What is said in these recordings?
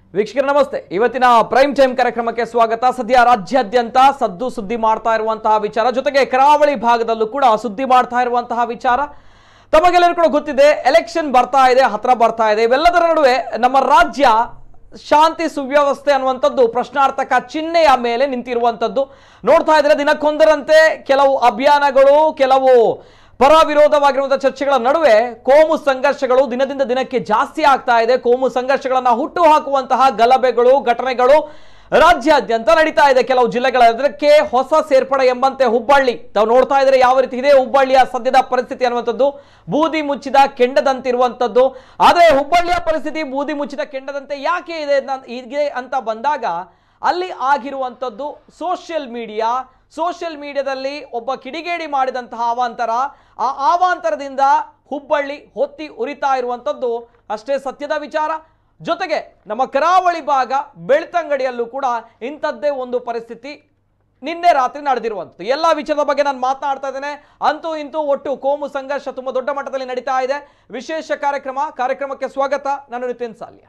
ವೀಕ್ಷಕರ ನಮಸ್ತೆ ಇವತ್ತಿನ ಪ್ರೈಮ್ ಟೈಮ್ ಕಾರ್ಯಕ್ರಮಕ್ಕೆ ಸ್ವಾಗತ ಸದ್ಯ ರಾಜ್ಯಾದ್ಯಂತ ಸದ್ದು ಸುದ್ದಿ ಮಾಡ್ತಾ ಇರುವಂತಹ ವಿಚಾರ ಜೊತೆಗೆ ಕರಾವಳಿ ಭಾಗದಲ್ಲೂ ಕೂಡ ಸುದ್ದಿ ಮಾಡ್ತಾ ಇರುವಂತಹ ವಿಚಾರ ತಮಗೆಲ್ಲರೂ ಕೂಡ ಗೊತ್ತಿದೆ ಎಲೆಕ್ಷನ್ ಬರ್ತಾ ಇದೆ ಹತ್ರ ಬರ್ತಾ ಇದೆ ಇವೆಲ್ಲದರ ನಡುವೆ ನಮ್ಮ ರಾಜ್ಯ ಶಾಂತಿ ಸುವ್ಯವಸ್ಥೆ ಅನ್ನುವಂಥದ್ದು ಪ್ರಶ್ನಾರ್ಥಕ ಚಿಹ್ನೆಯ ಮೇಲೆ ನಿಂತಿರುವಂಥದ್ದು ನೋಡ್ತಾ ಇದ್ರೆ ದಿನಕ್ಕೊಂದರಂತೆ ಕೆಲವು ಅಭಿಯಾನಗಳು ಕೆಲವು ಪರ ವಿರೋಧವಾಗಿರುವಂತಹ ಚರ್ಚೆಗಳ ನಡುವೆ ಕೋಮು ಸಂಘರ್ಷಗಳು ದಿನದಿಂದ ದಿನಕ್ಕೆ ಜಾಸ್ತಿ ಆಗ್ತಾ ಇದೆ ಕೋಮು ಸಂಘರ್ಷಗಳನ್ನ ಹುಟ್ಟು ಹಾಕುವಂತಹ ಗಲಭೆಗಳು ಘಟನೆಗಳು ರಾಜ್ಯಾದ್ಯಂತ ನಡೀತಾ ಇದೆ ಕೆಲವು ಜಿಲ್ಲೆಗಳ ಅದಕ್ಕೆ ಹೊಸ ಸೇರ್ಪಡೆ ಎಂಬಂತೆ ಹುಬ್ಬಳ್ಳಿ ತಾವು ನೋಡ್ತಾ ಇದ್ರೆ ಯಾವ ರೀತಿ ಇದೆ ಹುಬ್ಬಳ್ಳಿಯ ಸದ್ಯದ ಪರಿಸ್ಥಿತಿ ಅನ್ನುವಂಥದ್ದು ಬೂದಿ ಮುಚ್ಚಿದ ಕೆಂಡದಂತಿರುವಂಥದ್ದು ಆದರೆ ಹುಬ್ಬಳ್ಳಿಯ ಪರಿಸ್ಥಿತಿ ಬೂದಿ ಮುಚ್ಚಿದ ಕೆಂಡದಂತೆ ಯಾಕೆ ಇದೆ ಅಂತ- ಇದೆ ಅಂತ ಬಂದಾಗ ಅಲ್ಲಿ ಆಗಿರುವಂಥದ್ದು ಸೋಷಿಯಲ್ ಮೀಡಿಯಾ ಸೋಷಿಯಲ್ ಮೀಡಿಯಾದಲ್ಲಿ ಒಬ್ಬ ಕಿಡಿಗೇಡಿ ಮಾಡಿದಂತಹ ಅವಾಂತರ ಆ ಅವಾಂತರದಿಂದ ಹುಬ್ಬಳ್ಳಿ ಹೊತ್ತಿ ಉರಿತಾ ಇರುವಂಥದ್ದು ಅಷ್ಟೇ ಸತ್ಯದ ವಿಚಾರ ಜೊತೆಗೆ ನಮ್ಮ ಕರಾವಳಿ ಭಾಗ ಬೆಳ್ತಂಗಡಿಯಲ್ಲೂ ಕೂಡ ಇಂಥದ್ದೇ ಒಂದು ಪರಿಸ್ಥಿತಿ ನಿನ್ನೆ ರಾತ್ರಿ ನಡೆದಿರುವಂಥದ್ದು ಎಲ್ಲ ವಿಚಾರದ ಬಗ್ಗೆ ನಾನು ಮಾತನಾಡ್ತಾ ಇದ್ದೇನೆ ಅಂತೂ ಇಂತೂ ಒಟ್ಟು ಕೋಮು ಸಂಘರ್ಷ ತುಂಬ ದೊಡ್ಡ ಮಟ್ಟದಲ್ಲಿ ನಡೀತಾ ಇದೆ ವಿಶೇಷ ಕಾರ್ಯಕ್ರಮ ಕಾರ್ಯಕ್ರಮಕ್ಕೆ ಸ್ವಾಗತ ನಾನು ನಿತಿನ್ ಸಾಲ್ಯ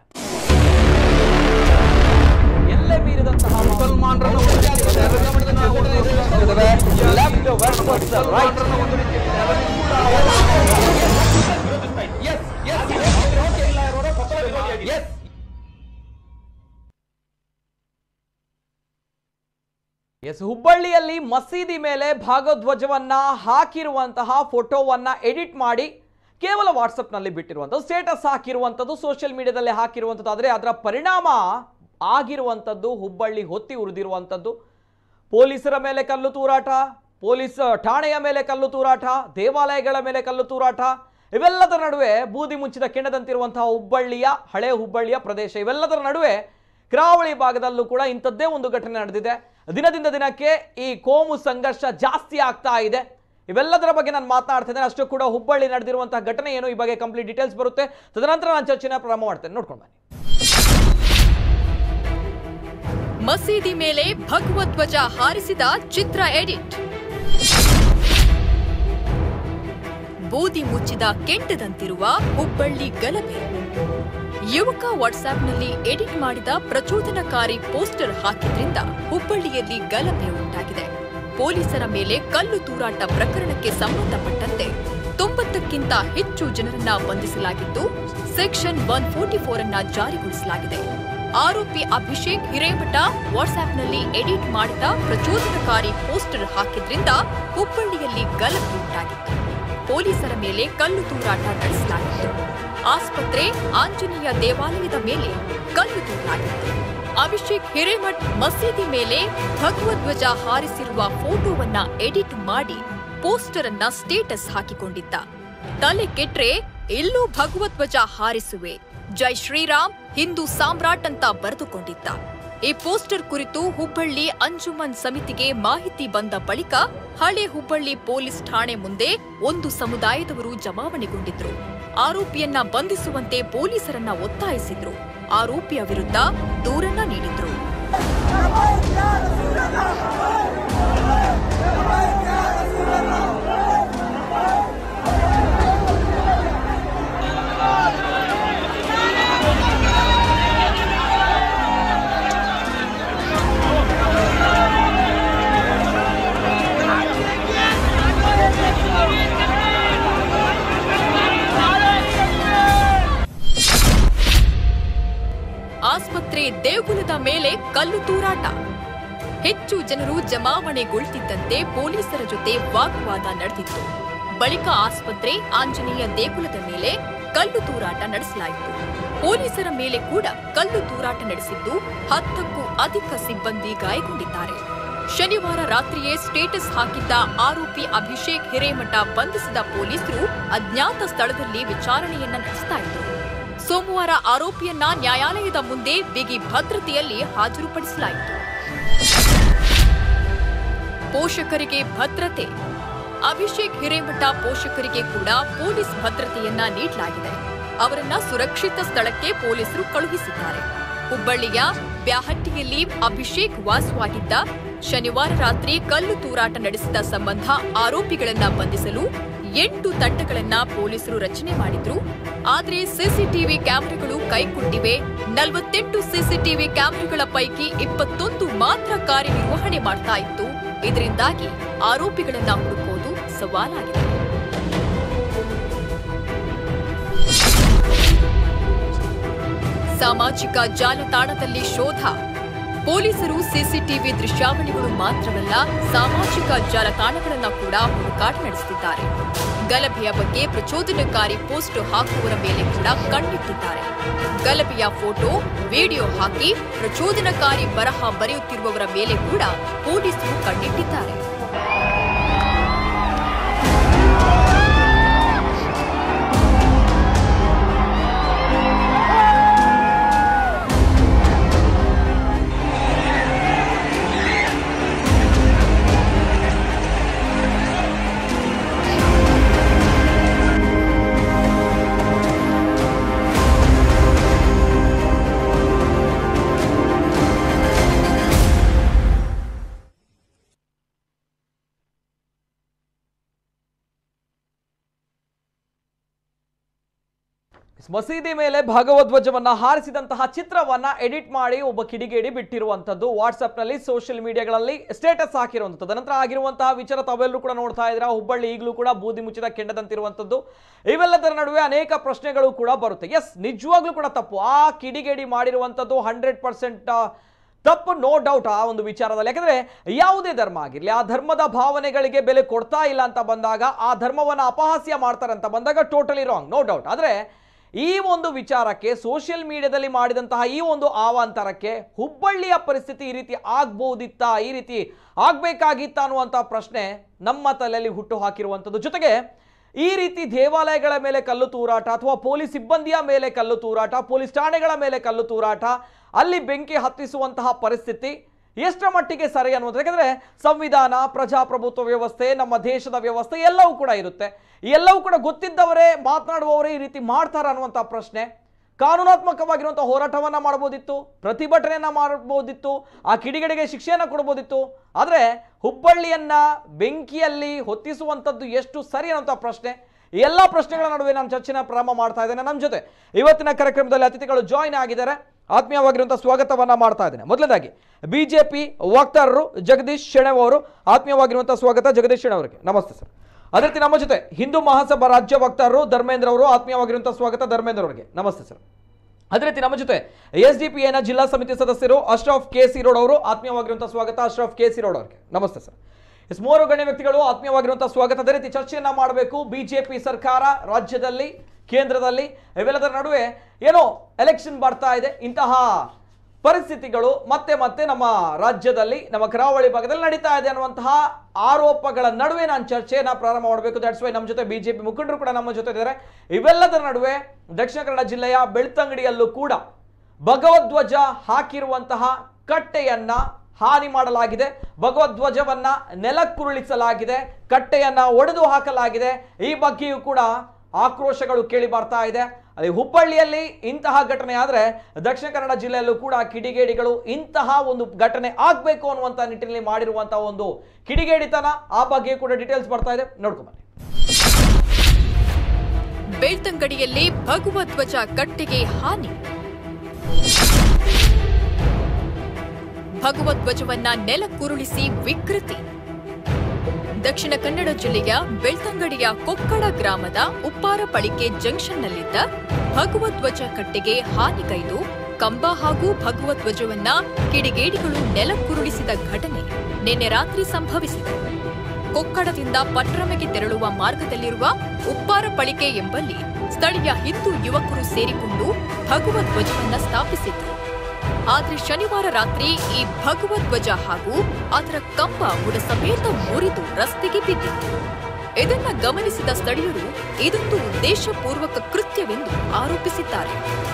ಎಲ್ಲೇ ಮೀರಿದಂತಹ ಮುಸಲ್ಮಾನರನ್ನು ಲೆಫ್ಟ್ ವರ್ಸಸ್ ರೈಟ್ ಎಸ್ ಹುಬ್ಬಳ್ಳಿಯಲ್ಲಿ ಮಸೀದಿ ಮೇಲೆ ಭಾಗಧ್ವಜವನ್ನ ಹಾಕಿರುವಂತಹ ಫೋಟೋವನ್ನ ಎಡಿಟ್ ಮಾಡಿ ಕೇವಲ ವಾಟ್ಸಪ್ನಲ್ಲಿ ಬಿಟ್ಟಿರುವಂಥದ್ದು ಸ್ಟೇಟಸ್ ಹಾಕಿರುವಂಥದ್ದು ಸೋಷಿಯಲ್ ಮೀಡಿಯಾದಲ್ಲಿ ಹಾಕಿರುವಂಥದ್ದು ಆದರೆ ಅದರ ಪರಿಣಾಮ ಆಗಿರುವಂಥದ್ದು ಹುಬ್ಬಳ್ಳಿ ಹೊತ್ತಿ ಉರಿದಿರುವಂಥದ್ದು ಪೊಲೀಸರ ಮೇಲೆ ಕಲ್ಲು ತೂರಾಟ ಪೊಲೀಸ್ ಠಾಣೆಯ ಮೇಲೆ ಕಲ್ಲು ತೂರಾಟ ದೇವಾಲಯಗಳ ಮೇಲೆ ಕಲ್ಲು ತೂರಾಟ ಇವೆಲ್ಲದರ ನಡುವೆ ಬೂದಿ ಮುಚ್ಚಿದ ಕೆಂಡದಂತಿರುವಂತಹ ಹುಬ್ಬಳ್ಳಿಯ ಹಳೆ ಹುಬ್ಬಳ್ಳಿಯ ಪ್ರದೇಶ ಇವೆಲ್ಲದರ ನಡುವೆ ಕರಾವಳಿ ಭಾಗದಲ್ಲೂ ಕೂಡ ಇಂಥದ್ದೇ ಒಂದು ಘಟನೆ ನಡೆದಿದೆ ದಿನದಿಂದ ದಿನಕ್ಕೆ ಈ ಕೋಮು ಸಂಘರ್ಷ ಜಾಸ್ತಿ ಆಗ್ತಾ ಇದೆ ಇವೆಲ್ಲದರ ಬಗ್ಗೆ ನಾನು ಮಾತನಾಡ್ತಾ ಇದ್ದೇನೆ ಅಷ್ಟು ಕೂಡ ಹುಬ್ಬಳ್ಳಿ ನಡೆದಿರುವಂತಹ ಘಟನೆ ಏನು ಈ ಬಗ್ಗೆ ಕಂಪ್ಲೀಟ್ ಡೀಟೇಲ್ಸ್ ಬರುತ್ತೆ ತದನಂತರ ನಾನು ಚರ್ಚೆನ ಪ್ರಾರಂಭ ಮಾಡ್ತೇನೆ ನೋಡ್ಕೊಂಡು ಬನ್ನಿ ಮಸೀದಿ ಮೇಲೆ ಭಗವಧ್ವಜ ಹಾರಿಸಿದ ಚಿತ್ರ ಎಡಿಟ್ ಬೂದಿ ಮುಚ್ಚಿದ ಕೆಂಡದಂತಿರುವ ಹುಬ್ಬಳ್ಳಿ ಗಲಭೆ ಯುವಕ ವಾಟ್ಸ್ಆಪ್ನಲ್ಲಿ ಎಡಿಟ್ ಮಾಡಿದ ಪ್ರಚೋದನಕಾರಿ ಪೋಸ್ಟರ್ ಹಾಕಿದ್ರಿಂದ ಹುಬ್ಬಳ್ಳಿಯಲ್ಲಿ ಗಲಭೆ ಉಂಟಾಗಿದೆ ಪೊಲೀಸರ ಮೇಲೆ ಕಲ್ಲು ತೂರಾಟ ಪ್ರಕರಣಕ್ಕೆ ಸಂಬಂಧಪಟ್ಟಂತೆ ತೊಂಬತ್ತಕ್ಕಿಂತ ಹೆಚ್ಚು ಜನರನ್ನ ಬಂಧಿಸಲಾಗಿದ್ದು ಸೆಕ್ಷನ್ ಒನ್ ಫೋರ್ಟಿ ಫೋರ್ ಅನ್ನ ಜಾರಿಗೊಳಿಸಲಾಗಿದೆ ಆರೋಪಿ ಅಭಿಷೇಕ್ ಹಿರೇಮಠ ವಾಟ್ಸ್ಆಪ್ನಲ್ಲಿ ಎಡಿಟ್ ಮಾಡಿದ ಪ್ರಚೋದನಕಾರಿ ಪೋಸ್ಟರ್ ಹಾಕಿದ್ರಿಂದ ಹುಬ್ಬಳ್ಳಿಯಲ್ಲಿ ಗಲಭೆ ಉಂಟಾಗಿತ್ತು ಪೊಲೀಸರ ಮೇಲೆ ಕಲ್ಲು ತೂರಾಟ ನಡೆಸಲಾಗಿತ್ತು ಆಸ್ಪತ್ರೆ ಆಂಜನೇಯ ದೇವಾಲಯದ ಮೇಲೆ ಕಲ್ಲು ತೂರಾಗಿತ್ತು ಅಭಿಷೇಕ್ ಹಿರೇಮಠ್ ಮಸೀದಿ ಮೇಲೆ ಭಗವಧ್ವಜ ಹಾರಿಸಿರುವ ಫೋಟೋವನ್ನ ಎಡಿಟ್ ಮಾಡಿ ಪೋಸ್ಟರ್ ಅನ್ನ ಸ್ಟೇಟಸ್ ಹಾಕಿಕೊಂಡಿದ್ದ ತಲೆ ಕೆಟ್ರೆ ಇಲ್ಲೂ ಭಗವಧ್ವಜ ಹಾರಿಸುವೆ ಜೈ ಶ್ರೀರಾಮ್ ಹಿಂದೂ ಸಾಮ್ರಾಟ್ ಅಂತ ಬರೆದುಕೊಂಡಿದ್ದ ಈ ಪೋಸ್ಟರ್ ಕುರಿತು ಹುಬ್ಬಳ್ಳಿ ಅಂಜುಮನ್ ಸಮಿತಿಗೆ ಮಾಹಿತಿ ಬಂದ ಬಳಿಕ ಹಳೆ ಹುಬ್ಬಳ್ಳಿ ಪೊಲೀಸ್ ಠಾಣೆ ಮುಂದೆ ಒಂದು ಸಮುದಾಯದವರು ಜಮಾವಣೆಗೊಂಡಿದ್ರು ಆರೋಪಿಯನ್ನ ಬಂಧಿಸುವಂತೆ ಪೊಲೀಸರನ್ನ ಒತ್ತಾಯಿಸಿದ್ರು ಆರೋಪಿಯ ವಿರುದ್ಧ ದೂರನ್ನ ನೀಡಿದ್ರು ಆಸ್ಪತ್ರೆ ದೇಗುಲದ ಮೇಲೆ ಕಲ್ಲು ತೂರಾಟ ಹೆಚ್ಚು ಜನರು ಜಮಾವಣೆಗೊಳ್ತಿದ್ದಂತೆ ಪೊಲೀಸರ ಜೊತೆ ವಾಗ್ವಾದ ನಡೆದಿತ್ತು ಬಳಿಕ ಆಸ್ಪತ್ರೆ ಆಂಜನೇಯ ದೇಗುಲದ ಮೇಲೆ ಕಲ್ಲು ತೂರಾಟ ನಡೆಸಲಾಯಿತು ಪೊಲೀಸರ ಮೇಲೆ ಕೂಡ ಕಲ್ಲು ತೂರಾಟ ನಡೆಸಿದ್ದು ಹತ್ತಕ್ಕೂ ಅಧಿಕ ಸಿಬ್ಬಂದಿ ಗಾಯಗೊಂಡಿದ್ದಾರೆ ಶನಿವಾರ ರಾತ್ರಿಯೇ ಸ್ಟೇಟಸ್ ಹಾಕಿದ್ದ ಆರೋಪಿ ಅಭಿಷೇಕ್ ಹಿರೇಮಠ ಬಂಧಿಸಿದ ಪೊಲೀಸರು ಅಜ್ಞಾತ ಸ್ಥಳದಲ್ಲಿ ವಿಚಾರಣೆಯನ್ನ ನಡೆಸ್ತಾ ಇದ್ರು ಸೋಮವಾರ ಆರೋಪಿಯನ್ನ ನ್ಯಾಯಾಲಯದ ಮುಂದೆ ಬಿಗಿ ಭದ್ರತೆಯಲ್ಲಿ ಹಾಜರುಪಡಿಸಲಾಯಿತು ಪೋಷಕರಿಗೆ ಭದ್ರತೆ ಅಭಿಷೇಕ್ ಹಿರೇಮಠ ಪೋಷಕರಿಗೆ ಕೂಡ ಪೊಲೀಸ್ ಭದ್ರತೆಯನ್ನ ನೀಡಲಾಗಿದೆ ಅವರನ್ನ ಸುರಕ್ಷಿತ ಸ್ಥಳಕ್ಕೆ ಪೊಲೀಸರು ಕಳುಹಿಸಿದ್ದಾರೆ ಹುಬ್ಬಳ್ಳಿಯ ಬ್ಯಾಹಟ್ಟಿಯಲ್ಲಿ ಅಭಿಷೇಕ್ ವಾಸವಾಗಿದ್ದ ಶನಿವಾರ ರಾತ್ರಿ ಕಲ್ಲು ತೂರಾಟ ನಡೆಸಿದ ಸಂಬಂಧ ಆರೋಪಿಗಳನ್ನ ಬಂಧಿಸಲು ಎಂಟು ತಂಡಗಳನ್ನ ಪೊಲೀಸರು ರಚನೆ ಮಾಡಿದ್ರು ಆದ್ರೆ ಸಿಸಿಟಿವಿ ಕ್ಯಾಮೆರಾಗಳು ಕೈಕೊಟ್ಟಿವೆ ನಲವತ್ತೆಂಟು ಸಿಸಿಟಿವಿ ಕ್ಯಾಮೆರಾಗಳ ಪೈಕಿ ಇಪ್ಪತ್ತೊಂದು ಮಾತ್ರ ಕಾರ್ಯನಿರ್ವಹಣೆ ಮಾಡ್ತಾ ಇತ್ತು ಇದರಿಂದಾಗಿ ಆರೋಪಿಗಳನ್ನ ಹುಡುಕೋದು ಸವಾಲಾಗಿದೆ ಸಾಮಾಜಿಕ ಜಾಲತಾಣದಲ್ಲಿ ಶೋಧ ಪೊಲೀಸರು ಸಿಸಿಟಿವಿ ದೃಶ್ಯಾವಳಿಗಳು ಮಾತ್ರವಲ್ಲ ಸಾಮಾಜಿಕ ಜಾಲತಾಣಗಳನ್ನ ಕೂಡ ಹುಡುಕಾಟ ನಡೆಸುತ್ತಿದ್ದಾರೆ ಗಲಭೆಯ ಬಗ್ಗೆ ಪ್ರಚೋದನಕಾರಿ ಪೋಸ್ಟ್ ಹಾಕುವವರ ಮೇಲೆ ಕೂಡ ಕಣ್ಣಿಟ್ಟಿದ್ದಾರೆ ಗಲಭೆಯ ಫೋಟೋ ವಿಡಿಯೋ ಹಾಕಿ ಪ್ರಚೋದನಕಾರಿ ಬರಹ ಬರೆಯುತ್ತಿರುವವರ ಮೇಲೆ ಕೂಡ ಪೊಲೀಸರು ಕಣ್ಣಿಟ್ಟಿದ್ದಾರೆ ಮಸೀದಿ ಮೇಲೆ ಭಗವಧ್ವಜವನ್ನ ಹಾರಿಸಿದಂತಹ ಚಿತ್ರವನ್ನ ಎಡಿಟ್ ಮಾಡಿ ಒಬ್ಬ ಕಿಡಿಗೇಡಿ ಬಿಟ್ಟಿರುವಂತದ್ದು ವಾಟ್ಸ್ಆಪ್ ನಲ್ಲಿ ಸೋಷಿಯಲ್ ಮೀಡಿಯಾಗಳಲ್ಲಿ ಸ್ಟೇಟಸ್ ಹಾಕಿರುವಂತದ್ದು ನಂತರ ಆಗಿರುವಂತಹ ವಿಚಾರ ತಾವೆಲ್ಲರೂ ಕೂಡ ನೋಡ್ತಾ ಇದ್ದೀರಾ ಹುಬ್ಬಳ್ಳಿ ಈಗಲೂ ಕೂಡ ಬೂದಿ ಮುಚ್ಚಿದ ಕೆಂಡದಂತಿರುವಂತದ್ದು ಇವೆಲ್ಲದರ ನಡುವೆ ಅನೇಕ ಪ್ರಶ್ನೆಗಳು ಕೂಡ ಬರುತ್ತೆ ಎಸ್ ನಿಜವಾಗ್ಲೂ ಕೂಡ ತಪ್ಪು ಆ ಕಿಡಿಗೇಡಿ ಮಾಡಿರುವಂತದ್ದು ಹಂಡ್ರೆಡ್ ಪರ್ಸೆಂಟ್ ತಪ್ಪು ನೋ ಡೌಟ್ ಆ ಒಂದು ವಿಚಾರದಲ್ಲಿ ಯಾಕಂದ್ರೆ ಯಾವುದೇ ಧರ್ಮ ಆಗಿರಲಿ ಆ ಧರ್ಮದ ಭಾವನೆಗಳಿಗೆ ಬೆಲೆ ಕೊಡ್ತಾ ಇಲ್ಲ ಅಂತ ಬಂದಾಗ ಆ ಧರ್ಮವನ್ನ ಅಪಹಾಸ್ಯ ಮಾಡ್ತಾರೆ ಅಂತ ಬಂದಾಗ ಟೋಟಲಿ ರಾಂಗ್ ನೋ ಡೌಟ್ ಆದ್ರೆ ಈ ಒಂದು ವಿಚಾರಕ್ಕೆ ಸೋಷಿಯಲ್ ಮೀಡಿಯಾದಲ್ಲಿ ಮಾಡಿದಂತಹ ಈ ಒಂದು ಆವಾಂತರಕ್ಕೆ ಹುಬ್ಬಳ್ಳಿಯ ಪರಿಸ್ಥಿತಿ ಈ ರೀತಿ ಆಗ್ಬೋದಿತ್ತಾ ಈ ರೀತಿ ಆಗ್ಬೇಕಾಗಿತ್ತಾ ಅನ್ನುವಂಥ ಪ್ರಶ್ನೆ ನಮ್ಮ ತಲೆಯಲ್ಲಿ ಹುಟ್ಟು ಹಾಕಿರುವಂಥದ್ದು ಜೊತೆಗೆ ಈ ರೀತಿ ದೇವಾಲಯಗಳ ಮೇಲೆ ಕಲ್ಲು ತೂರಾಟ ಅಥವಾ ಪೊಲೀಸ್ ಸಿಬ್ಬಂದಿಯ ಮೇಲೆ ಕಲ್ಲು ತೂರಾಟ ಪೊಲೀಸ್ ಠಾಣೆಗಳ ಮೇಲೆ ಕಲ್ಲು ತೂರಾಟ ಅಲ್ಲಿ ಬೆಂಕಿ ಹತ್ತಿಸುವಂತಹ ಪರಿಸ್ಥಿತಿ ಎಷ್ಟರ ಮಟ್ಟಿಗೆ ಸರಿ ಅನ್ನುವಂಥದ್ದು ಯಾಕಂದ್ರೆ ಸಂವಿಧಾನ ಪ್ರಜಾಪ್ರಭುತ್ವ ವ್ಯವಸ್ಥೆ ನಮ್ಮ ದೇಶದ ವ್ಯವಸ್ಥೆ ಎಲ್ಲವೂ ಕೂಡ ಇರುತ್ತೆ ಈ ಎಲ್ಲವೂ ಕೂಡ ಗೊತ್ತಿದ್ದವರೇ ಮಾತನಾಡುವವರೇ ಈ ರೀತಿ ಮಾಡ್ತಾರ ಅನ್ನುವಂಥ ಪ್ರಶ್ನೆ ಕಾನೂನಾತ್ಮಕವಾಗಿರುವಂಥ ಹೋರಾಟವನ್ನ ಮಾಡಬಹುದಿತ್ತು ಪ್ರತಿಭಟನೆಯನ್ನ ಮಾಡಬಹುದಿತ್ತು ಆ ಕಿಡಿಗಡೆಗೆ ಶಿಕ್ಷೆಯನ್ನ ಕೊಡಬಹುದಿತ್ತು ಆದರೆ ಹುಬ್ಬಳ್ಳಿಯನ್ನ ಬೆಂಕಿಯಲ್ಲಿ ಹೊತ್ತಿಸುವಂಥದ್ದು ಎಷ್ಟು ಸರಿ ಅನ್ನುವಂಥ ಪ್ರಶ್ನೆ ಈ ಎಲ್ಲ ಪ್ರಶ್ನೆಗಳ ನಡುವೆ ನಾನು ಚರ್ಚೆನ ಪ್ರಾರಂಭ ಮಾಡ್ತಾ ಇದ್ದೇನೆ ನಮ್ಮ ಜೊತೆ ಇವತ್ತಿನ ಕಾರ್ಯಕ್ರಮದಲ್ಲಿ ಅತಿಥಿಗಳು ಜಾಯಿನ್ ಆಗಿದ್ದಾರೆ ಆತ್ಮೀಯವಾಗಿರುವಂಥ ಸ್ವಾಗತವನ್ನ ಮಾಡ್ತಾ ಇದ್ದೇನೆ ಮೊದಲನೇದಾಗಿ ಬಿಜೆಪಿ ವಕ್ತಾರರು ಜಗದೀಶ್ ಶೆಣವ್ ಅವರು ಆತ್ಮೀಯವಾಗಿರುವಂಥ ಸ್ವಾಗತ ಜಗದೀಶ್ ಶೆಣವ್ ಅವರಿಗೆ ನಮಸ್ತೆ ಸರ್ ಅದೇ ರೀತಿ ನಮ್ಮ ಜೊತೆ ಹಿಂದೂ ಮಹಾಸಭಾ ರಾಜ್ಯ ವಕ್ತಾರರು ಧರ್ಮೇಂದ್ರ ಅವರು ಆತ್ಮೀಯವಾಗಿರುವಂಥ ಸ್ವಾಗತ ಧರ್ಮೇಂದ್ರ ಅವರಿಗೆ ನಮಸ್ತೆ ಸರ್ ಅದೇ ರೀತಿ ನಮ್ಮ ಜೊತೆ ಎಸ್ ಡಿ ಪಿ ಎನ ಜಿಲ್ಲಾ ಸಮಿತಿ ಸದಸ್ಯರು ಅಶ್ರಫ್ ಕೆ ಸಿ ರೋಡ್ ಅವರು ಆತ್ಮೀಯವಾಗಿರುವಂತಹ ಸ್ವಾಗತ ಅಶ್ರಫ್ ಕೆ ಸಿ ರೋಡ್ ಅವರಿಗೆ ನಮಸ್ತೆ ಸರ್ ಎಸ್ ಮೂವರು ಗಣ್ಯ ವ್ಯಕ್ತಿಗಳು ಆತ್ಮೀಯವಾಗಿರುವಂತಹ ಸ್ವಾಗತ ಅದೇ ರೀತಿ ಚರ್ಚೆಯನ್ನ ಮಾಡಬೇಕು ಬಿಜೆಪಿ ಸರ್ಕಾರ ರಾಜ್ಯದಲ್ಲಿ ಕೇಂದ್ರದಲ್ಲಿ ಇವೆಲ್ಲದರ ನಡುವೆ ಏನೋ ಎಲೆಕ್ಷನ್ ಬರ್ತಾ ಇದೆ ಇಂತಹ ಪರಿಸ್ಥಿತಿಗಳು ಮತ್ತೆ ಮತ್ತೆ ನಮ್ಮ ರಾಜ್ಯದಲ್ಲಿ ನಮ್ಮ ಕರಾವಳಿ ಭಾಗದಲ್ಲಿ ನಡೀತಾ ಇದೆ ಅನ್ನುವಂತಹ ಆರೋಪಗಳ ನಡುವೆ ನಾನು ಚರ್ಚೆಯನ್ನ ಪ್ರಾರಂಭ ಮಾಡಬೇಕು ದಟ್ಸ್ ವೈ ನಮ್ಮ ಜೊತೆ ಬಿಜೆಪಿ ಮುಖಂಡರು ಕೂಡ ನಮ್ಮ ಜೊತೆ ಇದ್ದಾರೆ ಇವೆಲ್ಲದರ ನಡುವೆ ದಕ್ಷಿಣ ಕನ್ನಡ ಜಿಲ್ಲೆಯ ಬೆಳ್ತಂಗಡಿಯಲ್ಲೂ ಕೂಡ ಭಗವಧ್ವಜ ಹಾಕಿರುವಂತಹ ಕಟ್ಟೆಯನ್ನ ಹಾನಿ ಮಾಡಲಾಗಿದೆ ಭಗವಧ್ವಜವನ್ನ ನೆಲಕ್ಕುರುಳಿಸಲಾಗಿದೆ ಕಟ್ಟೆಯನ್ನ ಒಡೆದು ಹಾಕಲಾಗಿದೆ ಈ ಬಗ್ಗೆಯೂ ಕೂಡ ಆಕ್ರೋಶಗಳು ಕೇಳಿ ಬರ್ತಾ ಇದೆ ಅದೇ ಹುಬ್ಬಳ್ಳಿಯಲ್ಲಿ ಇಂತಹ ಘಟನೆ ಆದರೆ ದಕ್ಷಿಣ ಕನ್ನಡ ಜಿಲ್ಲೆಯಲ್ಲೂ ಕೂಡ ಕಿಡಿಗೇಡಿಗಳು ಇಂತಹ ಒಂದು ಘಟನೆ ಆಗಬೇಕು ಅನ್ನುವಂಥ ನಿಟ್ಟಿನಲ್ಲಿ ಮಾಡಿರುವಂತಹ ಒಂದು ಕಿಡಿಗೇಡಿತನ ಆ ಬಗ್ಗೆ ಕೂಡ ಡೀಟೇಲ್ಸ್ ಬರ್ತಾ ಇದೆ ನೋಡ್ಕೊಂಬನ್ನಿ ಬೆಳ್ತಂಗಡಿಯಲ್ಲಿ ಭಗವಧ್ವಜ ಕಟ್ಟೆಗೆ ಹಾನಿ ಭಗವಧ್ವಜವನ್ನ ನೆಲಕ್ಕುರುಳಿಸಿ ವಿಕೃತಿ ದಕ್ಷಿಣ ಕನ್ನಡ ಜಿಲ್ಲೆಯ ಬೆಳ್ತಂಗಡಿಯ ಕೊಕ್ಕಡ ಗ್ರಾಮದ ಉಪ್ಪಾರಪಳಿಕೆ ಜಂಕ್ಷನ್ನಲ್ಲಿದ್ದ ಭಗವಧ್ವಜ ಕಟ್ಟೆಗೆ ಹಾನಿಗೈದು ಕಂಬ ಹಾಗೂ ಭಗವಧ್ವಜವನ್ನ ಕಿಡಿಗೇಡಿಗಳು ನೆಲಕ್ಕುರುಳಿಸಿದ ಘಟನೆ ನಿನ್ನೆ ರಾತ್ರಿ ಸಂಭವಿಸಿದೆ ಕೊಕ್ಕಡದಿಂದ ಪಟ್ರಮೆಗೆ ತೆರಳುವ ಮಾರ್ಗದಲ್ಲಿರುವ ಉಪ್ಪಾರಪಳಿಕೆ ಎಂಬಲ್ಲಿ ಸ್ಥಳೀಯ ಹಿಂದೂ ಯುವಕರು ಸೇರಿಕೊಂಡು ಭಗವಧ್ವಜವನ್ನ ಸ್ಥಾಪಿಸಿದ್ರು ಆದ್ರೆ ಶನಿವಾರ ರಾತ್ರಿ ಈ ಭಗವಧ್ವಜ ಹಾಗೂ ಅದರ ಕಂಬ ಬುಡ ಸಮೇತ ಮುರಿದು ರಸ್ತೆಗೆ ಬಿದ್ದಿತ್ತು ಇದನ್ನ ಗಮನಿಸಿದ ಸ್ಥಳೀಯರು ಇದೊಂದು ಉದ್ದೇಶಪೂರ್ವಕ ಕೃತ್ಯವೆಂದು ಆರೋಪಿಸಿದ್ದಾರೆ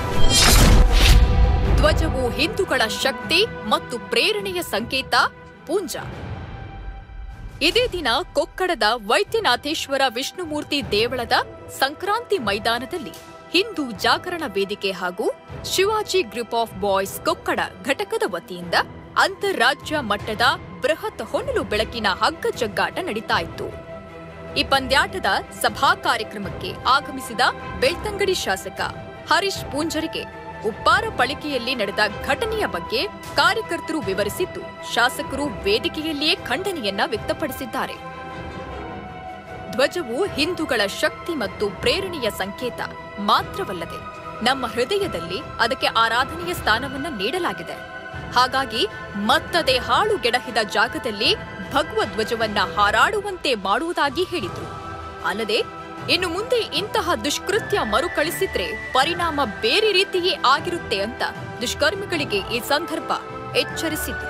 ಧ್ವಜವು ಹಿಂದೂಗಳ ಶಕ್ತಿ ಮತ್ತು ಪ್ರೇರಣೆಯ ಸಂಕೇತ ಪೂಂಜ ಇದೇ ದಿನ ಕೊಕ್ಕಡದ ವೈದ್ಯನಾಥೇಶ್ವರ ವಿಷ್ಣುಮೂರ್ತಿ ದೇವಳದ ಸಂಕ್ರಾಂತಿ ಮೈದಾನದಲ್ಲಿ ಹಿಂದೂ ಜಾಗರಣ ವೇದಿಕೆ ಹಾಗೂ Shivaji group of boys Kokkada ಘಟಕದ ವತಿಯಿಂದ ಅಂತಾರಾಜ್ಯ ಮಟ್ಟದ ಬೃಹತ್ ಹೊನಲು ಬೆಳಕಿನ ಹಗ್ಗ ಜಗ್ಗಾಟ ನಡೀತಾ ಇತ್ತು ಈ ಪಂದ್ಯಾಟದ ಸಭಾ ಕಾರ್ಯಕ್ರಮಕ್ಕೆ ಆಗಮಿಸಿದ ಬೆಳ್ತಂಗಡಿ ಶಾಸಕ ಹರೀಶ್ ಪೂಂಜರಿಗೆ ಉಪ್ಪಾರ ಪಳಿಕೆಯಲ್ಲಿ ನಡೆದ ಘಟನೆಯ ಬಗ್ಗೆ ಕಾರ್ಯಕರ್ತರು ವಿವರಿಸಿದ್ದು ಶಾಸಕರು ವೇದಿಕೆಯಲ್ಲಿಯೇ ಖಂಡನೆಯನ್ನ ವ್ಯಕ್ತಪಡಿಸಿದ್ದಾರೆ ಧ್ವಜವು ಹಿಂದೂಗಳ ಶಕ್ತಿ ಮತ್ತು ಪ್ರೇರಣೆಯ ಸಂಕೇತ ಮಾತ್ರವಲ್ಲದೆ ನಮ್ಮ ಹೃದಯದಲ್ಲಿ ಅದಕ್ಕೆ ಆರಾಧನೆಯ ಸ್ಥಾನವನ್ನ ನೀಡಲಾಗಿದೆ ಹಾಗಾಗಿ ಮತ್ತದೇ ಹಾಳು ಗೆಡಹಿದ ಜಾಗದಲ್ಲಿ ಭಗವದ್ ಧ್ವಜವನ್ನ ಹಾರಾಡುವಂತೆ ಮಾಡುವುದಾಗಿ ಹೇಳಿದ್ರು ಅಲ್ಲದೆ ಇನ್ನು ಮುಂದೆ ಇಂತಹ ದುಷ್ಕೃತ್ಯ ಮರುಕಳಿಸಿದ್ರೆ ಪರಿಣಾಮ ಬೇರೆ ರೀತಿಯೇ ಆಗಿರುತ್ತೆ ಅಂತ ದುಷ್ಕರ್ಮಿಗಳಿಗೆ ಈ ಸಂದರ್ಭ ಎಚ್ಚರಿಸಿತು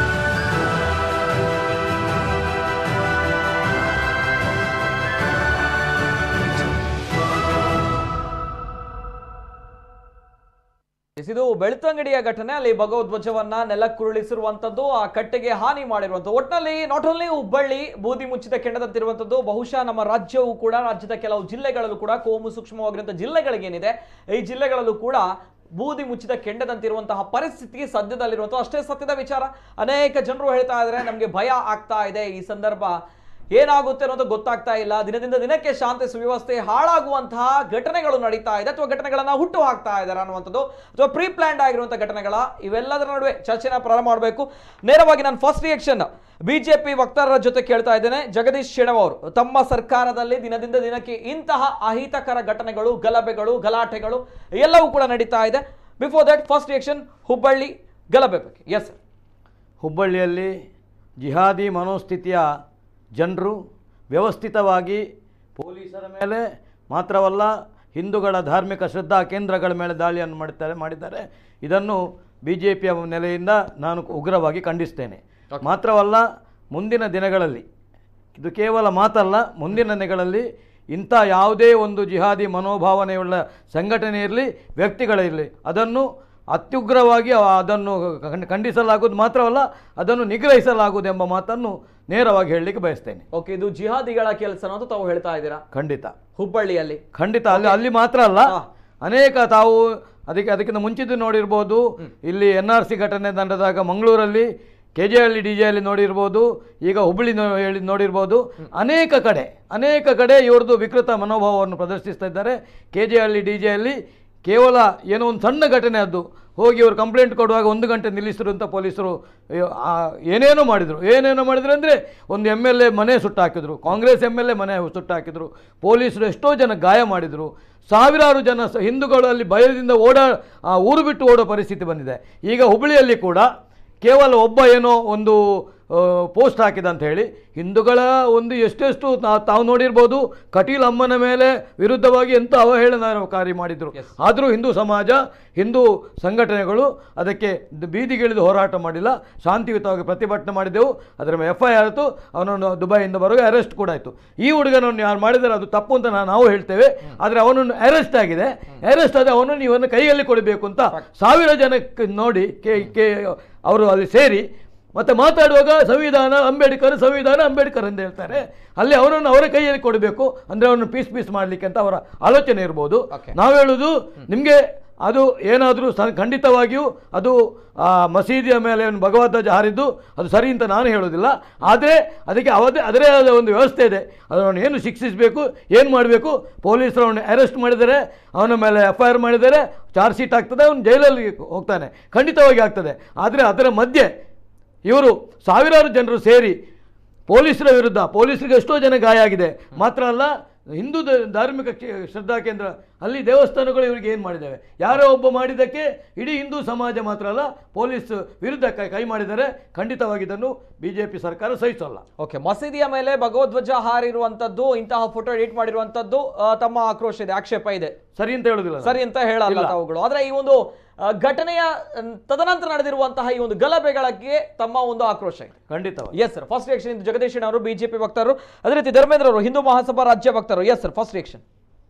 ಎಸ್, ಇದು ಬೆಳ್ತಂಗಡಿಯ ಘಟನೆ ಅಲ್ಲಿ ಭಗವಧ್ವಜವನ್ನ ನೆಲಕ್ಕುರುಳಿಸಿರುವಂತದ್ದು ಆ ಕಟ್ಟೆಗೆ ಹಾನಿ ಮಾಡಿರುವಂಥದ್ದು ಒಟ್ಟಿನಲ್ಲಿ ನಾಟ್ ಓನ್ಲಿ ಹುಬ್ಬಳ್ಳಿ ಬೂದಿ ಮುಚ್ಚಿದ ಕೆಂಡದಂತಿರುವಂಥದ್ದು ಬಹುಶಃ ನಮ್ಮ ರಾಜ್ಯವು ಕೂಡ ರಾಜ್ಯದ ಕೆಲವು ಜಿಲ್ಲೆಗಳಲ್ಲೂ ಕೂಡ ಕೋಮು ಸೂಕ್ಷ್ಮವಾಗಿರುವಂತಹ ಜಿಲ್ಲೆಗಳಿಗೇನಿದೆ ಈ ಜಿಲ್ಲೆಗಳಲ್ಲೂ ಕೂಡ ಬೂದಿ ಮುಚ್ಚಿದ ಕೆಂಡದಂತಿರುವಂತಹ ಪರಿಸ್ಥಿತಿ ಸದ್ಯದಲ್ಲಿರುವಂತಹ ಅಷ್ಟೇ ಸತ್ಯದ ವಿಚಾರ ಅನೇಕ ಜನರು ಹೇಳ್ತಾ ಇದ್ದಾರೆ ನಮಗೆ ಭಯ ಆಗ್ತಾ ಇದೆ ಈ ಸಂದರ್ಭ ಏನಾಗುತ್ತೆ ಅನ್ನೋದು ಗೊತ್ತಾಗ್ತಾ ಇಲ್ಲ ದಿನದಿಂದ ದಿನಕ್ಕೆ ಶಾಂತಿ ಸುವ್ಯವಸ್ಥೆ ಹಾಳಾಗುವಂತಹ ಘಟನೆಗಳು ನಡೀತಾ ಇದೆ ಅಥವಾ ಘಟನೆಗಳನ್ನ ಹುಟ್ಟು ಹಾಕ್ತಾ ಇದ್ದಾರೆ ಅನ್ನುವಂಥದ್ದು ಅಥವಾ ಪ್ರೀ ಪ್ಲಾನ್ಡ್ ಆಗಿರುವಂತಹ ಘಟನೆಗಳ ಇವೆಲ್ಲದರ ನಡುವೆ ಚರ್ಚೆನ ಪ್ರಾರಂಭ ಮಾಡಬೇಕು ನೇರವಾಗಿ ನಾನು ಫಸ್ಟ್ ರಿಯಾಕ್ಷನ್ ಬಿಜೆಪಿ ವಕ್ತಾರರ ಜೊತೆ ಕೇಳ್ತಾ ಇದ್ದೇನೆ ಜಗದೀಶ್ ಶೆಣವ್ ಅವರು ತಮ್ಮ ಸರ್ಕಾರದಲ್ಲಿ ದಿನದಿಂದ ದಿನಕ್ಕೆ ಇಂತಹ ಅಹಿತಕರ ಘಟನೆಗಳು ಗಲಭೆಗಳು ಗಲಾಟೆಗಳು ಎಲ್ಲವೂ ಕೂಡ ನಡೀತಾ ಇದೆ before that first reaction Hubballi ಗಲಭೆ ಬಗ್ಗೆ ಎಸ್ ಸರ್ ಹುಬ್ಬಳ್ಳಿಯಲ್ಲಿ ಜಿಹಾದಿ ಮನೋಸ್ಥಿತಿಯ ಜನರು ವ್ಯವಸ್ಥಿತವಾಗಿ ಪೊಲೀಸರ ಮೇಲೆ ಮಾತ್ರವಲ್ಲ ಹಿಂದೂಗಳ ಧಾರ್ಮಿಕ ಶ್ರದ್ಧಾ ಕೇಂದ್ರಗಳ ಮೇಲೆ ದಾಳಿಯನ್ನು ಮಾಡುತ್ತಾರೆ ಮಾಡಿದ್ದಾರೆ ಇದನ್ನು ಬಿ ಜೆ ಪಿಯ ನೆಲೆಯಿಂದ ನಾನು ಉಗ್ರವಾಗಿ ಖಂಡಿಸ್ತೇನೆ ಮಾತ್ರವಲ್ಲ ಮುಂದಿನ ದಿನಗಳಲ್ಲಿ ಇದು ಕೇವಲ ಮಾತಲ್ಲ ಮುಂದಿನ ದಿನಗಳಲ್ಲಿ ಇಂಥ ಯಾವುದೇ ಒಂದು ಜಿಹಾದಿ ಮನೋಭಾವನೆಯುಳ್ಳ ಸಂಘಟನೆ ಇರಲಿ ವ್ಯಕ್ತಿಗಳಿರಲಿ ಅದನ್ನು ಅತ್ಯುಗ್ರವಾಗಿ ಅವ- ಅದನ್ನು ಖಂಡ್- ಖಂಡಿಸಲಾಗುವುದು ಮಾತ್ರವಲ್ಲ ಅದನ್ನು ನಿಗ್ರಹಿಸಲಾಗುವುದು ಎಂಬ ಮಾತನ್ನು ನೇರವಾಗಿ ಹೇಳಲಿಕ್ಕೆ ಬಯಸ್ತೇನೆ ಓಕೆ ಇದು ಜಿಹಾದಿಗಳ ಕೆಲಸ ಅನ್ನೋದು ತಾವು ಹೇಳ್ತಾ ಇದ್ದೀರಾ ಖಂಡಿತ ಹುಬ್ಬಳ್ಳಿಯಲ್ಲಿ ಖಂಡಿತ ಅಲ್ಲಿ ಅಲ್ಲಿ ಮಾತ್ರ ಅಲ್ಲ ಹಾ. ಅನೇಕ ತಾವು ಅದಕ್ಕೆ ಅದಕ್ಕಿಂತ ಮುಂಚಿದ್ದು ನೋಡಿರ್ಬೋದು ಇಲ್ಲಿ ಎನ್ ಆರ್ ಸಿ ಘಟನೆ ನಡೆದಾಗ ಮಂಗಳೂರಲ್ಲಿ ಕೆ ಜೆ ಹಳ್ಳಿ ಡಿ ಜೆ ಅಲ್ಲಿ ನೋಡಿರ್ಬೋದು ಈಗ ಹುಬ್ಬಳ್ಳಿ ನೋ- ಹೇಳಿ ನೋಡಿರ್ಬೋದು ಅನೇಕ ಕಡೆ ಅನೇಕ ಕಡೆ ಇವ್ರದ್ದು ವಿಕೃತ ಮನೋಭಾವವನ್ನು ಪ್ರದರ್ಶಿಸ್ತಾ ಇದ್ದಾರೆ ಕೆ ಜೆ ಹಳ್ಳಿ ಡಿ ಜೆಯಲ್ಲಿ ಕೇವಲ ಏನೋ ಒಂದು ಸಣ್ಣ ಘಟನೆ ಅದು ಹೋಗಿ ಇವರು ಕಂಪ್ಲೇಂಟ್ ಕೊಡುವಾಗ ಒಂದು ಗಂಟೆ ನಿಲ್ಲಿಸಿರು ಅಂತ ಪೊಲೀಸರು ಅಯ್ಯೋ, ಆ, ಏನೇನೋ ಮಾಡಿದರು ಏನೇನೋ ಮಾಡಿದ್ರು ಅಂದರೆ ಒಂದು ಎಮ್ ಎಲ್ ಎ ಮನೆ ಸುಟ್ಟು ಹಾಕಿದ್ರು ಕಾಂಗ್ರೆಸ್ ಎಮ್ ಎಲ್ ಎ ಮನೆ ಸುಟ್ಟು ಹಾಕಿದ್ರು ಪೊಲೀಸರು ಎಷ್ಟೋ ಜನ ಗಾಯ ಮಾಡಿದರು ಸಾವಿರಾರು ಜನ ಸ- ಹಿಂದೂಗಳು ಅಲ್ಲಿ ಭಯದಿಂದ ಓಡಾ ಆ, ಊರು ಬಿಟ್ಟು ಓಡೋ ಪರಿಸ್ಥಿತಿ ಬಂದಿದೆ ಈಗ ಹುಬ್ಬಳ್ಳಿಯಲ್ಲಿ ಕೂಡ ಕೇವಲ ಒಬ್ಬ ಏನೋ ಒಂದು ಪೋಸ್ಟ್ ಹಾಕಿದ ಅಂತ ಹೇಳಿ ಹಿಂದೂಗಳ ಒಂದು ಎಷ್ಟೆಷ್ಟು ನಾ- ತಾವು ನೋಡಿರ್ಬೋದು ಕಟೀಲ್ ಅಮ್ಮನ ಮೇಲೆ ವಿರುದ್ಧವಾಗಿ ಎಂಥ ಅವಹೇಳನಕಾರಿ ಮಾಡಿದರು ಆದರೂ ಹಿಂದೂ ಸಮಾಜ ಹಿಂದೂ ಸಂಘಟನೆಗಳು ಅದಕ್ಕೆ ದ- ಬೀದಿಗಿಳಿದು ಹೋರಾಟ ಮಾಡಿಲ್ಲ ಶಾಂತಿಯುತವಾಗಿ ಪ್ರತಿಭಟನೆ ಮಾಡಿದೆವು ಅದರ ಮೇಲೆ ಎಫ್ ಐ ಆರ್ ಆಯಿತು ಅವನನ್ನು ದುಬೈಯಿಂದ ಬರುವಾಗ ಅರೆಸ್ಟ್ ಕೂಡ ಆಯಿತು ಈ ಹುಡುಗನನ್ನು ಯಾರು ಮಾಡಿದರೆ ಅದು ತಪ್ಪು ಅಂತ ನಾ- ನಾವು ಹೇಳ್ತೇವೆ ಆದರೆ ಅವನನ್ನು ಅರೆಸ್ಟ್ ಆಗಿದೆ ಅರೆಸ್ಟ್ ಆದ ಅವನನ್ನು ಇವನ್ನ ಕೈಯಲ್ಲಿ ಕೊಡಬೇಕು ಅಂತ ಸಾವಿರ ಜನಕ್ಕೆ ನೋಡಿ ಕೆ ಕೆ ಅವರು ಅಲ್ಲಿ ಸೇರಿ ಮತ್ತೆ ಮಾತಾಡುವಾಗ ಸಂವಿಧಾನ ಅಂಬೇಡ್ಕರ್ ಸಂವಿಧಾನ ಅಂಬೇಡ್ಕರ್ ಅಂತ ಹೇಳ್ತಾರೆ ಅಲ್ಲಿ ಅವನನ್ನು ಅವರ ಕೈಯಲ್ಲಿ ಕೊಡಬೇಕು ಅಂದರೆ ಅವನು ಪೀಸ್ ಪೀಸ್ ಮಾಡಲಿಕ್ಕೆ ಅಂತ ಅವರ ಆಲೋಚನೆ ಇರ್ಬೋದು Okay. ನಾವು ಹೇಳುವುದು ನಿಮಗೆ ಅದು ಏನಾದರೂ ಸ ಖಂಡಿತವಾಗಿಯೂ ಅದು ಆ ಮಸೀದಿಯ ಮೇಲೆ ಒಂದು ಭಗವದ್ವಜ ಹಾರಿದ್ದು ಅದು ಸರಿ ಅಂತ ನಾನು ಹೇಳೋದಿಲ್ಲ ಆದರೆ ಅದಕ್ಕೆ ಅವದೇ ಅದರೇ ಆದ ಒಂದು ವ್ಯವಸ್ಥೆ ಇದೆ ಅದನ್ನು ಏನು ಶಿಕ್ಷಿಸಬೇಕು ಏನು ಮಾಡಬೇಕು ಪೊಲೀಸರು ಅವನು ಅರೆಸ್ಟ್ ಮಾಡಿದರೆ ಅವನ ಮೇಲೆ ಎಫ್ ಐ ಆರ್ ಮಾಡಿದರೆ ಚಾರ್ಜ್ ಶೀಟ್ ಆಗ್ತದೆ ಅವನು ಜೈಲಲ್ಲಿ ಹೋಗ್ತಾನೆ ಖಂಡಿತವಾಗಿ ಆಗ್ತದೆ ಆದರೆ ಅದರ ಮಧ್ಯೆ ಇವರು ಸಾವಿರಾರು ಜನರು ಸೇರಿ ಪೊಲೀಸರ ವಿರುದ್ಧ ಪೊಲೀಸರಿಗೆ ಎಷ್ಟೋ ಜನ ಗಾಯ ಆಗಿದೆ ಮಾತ್ರ ಅಲ್ಲ ಹಿಂದೂ ದ- ಧಾರ್ಮಿಕ ಕ್ಷೇ- ಶ್ರದ್ಧಾ ಕೇಂದ್ರ ಅಲ್ಲಿ ದೇವಸ್ಥಾನಗಳು ಇವರಿಗೆ ಏನು ಮಾಡಿದ್ದಾವೆ ಯಾರೋ ಒಬ್ಬ ಮಾಡಿದ್ದಕ್ಕೆ ಇಡೀ ಹಿಂದೂ ಸಮಾಜ ಮಾತ್ರ ಅಲ್ಲ ಪೊಲೀಸ್ ವಿರುದ್ಧ ಕೈ ಕೈ ಮಾಡಿದರೆ ಖಂಡಿತವಾಗಿ ಇದನ್ನು ಬಿ ಜೆ ಪಿ ಸರ್ಕಾರ ಸಹಿಸೋಲ್ಲ ಓಕೆ ಮಸೀದಿಯ ಮೇಲೆ ಭಗವಧ್ವಜ ಹಾರಿರುವಂತದ್ದು ಇಂತಹ ಫೋಟೋ ಎಡಿಟ್ ಮಾಡಿರುವಂತದ್ದು ಆ, ತಮ್ಮ ಆಕ್ರೋಶ ಇದೆ ಆಕ್ಷೇಪ ಇದೆ ಸರಿ ಅಂತ ಹೇಳೋದಿಲ್ಲ ನಾನು. ಸರಿ ಅಂತ ಹೇಳಲ್ಲ ಇಲ್ಲ. ತಾವುಗಳು ಆದ್ರೆ ಈ ಒಂದು ಆ, ಘಟನೆಯ ಮ್, ತದನಂತರ ನಡೆದಿರುವಂತಹ ಈ ಒಂದು ಗಲಭೆಗಳಿಗೆ ತಮ್ಮ ಒಂದು ಆಕ್ರೋಶ ಇದೆ ಖಂಡಿತವಾಗಿ yes sir first reaction Jagadish ಅವರು ಬಿಜೆಪಿ ವಕ್ತಾರರು ಅದೇ ರೀತಿ ಧರ್ಮೇಂದ್ರ ಅವರು ಹಿಂದೂ ಮಹಾಸಭಾ ರಾಜ್ಯ ವಕ್ತಾರರು ಎಸ್ ಸರ್ ಫಸ್ಟ್ ರಿಯಾಕ್ಷನ್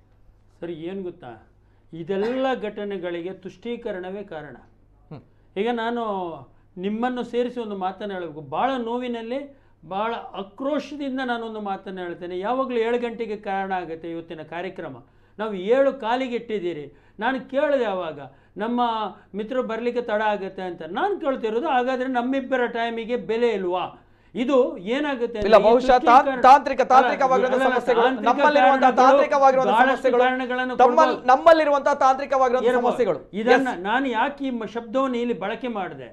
ಸರಿ ಏನು ಗೊತ್ತಾ ಇದೆಲ್ಲ ಘಟನೆಗಳಿಗೆ ತುಷ್ಟೀಕರಣವೇ ಕಾರಣ ಈಗ ನಾನು ನಿಮ್ಮನ್ನು ಸೇರಿಸಿ ಒಂದು ಮಾತನ್ನು ಹೇಳಬೇಕು ಭಾಳ ನೋವಿನಲ್ಲಿ ಭಾಳ ಆಕ್ರೋಶದಿಂದ ನಾನೊಂದು ಮಾತನ್ನು ಹೇಳ್ತೇನೆ ಯಾವಾಗಲೂ ಏಳು ಗಂಟೆಗೆ ಕಾರಣ ಆಗುತ್ತೆ ಇವತ್ತಿನ ಕಾರ್ಯಕ್ರಮ ನಾವು ಏಳು ಕಾಲಿಗೆ ಇಟ್ಟಿದ್ದೀರಿ ನಾನು ಕೇಳಿದೆ ಆವಾಗ ನಮ್ಮ ಮಿತ್ರರು ಬರಲಿಕ್ಕೆ ತಡ ಆಗುತ್ತೆ ಅಂತ ನಾನು ಕೇಳ್ತಿರೋದು ಹಾಗಾದರೆ ನಮ್ಮಿಬ್ಬರ ಟೈಮಿಗೆ ಬೆಲೆ ಇಲ್ವಾ ಇದು ಏನಾಗುತ್ತೆ ಅಂದ್ರೆ ಇಲ್ಲ, ಈ ಬಹುಶಃ ತಾ- ತುಷ್ಟೀಕರಣ- ತಾಂತ್ರಿಕ- ಅಲ್ಲ, ತಾಂತ್ರಿಕವಾಗಿರುವಂತಹ ಅಲ್ಲ, ಸಮಸ್ಯೆಗಳು ತಾಂತ್ರಿಕ ನಮ್ಮಲ್ಲಿರುವಂತಹ ಕಾರಣಗಳು, ತಾಂತ್ರಿಕವಾಗಿರುವಂತಹ ಬಹಳಷ್ಟು ಸಮಸ್ಯೆಗಳು ಕಾರಣಗಳನ್ನು ತಮ್ಮಲ್ಲಿ ಕೊಡ್ಬೋದು. ನಮ್ಮಲ್ಲಿರುವಂತಹ ತಾಂತ್ರಿಕವಾಗಿರುವಂತಹ ಇರ್ಬೋದು. ಸಮಸ್ಯೆಗಳು ಇದನ್ನ Yes. ನಾನು ಯಾಕೆ ಈ ಮ- ಶಬ್ದವನ್ನು ಇಲ್ಲಿ ಬಳಕೆ ಮಾಡಿದೆ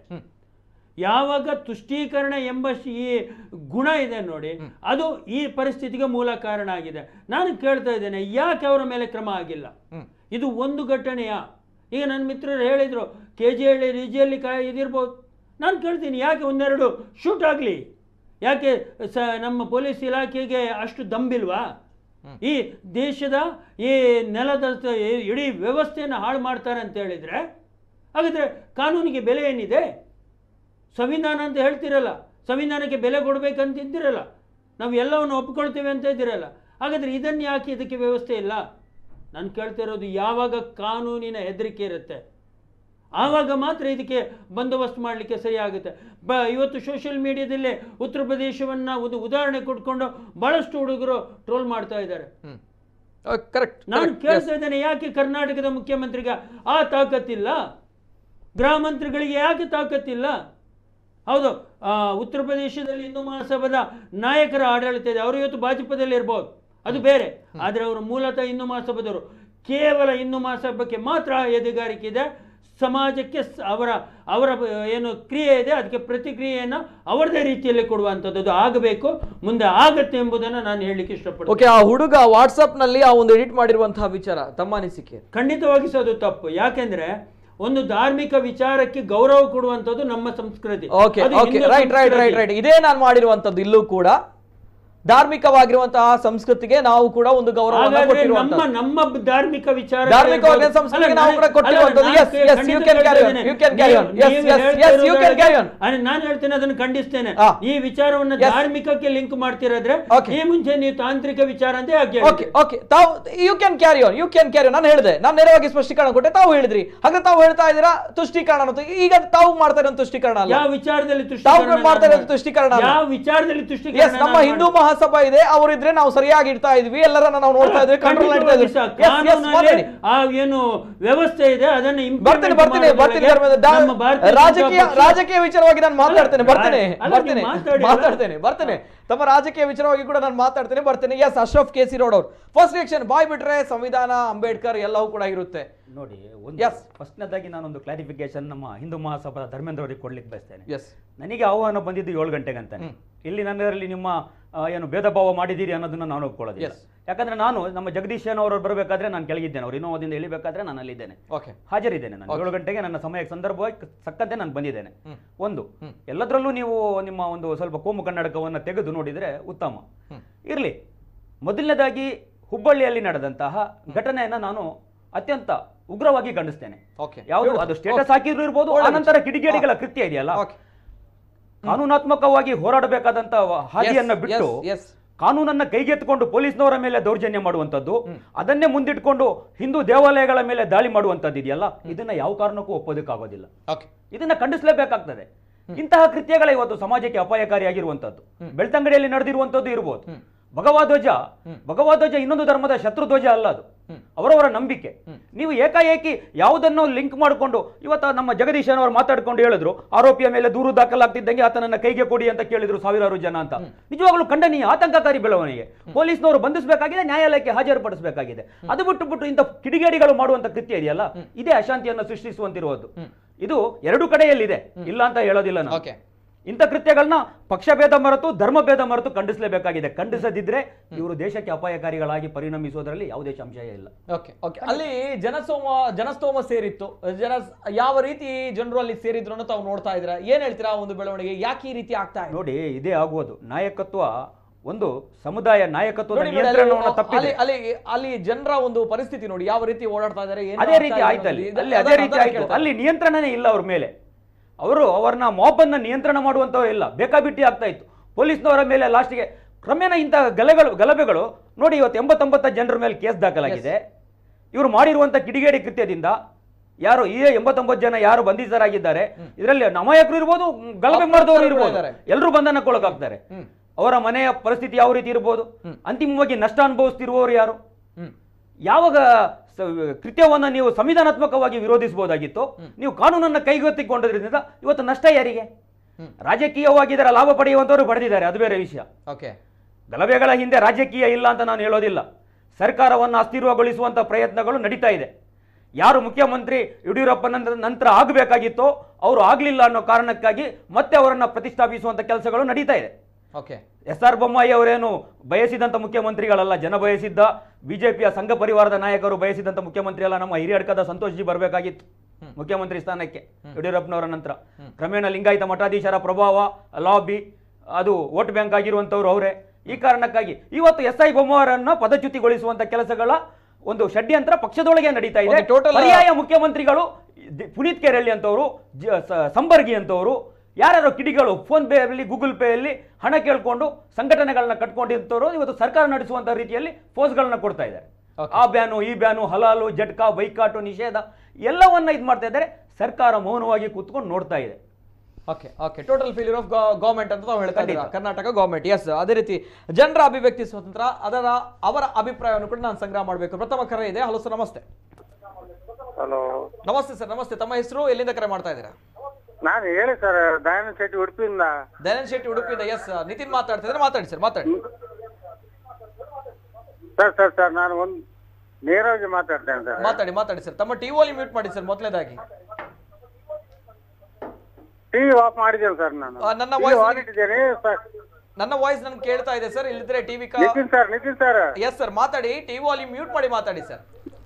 ಯಾವಾಗ ತುಷ್ಟೀಕರಣ ಎಂಬ ಶ್- ಈ ಗುಣ ಇದೆ ನೋಡಿ ಅದು ಈ ಪರಿಸ್ಥಿತಿಗೆ ಮೂಲ ಕಾರಣ ಆಗಿದೆ ನಾನು ಕೇಳ್ತಾ ಇದ್ದೇನೆ ಯಾಕೆ ಅವರ ಮೇಲೆ ಕ್ರಮ ಆಗಿಲ್ಲ ಇದು ಒಂದು ಘಟನೆಯ ಈಗ ನನ್ನ ಮಿತ್ರರು ಹೇಳಿದ್ರು ಕೆ ಜಿ ಹಳ್ಳಿ ರೀಜಿಯಲ್ಲಿ ಕಾ ಇದಿರ್ಬೋದು ನಾನು ಕೇಳ್ತೀನಿ ಯಾಕೆ ಒಂದೆರಡು ಶೂಟ್ ಆಗಲಿ ಯಾಕೆ ಸ ನಮ್ಮ ಪೊಲೀಸ್ ಇಲಾಖೆಗೆ ಅಷ್ಟು ದಂಬಿಲ್ವಾ ಈ ದೇಶದ ಈ ನೆಲದ ಸ- ಈ- ಇಡೀ ವ್ಯವಸ್ಥೆಯನ್ನು ಹಾಳು ಮಾಡ್ತಾರೆ ಅಂತ ಹೇಳಿದರೆ ಹಾಗಾದರೆ ಕಾನೂನಿಗೆ ಬೆಲೆ ಏನಿದೆ ಸಂವಿಧಾನ ಅಂತ ಹೇಳ್ತಿರಲ್ಲ ಸಂವಿಧಾನಕ್ಕೆ ಬೆಲೆ ಕೊಡಬೇಕಂತ ಇದ್ದಿರಲ್ಲ ನಾವು ಎಲ್ಲವನ್ನು ಒಪ್ಕೊಳ್ತೇವೆ ಅಂತ ಇದ್ದಿರಲ್ಲ ಹಾಗಾದರೆ ಇದನ್ನು ಯಾಕೆ ಇದಕ್ಕೆ ವ್ಯವಸ್ಥೆ ಇಲ್ಲ ನಾನು ಕೇಳ್ತಾ ಇರೋದು ಯಾವಾಗ ಕಾನೂನಿನ ಹೆದರಿಕೆ ಇರುತ್ತೆ ಆವಾಗ ಮಾತ್ರ ಇದಕ್ಕೆ ಬಂದೋಬಸ್ತ್ ಮಾಡಲಿಕ್ಕೆ ಸರಿ ಆಗುತ್ತೆ ಬ ಇವತ್ತು ಸೋಷಿಯಲ್ ಮೀಡಿಯಾದಲ್ಲಿ ಉತ್ತರ ಪ್ರದೇಶವನ್ನು ಒಂದು ಉದಾಹರಣೆ ಕೊಟ್ಕೊಂಡು ಭಾಳಷ್ಟು ಹುಡುಗರು ಟ್ರೋಲ್ ಮಾಡ್ತಾ ಇದ್ದಾರೆ ಕರೆಕ್ಟ್ ನಾನು ಕೇಳ್ತಾ ಇದ್ದೇನೆ ಯಾಕೆ ಕರ್ನಾಟಕದ ಮುಖ್ಯಮಂತ್ರಿಗೆ ಆ ತಾಕತ್ತಿಲ್ಲ ಗೃಹ ಮಂತ್ರಿಗಳಿಗೆ ಯಾಕೆ ತಾಕತ್ತಿಲ್ಲ ಹೌದು ಆ, ಉತ್ತರ ಪ್ರದೇಶದಲ್ಲಿ ಹಿಂದೂ ಮಹಾಸಭಾದ ನಾಯಕರ ಆಡಳಿತ ಇದೆ ಅವರು ಇವತ್ತು ಭಾಜಪದಲ್ಲಿ ಇರ್ಬೋದು ಅದು ಬೇರೆ ಆದರೆ ಅವರು ಮೂಲತಃ ಹಿಂದೂ ಮಹಾಸಭಾದವರು ಕೇವಲ ಹಿಂದೂ ಮಹಾಸಭಾಕ್ಕೆ ಮಾತ್ರ ಎದೆಗಾರಿಕೆ ಇದೆ ಸಮಾಜಕ್ಕೆ ಸ- ಅವರ ಅವರ ಬ- ಏನು ಕ್ರಿಯೆ ಇದೆ ಅದಕ್ಕೆ ಪ್ರತಿಕ್ರಿಯೆಯನ್ನು ಅವರದೇ ರೀತಿಯಲ್ಲಿ ಕೊಡುವಂಥದ್ದು ಅದು ಆಗಬೇಕು ಮುಂದೆ ಆಗತ್ತೆ ಎಂಬುದನ್ನು ನಾನು ಹೇಳಲಿಕ್ಕೆ ಇಷ್ಟಪಡ್ತೀನಿ ಓಕೆ ಆ ಹುಡುಗ ವಾಟ್ಸ್ಆಪ್ ನಲ್ಲಿ ಆ ಒಂದು ಎಡಿಟ್ ಮಾಡಿರುವಂತಹ ವಿಚಾರ ತಮ್ಮ ಅನಿಸಿಕೆ ಖಂಡಿತವಾಗಿ ಸಹ ಅದು ತಪ್ಪು ಯಾಕೆಂದ್ರೆ ಒಂದು ಧಾರ್ಮಿಕ ವಿಚಾರಕ್ಕೆ ಗೌರವ ಕೊಡುವಂಥದ್ದು ನಮ್ಮ ಸಂಸ್ಕೃತಿ ಓಕೆ ಅದು okay Hindu right right right ಸಂಸ್ಕೃತಿ. ರೈಟ್ ಇದೇ ನಾನು ಮಾಡಿರುವಂತದ್ದು ಇಲ್ಲೂ ಕೂಡ ಧಾರ್ಮಿಕವಾಗಿರುವಂತಹ ಸಂಸ್ಕೃತಿಗೆ ನಾವು ಕೂಡ ಒಂದು ಗೌರವವನ್ನು ಹಾಗಾದ್ರೆ ನಮ್ಮ ಕೊಟ್ಟಿರುವಂತದ್ದು ನಮ್ಮ ಬ- ಧಾರ್ಮಿಕ ವಿಚಾರ ಧಾರ್ಮಿಕವಾಗಿ ಸಂಸ್ಕೃತಿಗೆ ನಾವು ಕೂಡ ಕೊಟ್ಟಿರುವಂಥದ್ದು. Yes, yes, you can carry on. You can carry on. Yes, yes, yes, you can carry on. ನಾನು ಹೇಳ್ತೇನೆ ಅದನ್ನು ಖಂಡಿಸ್ತೇನೆ ಆ. ಈ ವಿಚಾರವನ್ನ Yes. ಧಾರ್ಮಿಕಕ್ಕೆ ಲಿಂಕ್ ಮಾಡ್ತಿರೋದ್ರೆ Okay. ಈ ಮುಂಚೆ ನೀವು ತಾಂತ್ರಿಕ ವಿಚಾರ ಅಂತ ಯಾಕೆ ಓಕೆ ಓಕೆ ತಾವು you can carry on you can carry ನಾನು ಹೇಳಿದೆ ನಾನು ನೇರವಾಗಿ ಸ್ಪಷ್ಟೀಕರಣ ಕೊಟ್ಟೆ ತಾವು ಹೇಳಿದ್ರಿ ಹಾಗೆ ತಾವು ಹೇಳ್ತಾ ಇದ್ದೀರಾ ತುಷ್ಟೀಕರಣ ಅನ್ನೋದು ಈಗ ತಾವು ಮಾಡ್ತಾ ಇರೋ ತುಷ್ಟೀಕರಣ ಅಲ್ಲ ಯಾವ ವಿಚಾರದಲ್ಲಿ ತಾವು ತುಷ್ಟೀಕರಣ ಮಾಡ್ತಾ ಇರೋದು ನಾನು- ತುಷ್ಟೀಕರಣ ಅಲ್ಲ. ಯಾವ ವಿಚಾರದಲ್ಲಿ ಎಸ್ ತುಷ್ಟೀಕರಣ ನಮ್ಮ ನಾನು ಹಿಂದೂ ಮಾಡಿ- ಮಹಾಸಭಾ ಇದೆ ಅವರಿದ್ರೆ ನಾವು ಸರಿಯಾಗಿ ಇಡ್ತಾ ಇದ್ವಿ ಎಲ್ಲರನ್ನ ನಾವು ನೋಡ್ತಾ ಇದ್ವಿ ಕಂಟ್ರೋಲ್ ಇಡ್ತಾ ಖಂಡಿತವಾಗಿ ಇದ್ವಿ ಸಹ Yes, yes, ಕಾನೂನಲ್ಲಿ ಮಾತಾಡಿ. ಆ ಏನು ವ್ಯವಸ್ಥೆ ಇದೆ ಅದನ್ನ implement ಬರ್ತೀನಿ ಬರ್ತೀನಿ ಬರ್ತೀನಿ ಮಾಡೋದ್ರೊಳಗೆ ಧರ್ಮದ ದಾ- ನಮ್ಮ ಭಾರತೀಯ ರಾಜಕೀಯ ಜನತಾ ಪಕ್ಷ- ರಾಜಕೀಯ ವಿಚಾರವಾಗಿ ನಾನು ಮಾತಾಡ್ತೇನೆ ಅಲ್ಲ, ಬರ್ತೇನೆ ಅಲ್ಲ, ಬರ್ತೀನಿ ನೀವು ಮಾತಾಡಿ, ಮಾತಾಡ್ತೇನೆ ಬರ್ತೇನೆ ತಮ್ಮ ರಾಜಕೀಯ ವಿಚಾರವಾಗಿ ಕೂಡ ನಾನು ಮಾತಾಡ್ತೇನೆ ಬರ್ತೀನಿ yes Ashraf K C road ಅವ್ರು ಫಸ್ಟ್ ರಿಯಾಕ್ಷನ್ ಬಾಯ್ ಬಿಟ್ರೆ ಸಂವಿಧಾನ ಅಂಬೇಡ್ಕರ್ ಎಲ್ಲವೂ ಕೂಡ ಇರುತ್ತೆ ನೋಡಿ ಒಂದು Yes. ಫಸ್ಟ್ನೇದಾಗಿ ನಾನೊಂದು ಕ್ಲಾರಿಫಿಕೇಶನ್ ನಮ್ಮ ಹಿಂದೂ ಮಹಾಸಭಾದ ಧರ್ಮೇಂದ್ರ ಅವರಿಗೆ ಕೊಡ್ಲಿಕ್ಕೆ ಬಯಸ್ತೇನೆ ಎಸ್ ನನಗೆ ಆಹ್ವಾನ ಬಂದಿದ್ದು ಏಳು ಗಂಟೆಗೆ ಅಂತಾನೆ ಇಲ್ಲಿ ನನ್ನಲ್ಲಿ ನಿಮ್ಮ ಆ, ಏನು ಭೇದ ಭಾವ ಮಾಡಿದ್ದೀರಿ ಅನ್ನೋದನ್ನ ನಾನು ಒಪ್ಕೊಳ್ಳೋದಿಲ್ಲ Yes. ಯಾಕಂದ್ರೆ ನಾನು ನಮ್ಮ ಜಗದೀಶನ್ ಅವರು ಬರಬೇಕಾದ್ರೆ ನಾನು ಕೆಳಗಿದ್ದೇನೆ ಅವ್ರು ಇನ್ನೋವಾದಿಂದ ಇಳಿಬೇಕಾದ್ರೆ ನಾನು ಅಲ್ಲಿದ್ದೇನೆ ಓಕೆ ಹಾಜರಿದ್ದೇನೆ ನಾನು ಏಳು ಗಂಟೆಗೆ ನನ್ನ ಸಮಯಕ್ಕೆ ಸಂದರ್ಭವಾಗಿ ಸಕ್ಕಂತೆ ನಾನು ಬಂದಿದ್ದೇನೆ ಒಂದು ಎಲ್ಲದರಲ್ಲೂ ನೀವು ನಿಮ್ಮ ಒಂದು ಸ್ವಲ್ಪ ಕೋಮು ಕನ್ನಡಕವನ್ನು ತೆಗೆದು ನೋಡಿದರೆ ಉತ್ತಮ ಇರಲಿ ಮೊದಲನೇದಾಗಿ ಹುಬ್ಬಳ್ಳಿಯಲ್ಲಿ ನಡೆದಂತಹ ಘಟನೆಯನ್ನ ನಾನು ಅತ್ಯಂತ ಉಗ್ರವಾಗಿ ಖಂಡಿಸ್ತೇನೆ ಓಕೆ ಯಾವುದು ಅದು ಸ್ಟೇಟಸ್ ಹಾಕಿದ್ರು ಇರ್ಬೋದು ಒಳ್ಳೆ ಆನಂತರ ವಿಚಾರ. ಕಿಡಿಗೇಡಿಗಳ ಕೃತ್ಯ ಇದೆಯಲ್ಲ ಓಕೆ ಕಾನೂನಾತ್ಮಕವಾಗಿ ಹೋರಾಡಬೇಕಾದಂತ ಹಾದಿಯನ್ನ ಬಿಟ್ಟು ಎಸ್ ಕಾನೂನನ್ನ ಕೈಗೆತ್ತಿಕೊಂಡು ಪೊಲೀಸ್ನವರ ಮೇಲೆ ದೌರ್ಜನ್ಯ ಮಾಡುವಂತದ್ದು ಅದನ್ನೇ ಮುಂದಿಟ್ಕೊಂಡು ಹಿಂದೂ ದೇವಾಲಯಗಳ ಮೇಲೆ ದಾಳಿ ಮಾಡುವಂತದ್ದು ಇದೆಯಲ್ಲ ಇದನ್ನ ಯಾವ ಕಾರಣಕ್ಕೂ ಒಪ್ಪೋದಕ್ಕಾಗೋದಿಲ್ಲ ಓಕೆ ಇದನ್ನ ಖಂಡಿಸಲೇಬೇಕಾಗ್ತದೆ ಇಂತಹ ಕೃತ್ಯಗಳ ಇವತ್ತು ಸಮಾಜಕ್ಕೆ ಅಪಾಯಕಾರಿಯಾಗಿರುವಂತದ್ದು ಬೆಳ್ತಂಗಡಿಯಲ್ಲಿ ನಡೆದಿರುವಂತದ್ದು ಇರಬಹುದು ಭಗವಾಧ್ವಜ ಭಗವಾಧ್ವಜ ಇನ್ನೊಂದು ಧರ್ಮದ ಶತ್ರುಧ್ವಜ ಅಲ್ಲ ಅದು ಅವರವರ ನಂಬಿಕೆ ನೀವು ಏಕಾಏಕಿ ಯಾವುದನ್ನು ಲಿಂಕ್ ಮಾಡಿಕೊಂಡು ಇವತ್ತು ನಮ್ಮ ಜಗದೀಶನ್ ಅವರು ಮಾತಾಡ್ಕೊಂಡು ಹೇಳಿದ್ರು ಆರೋಪಿಯ ಮೇಲೆ ದೂರು ದಾಖಲಾಗ್ತಿದ್ದಂಗೆ ಆತನನ್ನ ಕೈಗೆ ಕೊಡಿ ಅಂತ ಕೇಳಿದ್ರು ಸಾವಿರಾರು ಜನ ಅಂತ ನಿಜವಾಗ್ಲೂ ಖಂಡನೀಯ ಆತಂಕಕಾರಿ ಬೆಳವಣಿಗೆ ಪೊಲೀಸ್ನವರು ಬಂಧಿಸಬೇಕಾಗಿದೆ ನ್ಯಾಯಾಲಯಕ್ಕೆ ಹಾಜರುಪಡಿಸಬೇಕಾಗಿದೆ ಅದು ಬಿಟ್ಟು ಬಿಟ್ಟು ಇಂಥ ಕಿಡಿಗೇಡಿಗಳು ಮಾಡುವಂತ ಕೃತ್ಯ ಇದೆಯಲ್ಲ ಇದೇ ಅಶಾಂತಿಯನ್ನು ಸೃಷ್ಟಿಸುವಂತಿರುವುದು ಇದು ಎರಡು ಕಡೆಯಲ್ಲಿದೆ ಇಲ್ಲ ಅಂತ ಹೇಳೋದಿಲ್ಲ ನಾನು ಓಕೆ ಇಂಥ ಕೃತ್ಯಗಳನ್ನ ಪಕ್ಷಭೇದ ಮರೆತು ಧರ್ಮಭೇದ ಮರೆತು ಖಂಡಿಸಲೇಬೇಕಾಗಿದೆ ಖಂಡಿಸದಿದ್ರೆ ಇವರು ದೇಶಕ್ಕೆ ಅಪಾಯಕಾರಿಗಳಾಗಿ ಪರಿಣಮಿಸುವುದರಲ್ಲಿ ಯಾವುದೇ ಸಂಶಯ ಇಲ್ಲ ಓಕೆ ಓಕೆ ಅಲ್ಲಿ ಜನಸ್ತೋಮ ಜನಸ್ತೋಮ ಸೇರಿತ್ತು ಜನ ಯಾವ ರೀತಿ ಜನರು ಅಲ್ಲಿ ಸೇರಿದ್ರು ಅಂತ ತಾವು ನೋಡ್ತಾ ಇದ್ದೀರಾ ಏನ್ ಹೇಳ್ತೀರಾ ಆ ಒಂದು ಬೆಳವಣಿಗೆ ಯಾಕೆ ಈ ರೀತಿ ಆಗ್ತಾ ಇದೆ ನೋಡಿ ಇದೇ ಆಗುವುದು ನಾಯಕತ್ವ ಒಂದು ಸಮುದಾಯ ನಾಯಕತ್ವದ ನೋಡಿ ನೋಡಿ, ಅಲ್ಲಿ- ನಿಯಂತ್ರಣವನ್ನು ತಪ್ಪಿದೆ ಅಲ್ಲಿ ಅಲ್ಲಿ ಅಲ್ಲಿ ಜನರ ಒಂದು ಪರಿಸ್ಥಿತಿ ನೋಡಿ ಯಾವ ರೀತಿ ಓಡಾಡ್ತಾ ಇದ್ದಾರೆ ಏನು ಅದೇ ಆಗ್ತಾ ರೀತಿ ಇದೆ ಆಯ್ತು ಅಲ್ಲಿ ಅನ್ನೋದು ಅಲ್ಲಿ ಇದನ್ನ- ಅದೇ ರೀತಿ ಅದನ್ನ ಆಯ್ತು ಕೇಳ್ತಾ ಅಲ್ಲಿ ನಿಯಂತ್ರಣನೇ ಇಲ್ಲ ಅವ್ರ ಮೇಲೆ ಅವರು ಅವರನ್ನ ಮಾಬನ್ನ ನಿಯಂತ್ರಣ ಮಾಡುವಂತವ್ರು ಇಲ್ಲ ಬೇಕಾಬಿಟ್ಟಿ ಆಗ್ತಾ ಇತ್ತು ಪೊಲೀಸ್ನವರ ಮೇಲೆ ಲಾಸ್ಟ್ಗೆ ಕ್ರಮೇಣ ಇಂಥ ಗಲಭೆಗಳು ಗಲಭೆಗಳು ನೋಡಿ ಇವತ್ತು ಎಂಬತ್ತೊಂಬತ್ತು ಜನರ ಮೇಲೆ ಕೇಸ್ ದಾಖಲಾಗಿದೆ ಇವರು ಮಾಡಿರುವಂತ ಕಿಡಿಗೇಡಿ ಕೃತ್ಯದಿಂದ ಯಾರು ಈ ಎಂಬತ್ತೊಂಬತ್ತು ಜನ ಯಾರು ಬಂಧಿತರಾಗಿದ್ದಾರೆ ಇದರಲ್ಲಿ ಅಮಾಯಕರು ಇರ್ಬೋದು ಮ್, ಗಲಭೆ ಮಾಡಿದವರು ಇರ್ಬೋದು ಇದ್ದಾರೆ. ಎಲ್ಲರೂ ಬಂಧನಕ್ಕೊಳಗಾಗ್ತಾರೆ ಅವರ ಮನೆಯ ಪರಿಸ್ಥಿತಿ ಯಾವ ರೀತಿ ಇರ್ಬೋದು ಅಂತಿಮವಾಗಿ ನಷ್ಟ ಅನುಭವಿಸ್ತಿರುವವರು ಯಾರು ಹ್ಮ್. ಯಾವಾಗ ಸ- ಕೃತ್ಯವನ್ನ ನೀವು ಸಂವಿಧಾನಾತ್ಮಕವಾಗಿ ವಿರೋಧಿಸಬಹುದಾಗಿತ್ತು ನೀವು ಕಾನೂನನ್ನ ಕೈಗೆತ್ತಿಕೊಂಡದ್ರಿಂದ ಇವತ್ತು ನಷ್ಟ ಯಾರಿಗೆ ರಾಜಕೀಯವಾಗಿ ಇದರ ಲಾಭ ಪಡೆಯುವಂತವರು ಪಡೆದಿದ್ದಾರೆ ಅದು ಬೇರೆ ವಿಷಯ ಓಕೆ ಗಲಭೆಗಳ ಹಿಂದೆ ರಾಜಕೀಯ ಇಲ್ಲ ಅಂತ ನಾನು ಹೇಳೋದಿಲ್ಲ ಸರ್ಕಾರವನ್ನು ಅಸ್ಥಿರಗೊಳಿಸುವಂತ ಪ್ರಯತ್ನಗಳು ನಡೀತಾ ಇದೆ ಯಾರು ಮುಖ್ಯಮಂತ್ರಿ ಯಡಿಯೂರಪ್ಪನ ನಂತರ ಆಗಬೇಕಾಗಿತ್ತೋ ಅವರು ಆಗಲಿಲ್ಲ ಅನ್ನೋ ಕಾರಣಕ್ಕಾಗಿ ಮತ್ತೆ ಅವರನ್ನ ಪ್ರತಿಷ್ಠಾಪಿಸುವಂತ ಕೆಲಸಗಳು ನಡೀತಾ ಇದೆ ಓಕೆ ಎಸ್ ಆರ್ ಬೊಮ್ಮಾಯಿ ಅವರೇನು ಬಯಸಿದಂತ ಮುಖ್ಯಮಂತ್ರಿಗಳಲ್ಲ ಜನ ಬಯಸಿದ್ದ ಬಿಜೆಪಿಯ ಸಂಘ ಪರಿವಾರದ ನಾಯಕರು ಬಯಸಿದಂತ ಮುಖ್ಯಮಂತ್ರಿ ಅಲ್ಲ ನಮ್ಮ ಹಿರಿಯಡ್ಕದ ಸಂತೋಷ್ ಜಿ ಬರಬೇಕಾಗಿತ್ತು ಮುಖ್ಯಮಂತ್ರಿ ಸ್ಥಾನಕ್ಕೆ ಯಡಿಯೂರಪ್ಪನವರ ನಂತರ ಕ್ರಮೇಣ ಲಿಂಗಾಯತ ಮಠಾಧೀಶರ ಪ್ರಭಾವ ಲಾಬಿ ಅದು ವೋಟ್ ಬ್ಯಾಂಕ್ ಆಗಿರುವಂತವ್ರು ಅವರೇ ಈ ಕಾರಣಕ್ಕಾಗಿ ಇವತ್ತು ಎಸ್ ಐ ಬೊಮ್ಮಾವರನ್ನ ಪದಚ್ಯುತಿಗೊಳಿಸುವಂತ ಕೆಲಸಗಳ ಒಂದು ಷಡ್ಯಂತ್ರ ಪಕ್ಷದೊಳಗೆ ನಡೀತಾ ಇದೆ ಒಂದು total- ಪರ್ಯಾಯ ಮುಖ್ಯಮಂತ್ರಿಗಳು ದಿ- ಪುನೀತ್ ಕೆರಳ್ಳಿ ಅಂತವರು ಜ- ಸ- ಸಂಬರ್ಗಿ ಅಂತವರು ಯಾರ್ಯಾರೋ ಕಿಡಿಗಳು ಫೋನ್ ಪೇ ಅಲ್ಲಿ ಗೂಗಲ್ ಪೇ ಅಲ್ಲಿ ಹಣ ಕೇಳ್ಕೊಂಡು ಸಂಘಟನೆಗಳನ್ನ ಕಟ್ಕೊಂಡಿರ್ತವರು ಇವತ್ತು ಸರ್ಕಾರ ನಡೆಸುವಂತ ರೀತಿಯಲ್ಲಿ ಫೋರ್ಸ್ಗಳನ್ನ ಕೊಡ್ತಾ ಇದ್ದಾರೆ Okay. ಆ ಬ್ಯಾನು ಈ ಬ್ಯಾನು ಹಲಾಲು ಜಟ್ಕಾ ಬೈಕಾಟು ನಿಷೇಧ ಎಲ್ಲವನ್ನ ಇದು ಮಾಡ್ತಾ ಇದ್ದಾರೆ ಸರ್ಕಾರ ಮೌನವಾಗಿ ಕೂತ್ಕೊಂಡು ನೋಡ್ತಾ ಇದೆ okay okay total failure of government ಅಂತ ನಾವು ಹೇಳ್ತಾ ಇದ್ದೀರಾ ಖಂಡಿತ. ಕರ್ನಾಟಕ ಗವರ್ಮೆಂಟ್ ಎಸ್ ಅದೇ ರೀತಿ ಜನರ ಅಭಿವ್ಯಕ್ತಿ ಸ್ವಾತಂತ್ರ್ಯ ಅದರ ಅವರ ಅಭಿಪ್ರಾಯವನ್ನು ಕೂಡ ನಾನು ಸಂಗ್ರಹ ಮಾಡಬೇಕು ಪ್ರಥಮ ಕರೆ ಇದೆ ಹಲೋ ಸರ್ ನಮಸ್ತೆ ಹಲೋ ನಮಸ್ತೆ ಸರ್ ನಮಸ್ತೆ ತಮ್ಮ ಹೆಸರು ಎಲ್ಲಿಂದ ಕರೆ ಮಾಡ್ತಾ ಇದ್ದೀರಾ ನಾನು ಹೇಳಿ ಸರ್ ದಯಾನಂದ ಶೆಟ್ಟಿ ಉಡುಪಿಯಿಂದ ದಯಾನಂದ್ ಶೆಟ್ಟಿ ಉಡುಪಿಯಿಂದ ಎಸ್ ನಿತಿನ್ ಮಾತಾಡ್ತಿದ್ರೆ ಮಾತಾಡಿ ಸರ್ ಮಾತಾಡಿ ಸರ್ ಸರ್ ಸರ್ ನಾನು ಒಂದು ನೇರವಾಗಿ ಮಾತಾಡ್ತೇನೆ ಸರ್ ಮಾತಾಡಿ ಮಾತಾಡಿ ಸರ್ ತಮ್ಮ ಟಿವಿ ಮ್ಯೂಟ್ ಮಾಡಿ ಸರ್ ಮೊದಲನೇದಾಗಿ ಟಿವಿ ಆಫ್ ಮಾಡಿದ್ದೇನೆ ಸರ್ ನಾನು ಆ, ನನ್ನ TV voice on ಇಟ್ಟಿದ್ದೇನೆ ಸರ್ ನನ್ನ ವಾಯ್ಸ್ ನನ್ಗೆ ಕೇಳ್ತಾ ಇದೆ ಸರ್ ಇಲ್ಲಿದ್ರೆ ಟಿವಿ ಕಾ Nitin sir Nitin sir yes sir ಮಾತಾಡಿ ಟಿವಿ ವಾಲ್ಯೂಮ್ ಮ್ಯೂಟ್ ಮಾಡಿ ಮಾತಾಡಿ ಸರ್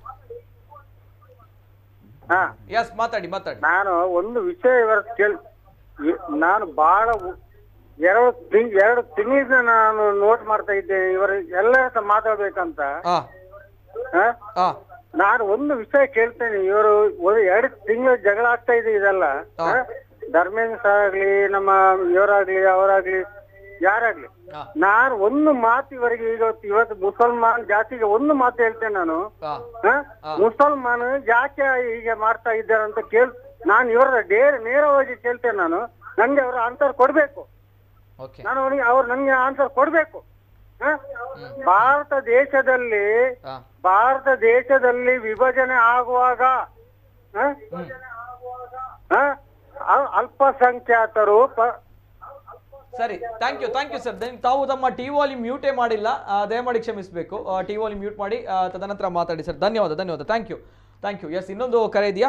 ಹಾ ಎಸ್ ಮಾತಾಡಿ ಮಾತಾಡಿ ನಾನು ಒಂದು ವಿಷಯ ಇವರ ಕೇಳ್ ಇ- ನಾನು ಬಹಳ ಉ- ಎರಡು ತಿಂಗ್ ಎರಡು ತಿಂಗಳಿಂದ ನಾನು ನೋಟ್ ಮಾಡ್ತಾ ಇದ್ದೇನೆ ಇವರ ಎಲ್ಲರ ಹತ್ರ ಮಾತಾಡ್ಬೇಕಂತ ಹಾ ಹಾ? ಹಾ ನಾನು ಒಂದು ವಿಷಯ ಕೇಳ್ತೇನೆ ಇವರು ಒಂದು ಎರಡು ತಿಂಗಳು ಜಗಳ ಆಗ್ತಾ ಇದೆ ಇದೆಲ್ಲ ಹಾ. ಹಾ? ಧರ್ಮೇಂದ್ರ ಆಗ್ಲಿ ನಮ್ಮ ಇವರಾಗ್ಲಿ ಅವರಾಗ್ಲಿ ಯಾರಾಗ್ಲಿ ಹಾ. ನಾನು ಒಂದು ಮಾತು ಇವರಿಗೆ ಇವತ್ತು ಇವತ್ತು ಮುಸಲ್ಮಾನ್ ಜಾತಿಗೆ ಒಂದು ಮಾತು ಹೇಳ್ತೇನೆ ನಾನು ಹಾ ಹಾ? ಹಾ. ಮುಸಲ್ಮಾನ್ ಯಾಕೆ ಹೀಗೆ ಮಾಡ್ತಾ ಇದ್ದಾರೆ ಅಂತ ಕೇಳ್ ನಾನು ಇವರ ನೇರ ನೇರವಾಗಿ ಕೇಳ್ತೇನೆ ನಾನು ನಂಗೆ ಅವರ ಆನ್ಸರ್ ಕೊಡ್ಬೇಕು ಓಕೆ ನಾನು ಅವನಿಗೆ ಅವ್ರು ನಂಗೆ ಆನ್ಸರ್ ಕೊಡ್ಬೇಕು ಹಾ? ಭಾರತ ದೇಶದಲ್ಲಿ ಹಾ ಭಾರತ ದೇಶದಲ್ಲಿ ವಿಭಜನೆ ಆಗುವಾಗ ಹ? ಹ? ಅಲ್- ಅಲ್ಪಸಂಖ್ಯಾತರು ಪ- ಸರಿ thank you thank you sir ತಾವು ತಮ್ಮ ಟಿ ವಾಲಿ ಮ್ಯೂಟೇ ಮಾಡಿಲ್ಲ ಆ, ದಯಮಾಡಿ ಕ್ಷಮಿಸಬೇಕು ಟಿ ವಾಲಿ ಮ್ಯೂಟ್ ಮಾಡಿ ಆ, ತದನಂತರ ಮಾತಾಡಿ ಸರ್ ಧನ್ಯವಾದ ಧನ್ಯವಾದ thank you thank you yes ಇನ್ನೊಂದು ಕರೆ ಇದೆಯಾ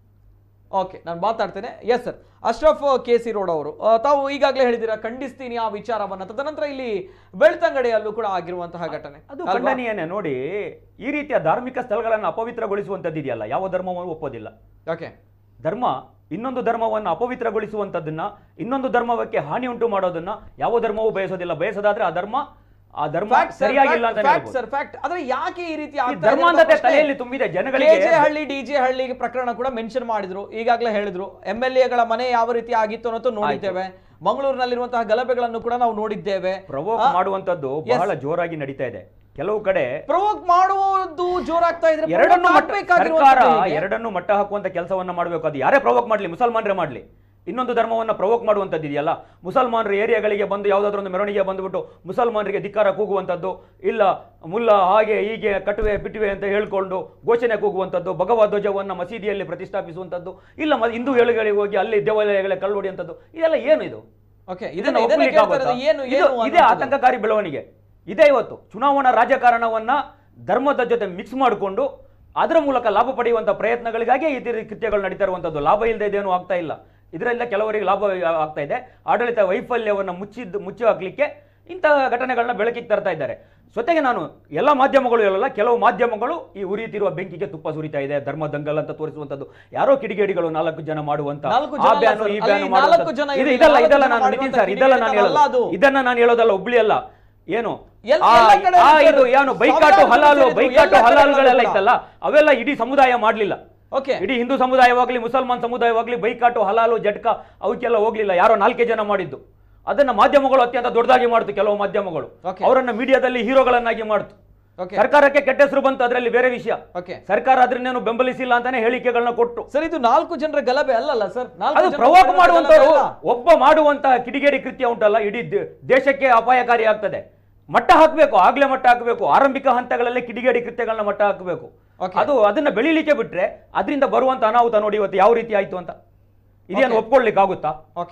ಓಕೆ ನಾನು ಮಾತಾಡ್ತೇನೆ yes sir Ashraf K C road ಅವರು ಆ, ತಾವು ಈಗಾಗಲೇ ಹೇಳಿದ್ದೀರಾ ಖಂಡಿಸ್ತೀನಿ ಆ ವಿಚಾರವನ್ನ ತದನಂತರ ಇಲ್ಲಿ ಬೆಳ್ತಂಗಡಿಯಲ್ಲೂ ಕೂಡ ಆಗಿರುವಂತಹ ಘಟನೆ ಅದು ಅಲ್ವಾ? ಖಂಡನೀಯನೇ ನೋಡಿ ಈ ರೀತಿಯ ಧಾರ್ಮಿಕ ಸ್ಥಳಗಳನ್ನು ಅಪವಿತ್ರಗೊಳಿಸುವಂಥದ್ದು ಇದೆಯಲ್ಲ ಯಾವ ಧರ್ಮವನ್ನು ಒಪ್ಪೋದಿಲ್ಲ ಓಕೆ ಧರ್ಮ ಇನ್ನೊಂದು ಧರ್ಮವನ್ನು ಅಪವಿತ್ರಗೊಳಿಸುವಂಥದ್ದನ್ನ ಇನ್ನೊಂದು ಧರ್ಮಕ್ಕೆ ಹಾನಿ ಉಂಟು ಮಾಡೋದನ್ನ ಯಾವ ಧರ್ಮವೂ ಬಯಸೋದಿಲ್ಲ ಬಯಸೋದಾದ್ರೆ ಆ ಧರ್ಮ ಆ ಧರ್ಮ ಫ್ಯಾಕ್ಟ್ ಸರಿಯಾಗಿಲ್ಲ ಅಂತ ಫ್ಯಾಕ್ಟ್ ಸರ್ ಫ್ಯಾಕ್ಟ್ ಆದ್ರೆ ಯಾಕೆ ಈ ರೀತಿ ಆಗ್ತಾ ಇದೆ ಅಂತ ಧರ್ಮಾಂಧತೆ ಪ್ರಶ್ನೆ. ತಲೆಯಲ್ಲಿ ತುಂಬಿದೆ ಜನಗಳಿಗೆ ಕೆಜೆ ಹಳ್ಳಿ ಡಿಜೆ ಹಳ್ಳಿ ಪ್ರಕರಣ ಕೂಡ ಮೆನ್ಷನ್ ಮಾಡಿದ್ರು ಈಗಾಗಲೇ ಹೇಳಿದ್ರು ಎಂ ಎಲ್ ಎಗಳ ಮನೆ ಯಾವ ರೀತಿ ಆಗಿತ್ತು ಅನ್ನೋದು ನೋಡಿದ್ದೇವೆ ಮಂಗಳೂರಿನಲ್ಲಿರುವಂತಹ ಗಲಭೆಗಳನ್ನು ಕೂಡ ನಾವು ನೋಡಿದ್ದೇವೆ ಪ್ರವೋಕ್ ಮಾಡುವಂತದ್ದು ಬಹಳ ಜೋರಾಗಿ ನಡೀತಾ ಇದೆ ಕೆಲವು ಕಡೆ ಪ್ರವೋಕ್ ಮಾಡುವುದು ಜೋರಾಗ್ತಾ ಇದ್ರೆ ಎರಡನ್ನು provoke ಮಟ್ಟ ಸರ್ಕಾರ ಆಗ್ಬೇಕಾಗಿರುವಂಥದ್ದು ಹೇಗೆ? ಎರಡನ್ನು ಮಟ್ಟ ಹಾಕುವಂತ ಕೆಲಸವನ್ನ ಮಾಡಬೇಕು ಅದು ಯಾರೇ ಪ್ರವೋಕ್ ಮಾಡ್ಲಿ ಮುಸಲ್ಮಾನರೇ ಮಾಡ್ಲಿ ಇನ್ನೊಂದು ಧರ್ಮವನ್ನ ಪ್ರವೋಕ್ ಮಾಡುವಂಥದ್ದು ಇದೆಯಲ್ಲ ಮುಸಲ್ಮಾನರ ಏರಿಯಾಗಳಿಗೆ ಬಂದು ಯಾವುದಾದ್ರೂ ಒಂದು ಮೆರವಣಿಗೆ ಬಂದುಬಿಟ್ಟು ಮುಸಲ್ಮಾನರಿಗೆ ಧಿಕ್ಕಾರ ಕೂಗುವಂಥದ್ದು ಇಲ್ಲ ಮುಲ್ಲ ಹಾಗೆ ಹೀಗೆ ಕಟುವೆ ಪಿಟುವೆ ಅಂತ ಹೇಳ್ಕೊಂಡು ಘೋಷಣೆ ಕೂಗುವಂಥದ್ದು ಭಗವದ್ ಧ್ವಜವನ್ನ ಮಸೀದಿಯಲ್ಲಿ ಪ್ರತಿಷ್ಠಾಪಿಸುವಂಥದ್ದು ಇಲ್ಲ ಮ- ಹಿಂದೂ ಹೇಳುಗಳಿಗೆ ಹೋಗಿ ಅಲ್ಲಿ ದೇವಾಲಯಗಳ ಕಳ್ಳುಡಿಯುವಂಥದ್ದು ಇದೆಲ್ಲ ಏನು ಇದು Okay, ಇದನ್ನ ಇದನ್ನ- ಇದನ್ನ ಒಪ್ಪಲಿಕ್ಕೆ ಕೇಳ್ತಾ ಆಗುತ್ತಾ? ಇರೋದು ಏನು ಇದು- ಏನು ಇದೇ ಅನ್ನೋದು. ಆತಂಕಕಾರಿ ಬೆಳವಣಿಗೆ ಇದೇ ಇವತ್ತು ಚುನಾವಣಾ ರಾಜಕಾರಣವನ್ನ ಧರ್ಮದ ಜೊತೆ ಮಿಕ್ಸ್ ಮಾಡಿಕೊಂಡು ಅದರ ಮೂಲಕ ಲಾಭ ಪಡೆಯುವಂತ ಪ್ರಯತ್ನಗಳಿಗಾಗಿ ಈ ರೀತಿ ಕೃತ್ಯಗಳು ನಡೀತಾ ಇರುವಂತದ್ದು ಲಾಭ ಇಲ್ಲದೆ ಇದೇನು ಆಗ್ತಾ ಇಲ್ಲ ಇದರಿಂದ ಕೆಲವರಿಗೆ ಲಾಭ ಆಗ್ತಾ ಇದೆ ಆಡಳಿತ ವೈಫಲ್ಯವನ್ನ ಮುಚ್ಚಿದ್ದು ಮುಚ್ಚಿ ಹಾಕ್ಲಿಕ್ಕೆ ಇಂತಹ ಘಟನೆಗಳನ್ನ ಬೆಳಕಿಗೆ ತರ್ತಾ ಇದ್ದಾರೆ ಜೊತೆಗೆ ನಾನು ಎಲ್ಲ ಮಾಧ್ಯಮಗಳು ಹೇಳಲ್ಲ ಕೆಲವು ಮಾಧ್ಯಮಗಳು ಈ ಉರಿಯುತ್ತಿರುವ ಬೆಂಕಿಗೆ ತುಪ್ಪ ಸುರಿತಾ ಇದೆ ಧರ್ಮ ದಂಗಲ್ ಅಂತ ತೋರಿಸುವಂತದ್ದು ಯಾರೋ ಕಿಡಿಗೇಡಿಗಳು ನಾಲ್ಕು ಜನ ಮಾಡುವಂತ ನಾಲ್ಕು ಆ ಜನ ಅಲ್ಲ ಬ್ಯಾನು ಸರ್, ಈ ಅಲ್ಲಿ ಬ್ಯಾನು ನಾಲ್ಕು ಮಾಡುವಂಥದ್ದು. ಜನ ಇದು ಇರಲಿ, ಇದಲ್ಲ ನಾಲ್ಕು ಇದಲ್ಲ ಜನ ನಾನು ನಿತಿನ್ ಮಾಡಿರುವಂಥ ಸರ್ ಇದೆಲ್ಲ ನಾನು ಕಿಡಿಗೇಡಿತನ ಅಲ್ಲ ಅದು. ಹೇಳೋದು ಇದನ್ನ ನಾನು ಹೇಳೋದಲ್ಲ ಹುಬ್ಳಿ ಅಲ್ಲ ಏನು ಎಲ್- ಆ- ಎಲ್ಲ ಕಡೆ ಆ ಇದೆ ಇದು ಸರ್. ಏನು ಬೈಕಾಟು ಸಾವಿರಾರು ಹಲಾಲು ಜನ ಸೇರಿದ್ರು, ಬೈಕಾಟು ಎಲ್ಲ ಕಡೆ ಹಲಾಲ್ಗಳೆಲ್ಲ ಕೂಡ. ಇತ್ತಲ್ಲ ಅವೆಲ್ಲ ಇಡೀ ಸಮುದಾಯ ಮಾಡ್ಲಿಲ್ಲ ಓಕೆ ಇಡೀ ಹಿಂದೂ ಸಮುದಾಯವಾಗ್ಲಿ ಮುಸಲ್ಮಾನ್ ಸಮುದಾಯವಾಗ್ಲಿ ಬೈಕಾಟು ಹಲಾಲು ಜಟ್ಕ ಅವಕ್ಕೆಲ್ಲ ಹೋಗ್ಲಿಲ್ಲ ಯಾರೋ ನಾಲ್ಕೇ ಜನ ಮಾಡಿದ್ದು ಅದನ್ನ ಮಾಧ್ಯಮಗಳು ಅತ್ಯಂತ ದೊಡ್ಡದಾಗಿ ಮಾಡ್ತು ಕೆಲವು ಮಾಧ್ಯಮಗಳು Okay. ಅವರನ್ನ ಮೀಡಿಯಾದಲ್ಲಿ ಹೀರೋಗಳನ್ನಾಗಿ ಮಾಡ್ತು ಓಕೆ ಸರ್ಕಾರಕ್ಕೆ ಕೆಟ್ಟ ಹೆಸರು ಬಂತು ಅದರಲ್ಲಿ ಬೇರೆ ವಿಷಯ ಓಕೆ ಸರ್ಕಾರ ಅದನ್ನೇನು ಬೆಂಬಲಿಸಿಲ್ಲ ಅಂತಾನೆ ಹೇಳಿಕೆಗಳನ್ನ ಕೊಟ್ಟು ಸರ್ ಇದು ನಾಲ್ಕು ಜನರ ಗಲಭೆ ಅಲ್ಲಲ್ಲ ಸರ್ ನಾಲ್ಕು ಅದು ಜನರ ಪ್ರವೋಕ್ ಗಲಭೆ ಮಾಡುವಂತವರು ಅಲ್ಲ. ಒಬ್ಬ ಮಾಡುವಂತಹ ಕಿಡಿಗೇಡಿ ಕೃತ್ಯ ಉಂಟಲ್ಲ ಇಡೀ ದೇ- ದೇಶಕ್ಕೆ ಅಪಾಯಕಾರಿ ಆಗ್ತದೆ ಮಟ್ಟ ಹಾಕಬೇಕು ಆಗ್ಲೇ ಮಟ್ಟ ಹಾಕಬೇಕು ಆರಂಭಿಕ ಹಂತಗಳಲ್ಲೇ ಕಿಡಿಗೇಡಿ ಕೃತ್ಯಗಳನ್ನ ಮಟ್ಟ ಹಾಕಬೇಕು Okay. ಅದು ಅದನ್ನ ಬೆಳಿಲಿಕ್ಕೆ ಬಿಟ್ರೆ ಅದರಿಂದ ಬರುವಂತ ಅನಾಹುತ ನೋಡಿ ಇವತ್ತು ಯಾವ ರೀತಿ ಆಯ್ತು ಅಂತ ಇದೇನು Okay. ಒಪ್ಕೊಳ್ಳಿಕ್ಕೆ ಆಗುತ್ತಾ ಓಕೆ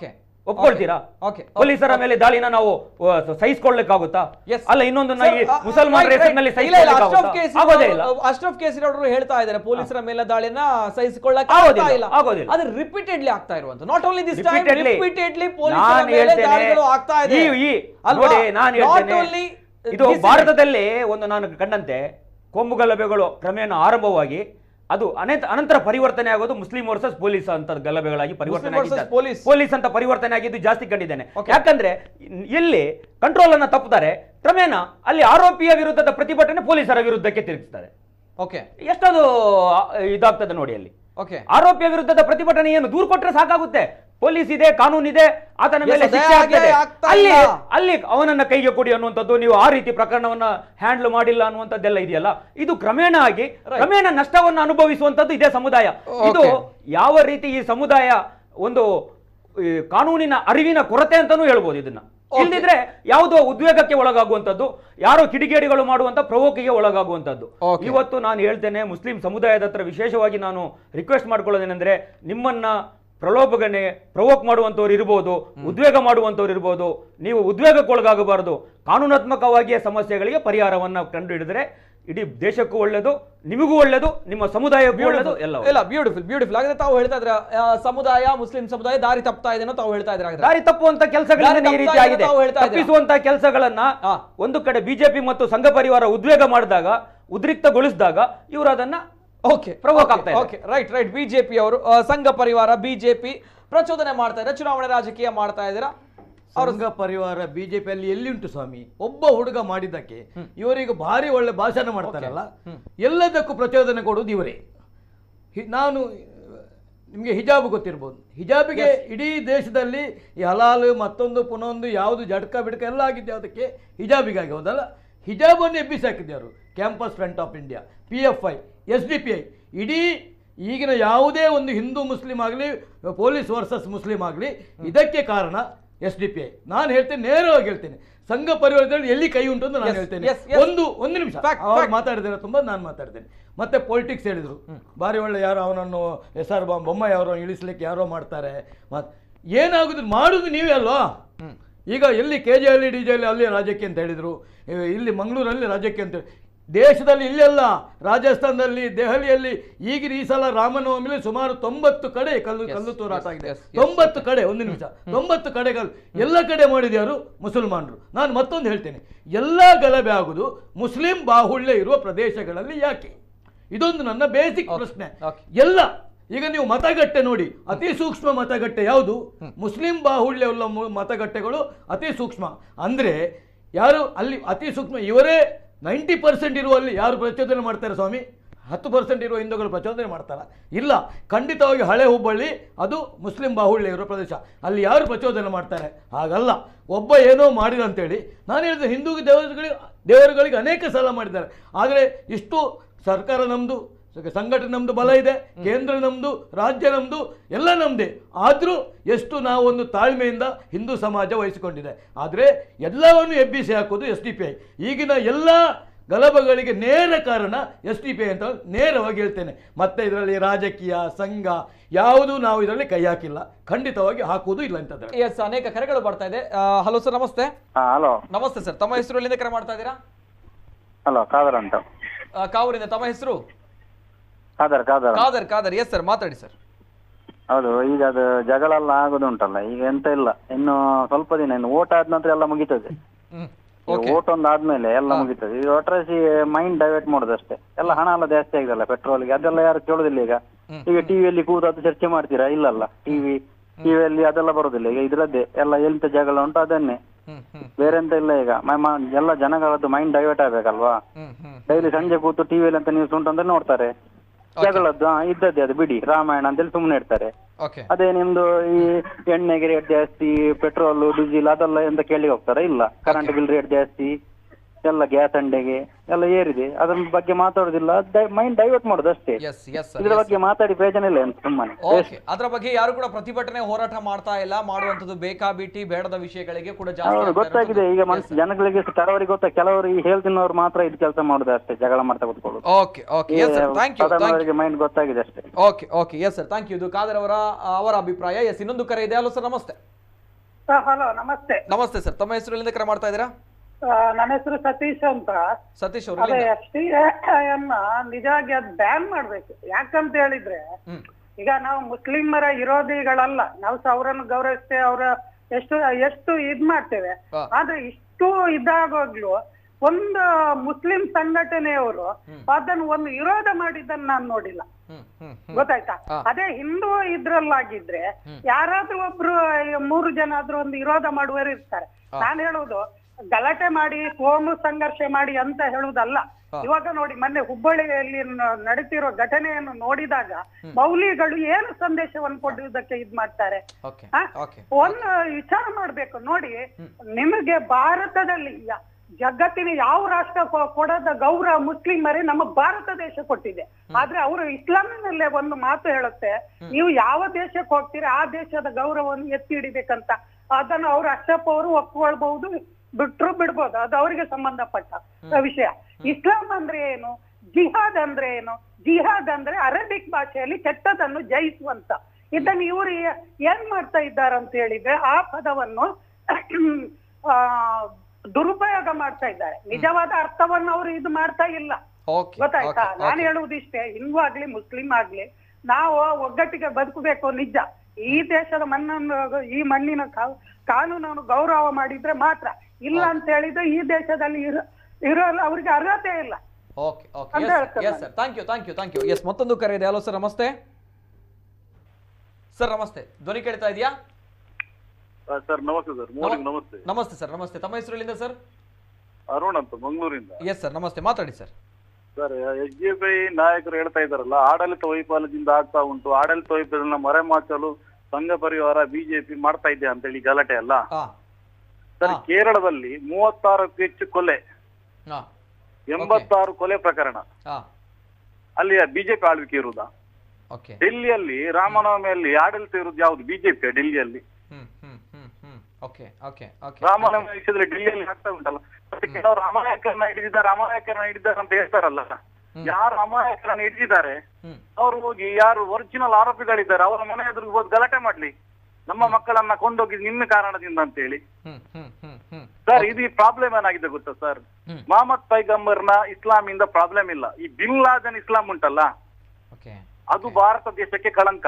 ಒಪ್ಕೊಳ್ತೀರಾ Okay, okay, ಪೊಲೀಸರ ಮೇಲೆ ದಾಳಿನ ನಾವು ಆ, ಸ- ಸಹಿಸ್ಕೊಳ್ಳಿಕ್ಕಾಗುತ್ತಾ Yes. ಅಲ್ಲ ಇನ್ನೊಂದನ್ನ Sir, ಈ ಆ, ಮುಸಲ್ಮಾನರ right, right. ಹೆಸರಿನಲ್ಲಿ ಇಲ್ಲ, ಇಲ್ಲ, ಅಶ್ರಫ್ ಸಹಿಸ್ಕೊಳ್ಳಿಕ್ಕಾಗುತ್ತಾ? ಕೇಸರಿ ಆಗೋದೇ ಇಲ್ಲ ಅವರು- ಅಶ್ರಫ್ ಕೇಸರಿ ಅವರು ಹೇಳ್ತಾ ಇದ್ದಾರೆ ಪೊಲೀಸರ ಮೇಲೆ ದಾಳಿನ ಸಹಿಸಿಕೊಳ್ಳಕ್ಕೆ ಆಗೋದಿಲ್ಲ, ಆಗ್ತಾ ಇಲ್ಲ ಆಗೋದಿಲ್ಲ. ಅದು ರಿಪೀಟೆಡ್ಲಿ ಆಗ್ತಾ ಇರುವಂತ not only this time Repeatedly. Repeatedly ಪೊಲೀಸರ ನಾನ್ ಮೇಲೆ ಹೇಳ್ತೇನೆ, ದಾಳಿಗಳು ಆಗ್ತಾ ಇದೆ ಈ- ಈ- ಅಲ್ವಾ? ನೋಡಿ ನಾನು Not ಹೇಳ್ತೇನೆ only ಇದು this is- ಭಾರತದಲ್ಲಿ ಒಂದು ನಾನು ಕಂಡಂತೆ ಕೊಂಬು ಗಲಭೆಗಳು ಕ್ರಮೇಣ ಆರಂಭವಾಗಿ ಅದು ಅನೇಕ ಅನಂತರ ಪರಿವರ್ತನೆ ಆಗೋದು ಮುಸ್ಲಿಂ ವರ್ಸಸ್ ಪೊಲೀಸ್ ಅಂತ ಗಲಭೆಗಳಾಗಿ ಪರಿವರ್ತನೆ versus ಆಗಿದ್ದಾರೆ. police. ಪೊಲೀಸ್ ಅಂತ ಪರಿವರ್ತನೆ ಆಗಿದ್ದು ಜಾಸ್ತಿ ಕಂಡಿದ್ದೇನೆ Okay. ಯಾಕಂದ್ರೆ ಇನ್- ಎಲ್ಲಿ ಕಂಟ್ರೋಲ್ ಅನ್ನ ತಪ್ಪುತ್ತಾರೆ ಕ್ರಮೇಣ ಅಲ್ಲಿ ಆರೋಪಿಯ ವಿರುದ್ಧದ ಪ್ರತಿಭಟನೆ ಪೊಲೀಸರ ವಿರುದ್ಧಕ್ಕೆ ತಿರುಗಿಸ್ತಾರೆ ಓಕೆ ಎಷ್ಟದು ಆ, ಇದಾಗ್ತದೆ ನೋಡಿ ಅಲ್ಲಿ ಓಕೆ ಆರೋಪಿಯ ವಿರುದ್ಧದ ಪ್ರತಿಭಟನೆ ಏನು ದೂರು ಕೊಟ್ರೆ ಸಾಕಾಗುತ್ತೆ ಪೊಲೀಸ್ ಇದೆ ಕಾನೂನು ಇದೆ ಆತನ Yes, ಮೇಲೆ ಅದೇ ಶಿಕ್ಷೆ ಹಾಗೆ ಆಗ್ತದೆ ಆಗ್ತಾ ಅಲ್ಲಿ ಇಲ್ಲ. ಅಲ್ಲಿ ಅವನನ್ನ ಕೈಗೆ ಕೊಡಿ ಅನ್ನುವಂಥದ್ದು ನೀವು ಆ ರೀತಿ ಪ್ರಕರಣವನ್ನ ಹ್ಯಾಂಡಲ್ ಮಾಡಿಲ್ಲ ಅನ್ನುವಂಥದ್ದೆಲ್ಲ ಇದೆಯಲ್ಲ ಇದು ಕ್ರಮೇಣ ಆಗಿ ಕ್ರಮೇಣ ನಷ್ಟವನ್ನು ಅನುಭವಿಸುವಂಥದ್ದು ಇದೇ ಸಮುದಾಯ ಇದು Okay. ಯಾವ ರೀತಿ ಈ ಸಮುದಾಯ ಒಂದು ಈ ಕಾನೂನಿನ ಅರಿವಿನ ಕೊರತೆ ಅಂತಾನೂ ಹೇಳ್ಬೋದು ಇದನ್ನ ಇಲ್ದಿದ್ರೆ ಯಾವುದೋ ಉದ್ವೇಗಕ್ಕೆ ಒಳಗಾಗುವಂಥದ್ದು ಯಾರೋ ಕಿಡಿಗೇಡಿಗಳು ಮಾಡುವಂತ ಪ್ರವೋಕಿಗೆ ಒಳಗಾಗುವಂಥದ್ದು Okay. ಇವತ್ತು ನಾನು ಹೇಳ್ತೇನೆ ಮುಸ್ಲಿಂ ಸಮುದಾಯದ ಹತ್ರ ವಿಶೇಷವಾಗಿ ನಾನು ರಿಕ್ವೆಸ್ಟ್ ಮಾಡ್ಕೊಳ್ಳೋದೇನೆಂದ್ರೆ ನಿಮ್ಮನ್ನ ಪ್ರಲೋಭನೆ ಪ್ರವೋಕ್ ಮಾಡುವಂಥವ್ರು ಇರ್ಬೋದು ಉದ್ವೇಗ ಮಾಡುವಂಥವ್ರು ಇರ್ಬೋದು ನೀವು ಉದ್ವೇಗಕ್ಕೊಳಗಾಗಬಾರದು ಕಾನೂನಾತ್ಮಕವಾಗಿಯೇ ಸಮಸ್ಯೆಗಳಿಗೆ ಪರಿಹಾರವನ್ನ ಕಂಡು ಹಿಡಿದ್ರೆ ಇಡೀ ದೇಶಕ್ಕೂ ಒಳ್ಳೇದು ನಿಮಗೂ ಒಳ್ಳೇದು ನಿಮ್ಮ ಸಮುದಾಯಕ್ಕೂ ಒಳ್ಳೇದು ಎಲ್ಲ ಇಲ್ಲ ಬ್ಯೂಟಿಫುಲ್ ಬ್ಯೂಟಿಫುಲ್ ಹಾಗಾದ್ರೆ ತಾವು ಹೇಳ್ತಾ ಇದ್ರ ಸಮುದಾಯ ಮುಸ್ಲಿಂ ಸಮುದಾಯ ದಾರಿ ತಪ್ತಾ ಇದೆ ಅನ್ನೋ ತಾವು ಹೇಳ್ತಾ ಇದ್ರ ಹಾಗಾದ್ರೆ ದಾರಿ ತಪ್ಪುವಂತ ಕೆಲಸಗಳನ್ನ ದಾರಿ ಈ ರೀತಿ ತಪ್ತಾ ಇದೆ ಆಗಿದೆ ತಾವು ಹೇಳ್ತಾ ಇದ್ದೀರಾ. ತಪ್ಪಿಸುವಂತ ಕೆಲಸಗಳನ್ನ ಹಾ. ಒಂದು ಕಡೆ ಬಿಜೆಪಿ ಮತ್ತು ಸಂಘ ಪರಿವಾರ ಉದ್ವೇಗ ಮಾಡಿದಾಗ ಉದ್ರಿಕ್ತಗೊಳಿಸಿದಾಗ ಇವರು ಅದನ್ನ ಓಕೆ Provoke ಆಗ್ತಾ ಇದೆ. ಓಕೆ ರೈಟ್ ರೈಟ್ ಬಿಜೆಪಿ ಅವರು ಆ, ಸಂಘ ಪರಿವಾರ ಬಿಜೆಪಿ ಪ್ರಚೋದನೆ ಮಾಡ್ತಾ ಇದ್ದಾರೆ ಚುನಾವಣೆ ರಾಜಕೀಯ ಮಾಡ್ತಾ ಇದ್ದೀರಾ ಅವ್ರ ಸಂಘ ಪರಿವಾರ ಬಿಜೆಪಿಯಲ್ಲಿ ಎಲ್ಲಿ ಉಂಟು ಸ್ವಾಮಿ ಒಬ್ಬ ಹುಡುಗ ಮಾಡಿದ್ದಕ್ಕೆ ಇವರಿಗೆ ಭಾರಿ ಒಳ್ಳೆ ಭಾಷಣ ಮಾಡ್ತಾರಲ್ಲ ಎಲ್ಲದಕ್ಕೂ ಪ್ರಚೋದನೆ ಕೊಡುವುದು ಇವರೇ ಹಿ- ನಾನು ನಿಮಗೆ ಹಿಜಾಬ್ ಗೊತ್ತಿರ್ಬೋದು ಹಿಜಾಬಿಗೆ ಇಡೀ ದೇಶದಲ್ಲಿ ಈ ಹಲಾಲು ಮತ್ತೊಂದು ಪುನೊಂದು ಯಾವುದು ಜಡ್ಕ ಬಿಡ್ಕ ಎಲ್ಲ ಆಗಿದ್ದು ಯಾವುದಕ್ಕೆ ಹಿಜಾಬಿಗಾಗಿ ಹೌದಲ್ಲ ಹಿಜಾಬನ್ನು ಎಬ್ಬಿಸಿ ಹಾಕಿದ್ದರು campus front of India P F I S D P I ಇಡೀ ಈಗಿನ ಯಾವುದೇ ಒಂದು ಹಿಂದೂ ಮುಸ್ಲಿಂ ಆಗಲಿ ಪೊಲೀಸ್ ವರ್ಸಸ್ ಮುಸ್ಲಿಂ ಆಗಲಿ ಇದಕ್ಕೆ ಕಾರಣ ಎಸ್ ಡಿ ಪಿ ಐ ನಾನು ಹೇಳ್ತೇನೆ ನೇರವಾಗಿ ಹೇಳ್ತೇನೆ ಸಂಘ ಪರಿವಾರದಲ್ಲಿ ಎಲ್ಲಿ ಕೈ ಉಂಟು ಅಂತ ನಾನು Yes, ಹೇಳ್ತೇನೆ yes, yes. ಒಂದು ಒಂದು ನಿಮಿಷ Fact, ಅವ್ರು fact. ಮಾತಾಡಿದ್ರೆ ತುಂಬಾ ನಾನು ಮಾತಾಡ್ತೇನೆ ಮತ್ತೆ ಪೊಲಿಟಿಕ್ಸ್ ಹೇಳಿದ್ರು ಬಾರಿ ಒಳ್ಳೆ ಯಾರೋ ಅವನನ್ನು ಎಸ್ ಆರ್ ಬೊಮ್ಮ ಯಾರೋ ಇಳಿಸ್ಲಿಕ್ಕೆ ಯಾರೋ ಮಾಡ್ತಾರೆ ಮತ್ ಏನಾಗುದು ಮಾಡುದು ನೀವೇ ಅಲ್ವಾ ಈಗ ಎಲ್ಲಿ ಕೆ ಜೆ ಅಲ್ಲಿ ಡಿ ಜೆ ಅಲ್ಲಿ ಅಲ್ಲಿ ರಾಜ್ಯಕ್ಕೆ ಅಂತ ಹೇಳಿದ್ರು ಇ- ಇಲ್ಲಿ ಮಂಗಳೂರಲ್ಲಿ ರಾಜ್ಯಕ್ಕೆ ಅಂತ ಹೇಳಿ ದೇಶದಲ್ಲಿ ಇಲ್ಲೆಲ್ಲ ರಾಜಸ್ಥಾನದಲ್ಲಿ ದೆಹಲಿಯಲ್ಲಿ ಈಗಿನ ಈ ಸಲ ರಾಮನವಮಿಲಿ ಸುಮಾರು ತೊಂಬತ್ತು ಕಡೆ ಕಲ್ಲು ಕಲ್ಲು ತೂರಾಟ ಆಗಿದೆ yes, yes. ತೊಂಬತ್ತು ಕಡೆ ಒಂದು ನಿಮಿಷ ತೊಂಬತ್ತು ಕಡೆಗಳು ಎಲ್ಲ ಕಡೆ ಮಾಡಿದ್ಯಾರು ಮುಸಲ್ಮಾನರು ನಾನು ಮತ್ತೊಂದು ಹೇಳ್ತೇನೆ ಎಲ್ಲ ಗಲಭೆ ಆಗುದು ಮುಸ್ಲಿಂ ಬಾಹುಳ್ಯ ಇರುವ ಪ್ರದೇಶಗಳಲ್ಲಿ ಯಾಕೆ ಇದೊಂದು ನನ್ನ ಬೇಸಿಕ್ ಪ್ರಶ್ನೆ okay. ಎಲ್ಲ ಈಗ ನೀವು ಮತಗಟ್ಟೆ ನೋಡಿ ಅತಿ ಸೂಕ್ಷ್ಮ ಮತಗಟ್ಟೆ ಯಾವುದು ಮುಸ್ಲಿಂ ಬಾಹುಳ್ಯ ಉಳ್ಳ ಮು- ಮತಗಟ್ಟೆಗಳು ಅತಿ ಸೂಕ್ಷ್ಮ ಅಂದ್ರೆ ಯಾರು ಅಲ್ಲಿ ಅತಿ ಸೂಕ್ಷ್ಮ ಇವರೇ ನೈಂಟಿ ಪರ್ಸೆಂಟ್ ಇರುವಲ್ಲಿ ಯಾರು ಪ್ರಚೋದನೆ ಮಾಡ್ತಾರೆ ಸ್ವಾಮಿ ಹತ್ತು ಪರ್ಸೆಂಟ್ ಇರುವ ಹಿಂದೂಗಳು ಪ್ರಚೋದನೆ ಮಾಡ್ತಾರ ಇಲ್ಲ ಖಂಡಿತವಾಗಿ ಹಳೆ ಹುಬ್ಬಳ್ಳಿ ಅದು ಮುಸ್ಲಿಂ ಬಾಹುಳ್ಯ ಇರೋ ಪ್ರದೇಶ ಅಲ್ಲಿ ಯಾರು ಪ್ರಚೋದನೆ ಮಾಡ್ತಾರೆ ಹಾಗಲ್ಲ ಒಬ್ಬ ಏನೋ ಮಾಡಿದ ಅಂತೇಳಿ ನಾನು ಹೇಳಿದೆ ಹಿಂದೂ ದೇವರುಗಳಿಗೆ ದೇವರುಗಳಿಗೆ ಅನೇಕ ಸಲ ಮಾಡಿದ್ದಾರೆ ಆದರೆ ಇಷ್ಟು ಸರ್ಕಾರ ನಮ್ಮದು ಸಂಘಟನೆ ನಮ್ಮದು ಬಲ ಇದೆ ಕೇಂದ್ರ ನಮ್ಮದು ರಾಜ್ಯ ನಮ್ಮದು ಎಲ್ಲ ನಮ್ಮದೇ ಆದರೂ ಎಷ್ಟು ನಾವು ಒಂದು ತಾಳ್ಮೆಯಿಂದ ಹಿಂದೂ ಸಮಾಜ ವಹಿಸಿಕೊಂಡಿದೆ ಆದರೆ ಎಲ್ಲವನ್ನು ಎಬ್ಬಿಸಿ ಹಾಕೋದು ಎಸ್ ಡಿ ಪಿ ಐ ಈಗಿನ ಎಲ್ಲ ಗಲಭೆಗಳಿಗೆ ನೇರ ಕಾರಣ ಎಸ್ ಡಿ ಪಿ ಐ ಅಂತ ನೇರವಾಗಿ ಹೇಳ್ತೇನೆ ಮತ್ತೆ ಇದರಲ್ಲಿ ರಾಜಕೀಯ ಸಂಘ ಯಾವುದೂ ನಾವು ಇದರಲ್ಲಿ ಕೈ ಹಾಕಿಲ್ಲ ಖಂಡಿತವಾಗಿ ಹಾಕುವುದೂ ಇಲ್ಲ ಅಂತಂದ್ರೆ ಎಸ್ ಅನೇಕ ಕರೆಗಳು ಬರ್ತಾ ಇದೆ ಹಲೋ ಸರ್ ನಮಸ್ತೆ ಹಾ ಹಲೋ ನಮಸ್ತೆ ಸರ್ ತಮ್ಮ ಹೆಸರು ಎಲ್ಲಿಂದ ಕರೆ ಮಾಡ್ತಾ ಇದ್ದೀರಾ ಹಲೋ ಕಾದರ್ ಅಂತ ಆ, ಕಾವೂರಿಂದ ತಮ್ಮ ಹೆಸರು ಕಾದರ್ ಕಾದರ್ ಕಾದರ್ ಕಾದರ್ ಎಸ್ ಸರ್ ಮಾತಾಡಿ ಸರ್ ಹೌದು ಈಗ ಅದು ಜಗಳ ಎಲ್ಲ ಆಗುದುಂಟಲ್ಲ ಈಗ ಎಂತ ಇಲ್ಲ ಇನ್ನು ಸ್ವಲ್ಪ ದಿನ ಇನ್ನು ಓಟ್ ಆದ ನಂತರ ಎಲ್ಲ ಮುಗಿತದೆ ಹ್ಮ್ ಈಗ ಓಟ್ ಒಂದು ಆದ್ಮೇಲೆ ಎಲ್ಲ ಮುಗಿತದೆ ಈಗ ಒಟ್ರಾಸಿ ಮೈಂಡ್ ಡೈವರ್ಟ್ ಮಾಡೋದಷ್ಟೇ ಎಲ್ಲ ಹಣ ಎಲ್ಲ ಜಾಸ್ತಿ ಆಗಿದಲ್ಲ ಪೆಟ್ರೋಲ್ಗೆ ಅದೆಲ್ಲ ಯಾರು ಕೇಳೋದಿಲ್ಲ ಈಗ ಈಗ ಟಿವಿಯಲ್ಲಿ ಕೂತು ಅದು ಚರ್ಚೆ ಮಾಡ್ತೀರಾ ಇಲ್ಲಲ್ಲ ಟಿವಿ ಟಿವಿಯಲ್ಲಿ ಅದೆಲ್ಲ ಬರೋದಿಲ್ಲ ಈಗ ಇದ್ರದ್ದೇ ಎಲ್ಲ ಎಂತ ಜಗಳ ಉಂಟು ಅದನ್ನೇ ಹ್ಮ್ ಹ್ಮ್ ಬೇರೆ ಎಂತ ಇಲ್ಲ ಈಗ ಮ- ಮ- ಎಲ್ಲ ಜನಗಳದ್ದು ಮೈಂಡ್ ಡೈವರ್ಟ್ ಆಗ್ಬೇಕಲ್ವಾ ಹ್ಮ್ ಹ್ಮ್ ಡೈಲಿ ಸಂಜೆ ಕೂತು ಟಿವಿಯಲ್ಲಿ ಅಂತ ನ್ಯೂಸ್ ಉಂಟು ಅಂತ ನೋಡ್ತಾರೆ ಜಗಳದ್ದು ಹಾ, ಇದ್ದದ್ದೇ ಅದು ಬಿಡಿ ರಾಮಾಯಣ ಅಂತೇಳಿ ಸುಮ್ಮನೆ ಇರ್ತಾರೆ ಓಕೆ ಅದೇ ನಿಮ್ದು ಈ ಎಣ್ಣೆಗೆ ರೇಟ್ ಜಾಸ್ತಿ ಪೆಟ್ರೋಲ್ ಡೀಸೆಲ್ ಅದೆಲ್ಲ ಎಂತ ಕೇಳಿ ಹೋಗ್ತಾರ ಇಲ್ಲ ಕರೆಂಟ್ ಬಿಲ್ ರೇಟ್ ಜಾಸ್ತಿ ಎಲ್ಲ ಗ್ಯಾಸ್ ಅಂಡೆಗೆ ಎಲ್ಲ ಏರಿದೆ ಅದ್ರ ಬಗ್ಗೆ ಮಾತಾಡೋದಿಲ್ಲ ಮೈಂಡ್ ಡೈವರ್ಟ್ ಮಾಡೋದು ಅಷ್ಟೇ ಎಸ್ ಎಸ್ ಇದ್ರ ಬಗ್ಗೆ ಮಾತಾಡಿ ಪ್ರಯೋಜನ ಇಲ್ಲ ಅಂತ ಸುಮ್ಮನೆ ಓಕೆ ಅದ್ರ ಬಗ್ಗೆ ಯಾರು ಕೂಡ ಪ್ರತಿಭಟನೆ ಹೋರಾಟ ಮಾಡ್ತಾ ಇಲ್ಲ ಮಾಡುವಂತದ್ದು ಬೇಕಾಬಿಟ್ಟಿ ಬೇಡದ ವಿಷಯಗಳಿಗೆ ಕೂಡ ಜಾಸ್ತಿ ಹೌದು ಆಗ್ತಾ ಗೊತ್ತಾಗಿದೆ ಇರೋದು. ಈಗ ಮನ್ಸ್ ಜನಗಳಿಗೆ ಕೆಲವರಿಗೆ ಗೊತ್ತ ಕೆಲವರು ಈ ಹೇಳ್ತಿನವ್ರು ಮಾತ್ರ ಇದು ಕೆಲಸ ಮಾಡುದು ಅಷ್ಟೇ ಜಗಳ ಮಾಡ್ತಾ ಕೂತ್ಕೊಳ್ಳೋದು okay okay yes sir thank you thank you ಸಾಧಾರಣವರಿಗೆ ಮೈಂಡ್ ಗೊತ್ತಾಗಿದೆ ಅಷ್ಟೇ okay okay yes sir thank you ಇದು ಕಾದರ್ ಅವರ ಅವರ ಅಭಿಪ್ರಾಯ ಎಸ್ ಇನ್ನೊಂದು ಕರೆ ಇದೆ ಹಲೋ ಸರ್ ನಮಸ್ತೆ ಹಲೋ ನಮಸ್ತೆ ನಮಸ್ತೆ ಸರ್ ತಮ್ಮ ಹೆಸರು ಎಲ್ಲಿಂದ ಕರೆ ಮಾಡ್ತಾ ಇದ್ದೀರಾ ಆ, ನನ್ನ ಹೆಸರು ಸತೀಶ್ ಅಂತ ಸತೀಶ್ ಅವರು ಅದೇ ಎಲ್ಲಿಂದ ಎಫ್ ಟಿ ಅನ್ನ ನಿಜವಾಗಿ ಅದ್ ಬ್ಯಾನ್ ಮಾಡ್ಬೇಕು ಯಾಕಂತ ಹೇಳಿದ್ರೆ ಹ್ಮ್ ಈಗ ನಾವು ಮುಸ್ಲಿಮರ ವಿರೋಧಿಗಳಲ್ಲ ನಾವು ಸ ಅವರನ್ನು ಗೌರವಿಸ್ತೇವೆ ಅವರ ಎಷ್ಟು ಎಷ್ಟು ಇದ್ ಮಾಡ್ತೇವೆ ಹಾ. ಆದ್ರೆ ಇಷ್ಟು ಇದಾಗೋಗ್ಲು ಒಂದು ಮುಸ್ಲಿಂ ಸಂಘಟನೆಯವರು ಅದನ್ನು ಒಂದು ವಿರೋಧ ಮಾಡಿದ್ದನ್ನು ನಾನು ನೋಡಿಲ್ಲ ಹ್ಮ್ ಹ್ಮ್ ಹ್ಮ್ ಗೊತ್ತಾಯ್ತಾ ಹಾ. ಅದೇ ಹಿಂದೂ ಇದ್ರಲ್ಲಾಗಿದ್ರೆ ಯಾರಾದ್ರೂ ಒಬ್ರು ಈ ಮೂರು ಜನ ಆದ್ರೂ ಒಂದು ವಿರೋಧ ಮಾಡುವವರು ಇರ್ತಾರೆ ನಾನು ಹೇಳುವುದು ಗಲಾಟೆ ಮಾಡಿ ಕೋಮು ಸಂಘರ್ಷ ಮಾಡಿ ಅಂತ ಹೇಳುವುದಲ್ಲ ಇವಾಗ ನೋಡಿ ಮೊನ್ನೆ ಹುಬ್ಬಳ್ಳಿಯಲ್ಲಿ ನ- ನಡೀತಿರೋ ಘಟನೆಯನ್ನು ನೋಡಿದಾಗ ಮೌಲಿಗಳು ಏನು ಸಂದೇಶವನ್ನು ಕೊಡುವುದಕ್ಕೆ ಇದ್ ಮಾಡ್ತಾರೆ ಓಕೆ ಆ? ಓಕೆ ಒಂದು ವಿಚಾರ ಮಾಡ್ಬೇಕು ನೋಡಿ ನಿಮಗೆ ಭಾರತದಲ್ಲಿ ಯ- ಜಗತ್ತಿನ ಯಾವ ರಾಷ್ಟ್ರ ಕೊ- ಕೊಡದ ಗೌರವ ಮುಸ್ಲಿಮರೇ ನಮ್ಮ ಭಾರತ ದೇಶ ಕೊಟ್ಟಿದೆ ಆದ್ರೆ ಅವರು ಇಸ್ಲಾಮಿನಲ್ಲೇ ಒಂದು ಮಾತು ಹೇಳುತ್ತೆ ನೀವು ಯಾವ ದೇಶಕ್ಕೆ ಹೋಗ್ತೀರಿ ಆ ದೇಶದ ಗೌರವವನ್ನು ಎತ್ತಿ ಹಿಡಿಬೇಕಂತ ಅದನ್ನು ಅವರು ಅಷ್ಟಪ್ಪ ಅವರು ಒಪ್ಕೊಳ್ಬಹುದು ಬಿಟ್ರು ಬಿಡ್ಬೋದು ಅದು ಅವರಿಗೆ ಸಂಬಂಧಪಟ್ಟ ವಿಷಯ ಇಸ್ಲಾಂ ಅಂದ್ರೆ ಏನು ಜಿಹಾದ್ ಅಂದ್ರೆ ಏನು ಜಿಹಾದ್ ಅಂದ್ರೆ ಅರೇಬಿಕ್ ಭಾಷೆಯಲ್ಲಿ ಕೆಟ್ಟದನ್ನು ಜಯಿಸುವಂತ ಇದನ್ನು ಇವರು ಏನ್ ಮಾಡ್ತಾ ಇದ್ದಾರೆ ಅಂತ ಹೇಳಿದ್ರೆ ಆ ಪದವನ್ನು ಆ, ದುರುಪಯೋಗ ಮಾಡ್ತಾ ಇದ್ದಾರೆ ನಿಜವಾದ ಅರ್ಥವನ್ನು ಅವರು ಇದು ಮಾಡ್ತಾ ಇಲ್ಲ ಓಕೆ ಗೊತ್ತಾಯ್ತಾ ನಾನು ಹೇಳುವುದಿಷ್ಟೇ ಹಿಂದೂ ಆಗ್ಲಿ ಮುಸ್ಲಿಂ ಆಗ್ಲಿ ನಾವು ಒಗ್ಗಟ್ಟಿಗೆ ಬದುಕಬೇಕು ನಿಜ ಈ ದೇಶದ ಮಣ್ಣನ್ನು ಈ ಮಣ್ಣಿನ ಕಾ- ಕಾನೂನನ್ನು ಗೌರವ ಮಾಡಿದ್ರೆ ಮಾತ್ರ ಇಲ್ಲ ಅಂತ ಹೇಳಿದ್ರೆ ಈ ದೇಶದಲ್ಲಿ ಇರೋ ಇರೋಲ್ಲ ಅವ್ರಿಗೆ ಅರ್ಹತೆ ಇಲ್ಲ ಓಕೆ ಓಕೆ ಅಂತ ಹೇಳ್ತೇನೆ yes sir thank you thank you thank you yes ಮತ್ತೊಂದು ಕರೆ ಇದೆ ಹಲೋ ಸರ್ ನಮಸ್ತೆ ಸರ್ ನಮಸ್ತೆ ಧ್ವನಿ ಕೇಳ್ತಾ ಇದೆಯಾ ಸರ್ ನಮಸ್ತೆ ಸರ್ ಮೂರಿಗೆ ನಮಸ್ತೆ ನಮಸ್ತೆ ಸರ್ ನಮಸ್ತೆ ತಮ್ಮ ಹೆಸರು ಎಲ್ಲಿಂದ ಸರ್ ಅರುಣ್ ಅಂತ ಮಂಗಳೂರಿಂದ ಎಸ್ ಸರ್ ನಮಸ್ತೆ ಮಾತಾಡಿ sir sir S D F I ನಾಯಕರು ಹೇಳ್ತಾ ಇದ್ದಾರಲ್ಲ ಆಡಳಿತ ವೈಫಲ್ಯದಿಂದ ಆಗ್ತಾ ಉಂಟು ಆಡಳಿತ ವೈಫಲ್ಯನ ಮರೆಮಾಚಲು ಸಂಘ ಪರಿವಾರ ಬಿಜೆಪಿ ಮಾಡ್ತಾ ಇದೆ ಅಂತ ಹೇಳಿ ಗಲಾಟೆ ಅಲ್ಲ ಹಾ ಸರ್ ಹಾ. ಕೇರಳದಲ್ಲಿ ಮೂವತ್ತಾರಕ್ಕೂ ಹೆಚ್ಚು ಕೊಲೆ ಹಾ ಎಂಬತ್ತಾರು ಕೊಲೆ ಪ್ರಕರಣ ಹಾ ಅಲ್ಲಿ ಬಿಜೆಪಿ ಆಳ್ವಿಕೆ ಇರುವುದಾ ಓಕೆ ಡೆಲ್ಲಿಯಲ್ಲಿ ರಾಮನವಮಿಯಲ್ಲಿ ಆಡಳಿತ ಇರುವುದು ಯಾವುದು ಬಿಜೆಪಿ ಡೆಲ್ಲಿಯಲ್ಲಿ hmm hmm hmm hmm okay okay okay Ramanavami ವಿಷಯದಲ್ಲಿ ಡೆಲ್ಲಿಯಲ್ಲಿ ಆಗ್ತಾ ಉಂಟಲ್ಲ ಮತ್ತೆ ಕೆಲವರು ಅಮಾಯಕರನ್ನ ಹಿಡಿದಿದ್ದಾರೆ ಅಮಾಯಕರನ್ನ ಹಿಡಿದಾರೆ ಅಂತ ಹೇಳ್ತಾರಲ್ಲ ಯಾರು ಅಮಾಯಕರನ್ನ ಹಿಡಿದಿದ್ದಾರೆ ಹ್ಮ್ ಅವ್ರು ಹೋಗಿ ಯಾರು ಒರಿಜಿನಲ್ ಆರೋಪಿಗಳಿದ್ದಾರೆ ಅವರ ಮನೆ ಎದುರು ಹೋಗಿ ಗಲಾಟೆ ಮಾಡ್ಲಿ ನಮ್ಮ ಮಕ್ಕಳನ್ನ ಕೊಂಡೋಗಿ ನಿಮ್ಮ ಕಾರಣದಿಂದ ಅಂತ ಹೇಳಿ ಹ್ಮ್ ಹ್ಮ್ ಹ್ಮ್ ಹ್ಮ್ ಸರ್ ಇದು ಪ್ರಾಬ್ಲಮ್ ಏನಾಗಿದೆ ಗೊತ್ತಾ ಸರ್ ಹ್ಮ್. ಮೊಹಮ್ಮದ್ ಪೈಗಂಬರ್ನ ಇಸ್ಲಾಂ ಇಂದ ಪ್ರಾಬ್ಲಮ್ ಇಲ್ಲ ಈ ಬಿನ್ ಲಾದನ್ ಇಸ್ಲಾಂ ಉಂಟಲ್ಲ ಓಕೆ ಅದು ಭಾರತ ದೇಶಕ್ಕೆ ಕಳಂಕ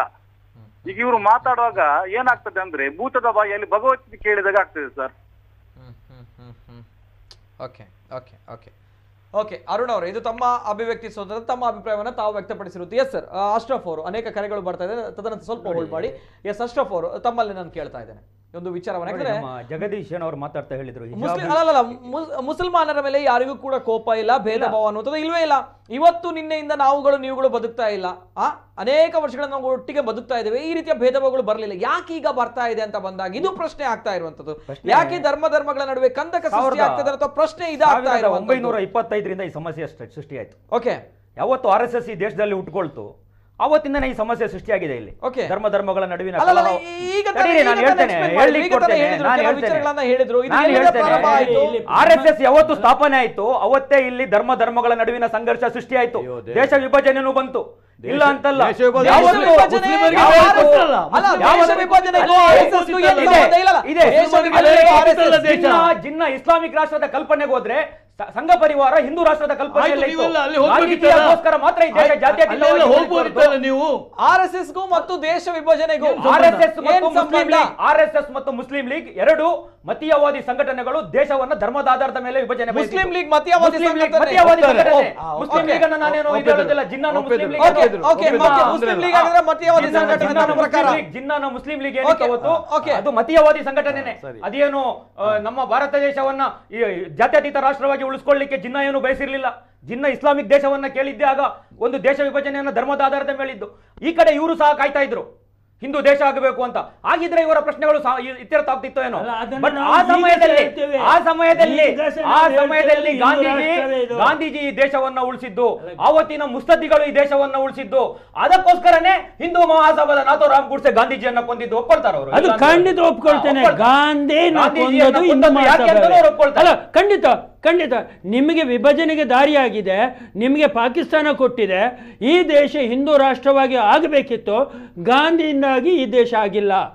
ಈಗ ಇವರು ಮಾತಾಡುವಾಗ ಏನಾಗ್ತದೆ ಅಂದ್ರೆ ಭೂತದ ಬಾಯಿಯಲ್ಲಿ ಭಗವದ್ಗೀತೆ ಕೇಳಿದಾಗ ಆಗ್ತದೆ sir hmm hmm hmm hmm okay okay okay okay Arun ಅವರೇ ಇದು ತಮ್ಮ ಅಭಿವ್ಯಕ್ತಿ ಸ್ವಾತಂತ್ರ್ಯ ತಮ್ಮ ಅಭಿಪ್ರಾಯವನ್ನು ತಾವು ವ್ಯಕ್ತಪಡಿಸಿರುತ್ತೆ ಎಸ್ ಸರ್ ಅಶ್ರಫ್ ಅವರು ಅನೇಕ ಕರೆಗಳು ಬರ್ತಾ ಇದೆ ತದನಂತರ ಸ್ವಲ್ಪ ಹೋಲ್ಡ್ ಮಾಡಿ ಎಸ್ ಅಶ್ರಫ್ ಅವರು ತಮ್ಮಲ್ಲಿ ನಾನು ಕೇಳ್ತಾ ಇದ್ದೇನೆ ಈ ಒಂದು ವಿಚಾರವನ್ನು ನೋಡಿ, ಯಾಕಂದ್ರೆ ನಮ್ಮ ಜಗದೀಶ್ ಅವರು ಮಾತಾಡ್ತಾ ಹೇಳಿದ್ರು ಹಿಜಾಬ್ ಮುಸ್ಲಿಂ ಅಲ್ಲಲ್ಲ ಮುಸ್- ಮುಸಲ್ಮಾನರ ಮೇಲೆ ಯಾರಿಗೂ ಕೂಡ ಕೋಪ ಇಲ್ಲ ಭೇದ ಭಾವ ಅನ್ನುವಂಥದ್ದು ಇಲ್ವೇ ಇಲ್ಲ ಇವತ್ತು ನಿನ್ನೆಯಿಂದ ನಾವುಗಳು ನೀವುಗಳು ಬದುಕ್ತಾ ಇಲ್ಲ ಆ ಅನೇಕ ವರ್ಷಗಳಿಂದ ನಾವು ಒಟ್ಟಿಗೆ ಬದುಕ್ತಾ ಇದ್ದೇವೆ ಈ ರೀತಿಯ ಭೇದ ಭಾವಗಳು ಬರಲಿಲ್ಲ ಯಾಕೆ ಈಗ ಬರ್ತಾ ಇದೆ ಅಂತ ಬಂದಾಗ ಇದು ಪ್ರಶ್ನೆ ಆಗ್ತಾ ಇರುವಂತದ್ದು ಪ್ರಶ್ನೆ- ಯಾಕೆ ಧರ್ಮ ಧರ್ಮಗಳ ನಡುವೆ ಕಂದಕ ಸೃಷ್ಟಿ ಸಾವಿರದ- ಆಗ್ತದೆ ಅಥವಾ ಪ್ರಶ್ನೆ ಇದಾಗ್ತಾ ಸಾವಿರದ ಇರುವಂತದ್ದು ಒಂಬೈನೂರ ಇಪ್ಪತ್ತೈದರಿಂದ ಈ ಸಮಸ್ಯೆ ಸೃ- ಸೃಷ್ಟಿಯಾಯ್ತು ಓಕೆ ಯಾವತ್ತು ಆರ್ ಎಸ್ ಎಸ್ ಈ ದೇಶದಲ್ಲಿ ಹುಟ್ಕೊಳ್ತು ಅವತ್ತಿಂದನೇ ಈ ಸಮಸ್ಯೆ ಸೃಷ್ಟಿಯಾಗಿದೆ ಇಲ್ಲಿ Okay. ಧರ್ಮ ಧರ್ಮಗಳ ನಡುವಿನ ಅಲ್ಲಲ್ಲ, ಕಲಹ- ಈಗ ತಾನೇ- ತಡೀರಿ, ನಾನು ಈಗ ತಾನೇ ಹೇಳ್ತೇನೆ explain ಹೇಳಲಿಕ್ಕೆ ಮಾಡಿದ್ರು, ಈಗ ತಾನೇ ಕೊಡ್ತೇನೆ, ಹೇಳಿದ್ರು, ನಾನು ಕೆಲವು ಹೇಳ್ತೇನೆ. ವಿಚಾರಗಳನ್ನ ಹೇಳಿದ್ರು, ಇದು ನಾನು ಎಲ್ಲಿಂದ ಹೇಳ್ತೇನೆ. ಪ್ರಾರಂಭ ಆಯ್ತು? ಇಲ್ಲಿ ಆರ್ ಎಸ್ ಎಸ್ ಯಾವತ್ತು ಸ್ಥಾಪನೆ ಆಯ್ತು ಅವತ್ತೇ ಇಲ್ಲಿ ಧರ್ಮ ಧರ್ಮಗಳ ನಡುವಿನ ಸಂಘರ್ಷ ಸೃಷ್ಟಿಯಾಯ್ತು ಅಯ್ಯೋ, ದೇಶ- ದೇಶ ವಿಭಜನೆನೂ ಬಂತು ಇಲ್ಲ ಅಂತಲ್ಲ ದೇಶ ವಿಭಜನೆ- ಯಾವತ್ತು- ದೇಶ ವಿಭಜನೆ ಮುಸ್ಲಿಮರಿಗೆ ಯಾರು- ಯಾರು ಕೊಡ್ತಾರಲ್ಲ? ಅಲ್ಲ, ಯಾವತ್ತು- ದೇಶ ವಿಭಜನೆಗೂ ಅಲ್ಲಿ RSS ಗೂ ಏನು ಇದೆ, ಸಂಬಂಧ ಇಲ್ಲ, ಅಲ್ಲ. ಇದೆ. ದೇಶ ಅಲ್ಲಿ ವಿಭಜನೆಗೂ RSS RSS ದೇಶ. ಜಿನ್ನ ಜಿನ್ನ ಇಸ್ಲಾಮಿಕ್ ರಾಷ್ಟ್ರದ ಕಲ್ಪನೆಗೆ ಹೋದ್ರೆ ಸ- ಸಂಘ ಪರಿವಾರ ಹಿಂದೂ ರಾಷ್ಟ್ರದ ಕಲ್ಪನೆಯಲ್ಲಿ ಆಯ್ತು, ನೀವೆಲ್ಲ ಅಲ್ಲಿ ಹೋಗ್ಬೇಕಿತ್ತಲ್ಲ? ಗಾಂಧೀಜಿಗೋಸ್ಕರ ಮಾತ್ರ ಈ ದೇಶ ಅಲ್ಲೆಲ್ಲ ಜಾತ್ಯತೀತವಾಗಿ ಹೋಗ್ಬೋದಿತ್ತಲ್ಲ ನೀವು ಆರ್ ಎಸ್ ಎಸ್ ಗೂ ಮತ್ತು ದೇಶ ವಿಭಜನೆಗೂ ಆರ್ ಎಸ್ ಎಸ್ ಏನ್ ಮತ್ತು ಮುಸ್ಲಿಂ ಸಂಬಂಧ? ಲೀಗ್ ಆರ್ ಎಸ್ ಎಸ್ ಮತ್ತು ಮುಸ್ಲಿಂ ಲೀಗ್ ಎರಡು ಮತೀಯವಾದಿ ಸಂಘಟನೆಗಳು ದೇಶವನ್ನ ಧರ್ಮದ ಆಧಾರದ ಮೇಲೆ ವಿಭಜನೆ ಮುಸ್ಲಿಂ ಬಯಸಿತ್ತು. ಲೀಗ್ ಮತೀಯವಾದಿ ಮುಸ್ಲಿಂ ಲೀಗ್ ಸಂಘಟನೆ. ಮತೀಯವಾದಿ ಒಪ್ತಾರೆ. ಸಂಘಟನೆ. ಓ, ಆ, ಮುಸ್ಲಿಂ ಓಕೆ. ಲೀಗ್ ಅನ್ನ ನಾನೇನು ಇದು ಹೇಳೋದಿಲ್ಲ ಜಿನ್ನಾನು ಮುಸ್ಲಿಂ ಲೀಗ್ ಓಕೆ ಅದು- ಓಕೆ ಒಪ್ಪಿದ್ರು. ಓಕೆ, ಮುಸ್ಲಿಂ ಲೀಗ್ ಆಗಿದ್ರೆ ಮತೀಯವಾದಿ ಜಿನ್ನಾನ- ಸಂಘಟನೆ ಜಿನ್ನಾನ ನನ್ನ ಪ್ರಕಾರ ಮುಸ್ಲಿಂ ಲೀಗ್ ಜಿನ್ನಾನ ಮುಸ್ಲಿಂ ಲೀಗ್ ಏನಕ್ಕೆ ಓಕೆ, ಅವತ್ತು ಓಕೆ. ಅದು ಮತೀಯವಾದಿ ಸಂಘಟನೆನೆ ಸರಿ. ಅದೇನು ಆ, ನಮ್ಮ ಭಾರತ ದೇಶವನ್ನ ಈ ಜಾತ್ಯತೀತ ರಾಷ್ಟ್ರವಾಗಿ ಉಳಿಸ್ಕೊಳ್ಳಿಕ್ಕೆ ಜಿನ್ನ ಏನು ಬಯಸಿರ್ಲಿಲ್ಲ ಜಿನ್ನ ಇಸ್ಲಾಮಿಕ್ ದೇಶವನ್ನ ಕೇಳಿದ್ದೆ ಆಗ ಒಂದು ದೇಶ ವಿಭಜನೆಯನ್ನ ಧರ್ಮದ ಆಧಾರದ ಮೇಲಿದ್ದು ಈ ಕಡೆ ಇವರು ಸಹ ಕಾಯ್ತಾ ಇದ್ರು ಹಿಂದೂ ದೇಶ ಆಗಬೇಕು ಅಂತ ಆಗಿದ್ರೆ ಇವರ ಪ್ರಶ್ನೆಗಳು ಸಹ ಇ- ಇತ್ಯರ್ಥ ಆಗ್ತಿತ್ತು ಏನೋ ಅಲ್ಲ, ಅದನ್ನ ಬಟ್ ನಾವು ಆ ಈಗ ಸಮಯದಲ್ಲಿ ಹೇಳ್ತೇವೆ. ಆ ಸಮಯದಲ್ಲಿ ಈಗ ಸಹ ಆ ನಾವು ಸಮಯದಲ್ಲಿ ಹೇಳ್ತೇವೆ, ಗಾಂಧೀಜಿ ಹಿಂದೂ ರಾಷ್ಟ್ರವೇ ಇದು. ಗಾಂಧೀಜಿ ಈ ದೇಶವನ್ನ ಉಳಿಸಿದ್ದು ಆವತ್ತಿನ ಮುಸ್ತದ್ದಿಗಳು ಈ ದೇಶವನ್ನ ಉಳಿಸಿದ್ದು ಅದಕ್ಕೋಸ್ಕರನೇ ಹಿಂದೂ ಮಹಾಸಭಾದ ನಾಥೋರಾಮ್ ಗುಡ್ಸೆ ಗಾಂಧೀಜಿಯನ್ನ ಕೊಂದಿದ್ದು ಒಪ್ಕೊಳ್ತಾರ ಅವರು ಅದು ಖಂಡಿತ ಒಪ್ಕೊಳ್ತೇನೆ ಗಾಂಧಿ ಗಾಂಧೀಜಿಯನ್ನ ಕೊಂದದ್ದು ಯಾಕೆ ಅಂತಲೂ ಅವ್ರು ಒಪ್ಕೊಳ್ತಾರೆ. ಅಲ್ಲ ಖಂಡಿತ ಖಂಡಿತ ನಿಮಗೆ ವಿಭಜನೆಗೆ ದಾರಿಯಾಗಿದೆ ನಿಮಗೆ ಪಾಕಿಸ್ತಾನ ಕೊಟ್ಟಿದೆ ಈ ದೇಶ ಹಿಂದೂ ರಾಷ್ಟ್ರವಾಗಿ ಆಗಬೇಕಿತ್ತು ಗಾಂಧಿಯಿಂದಾಗಿ ಈ ದೇಶ ಆಗಿಲ್ಲ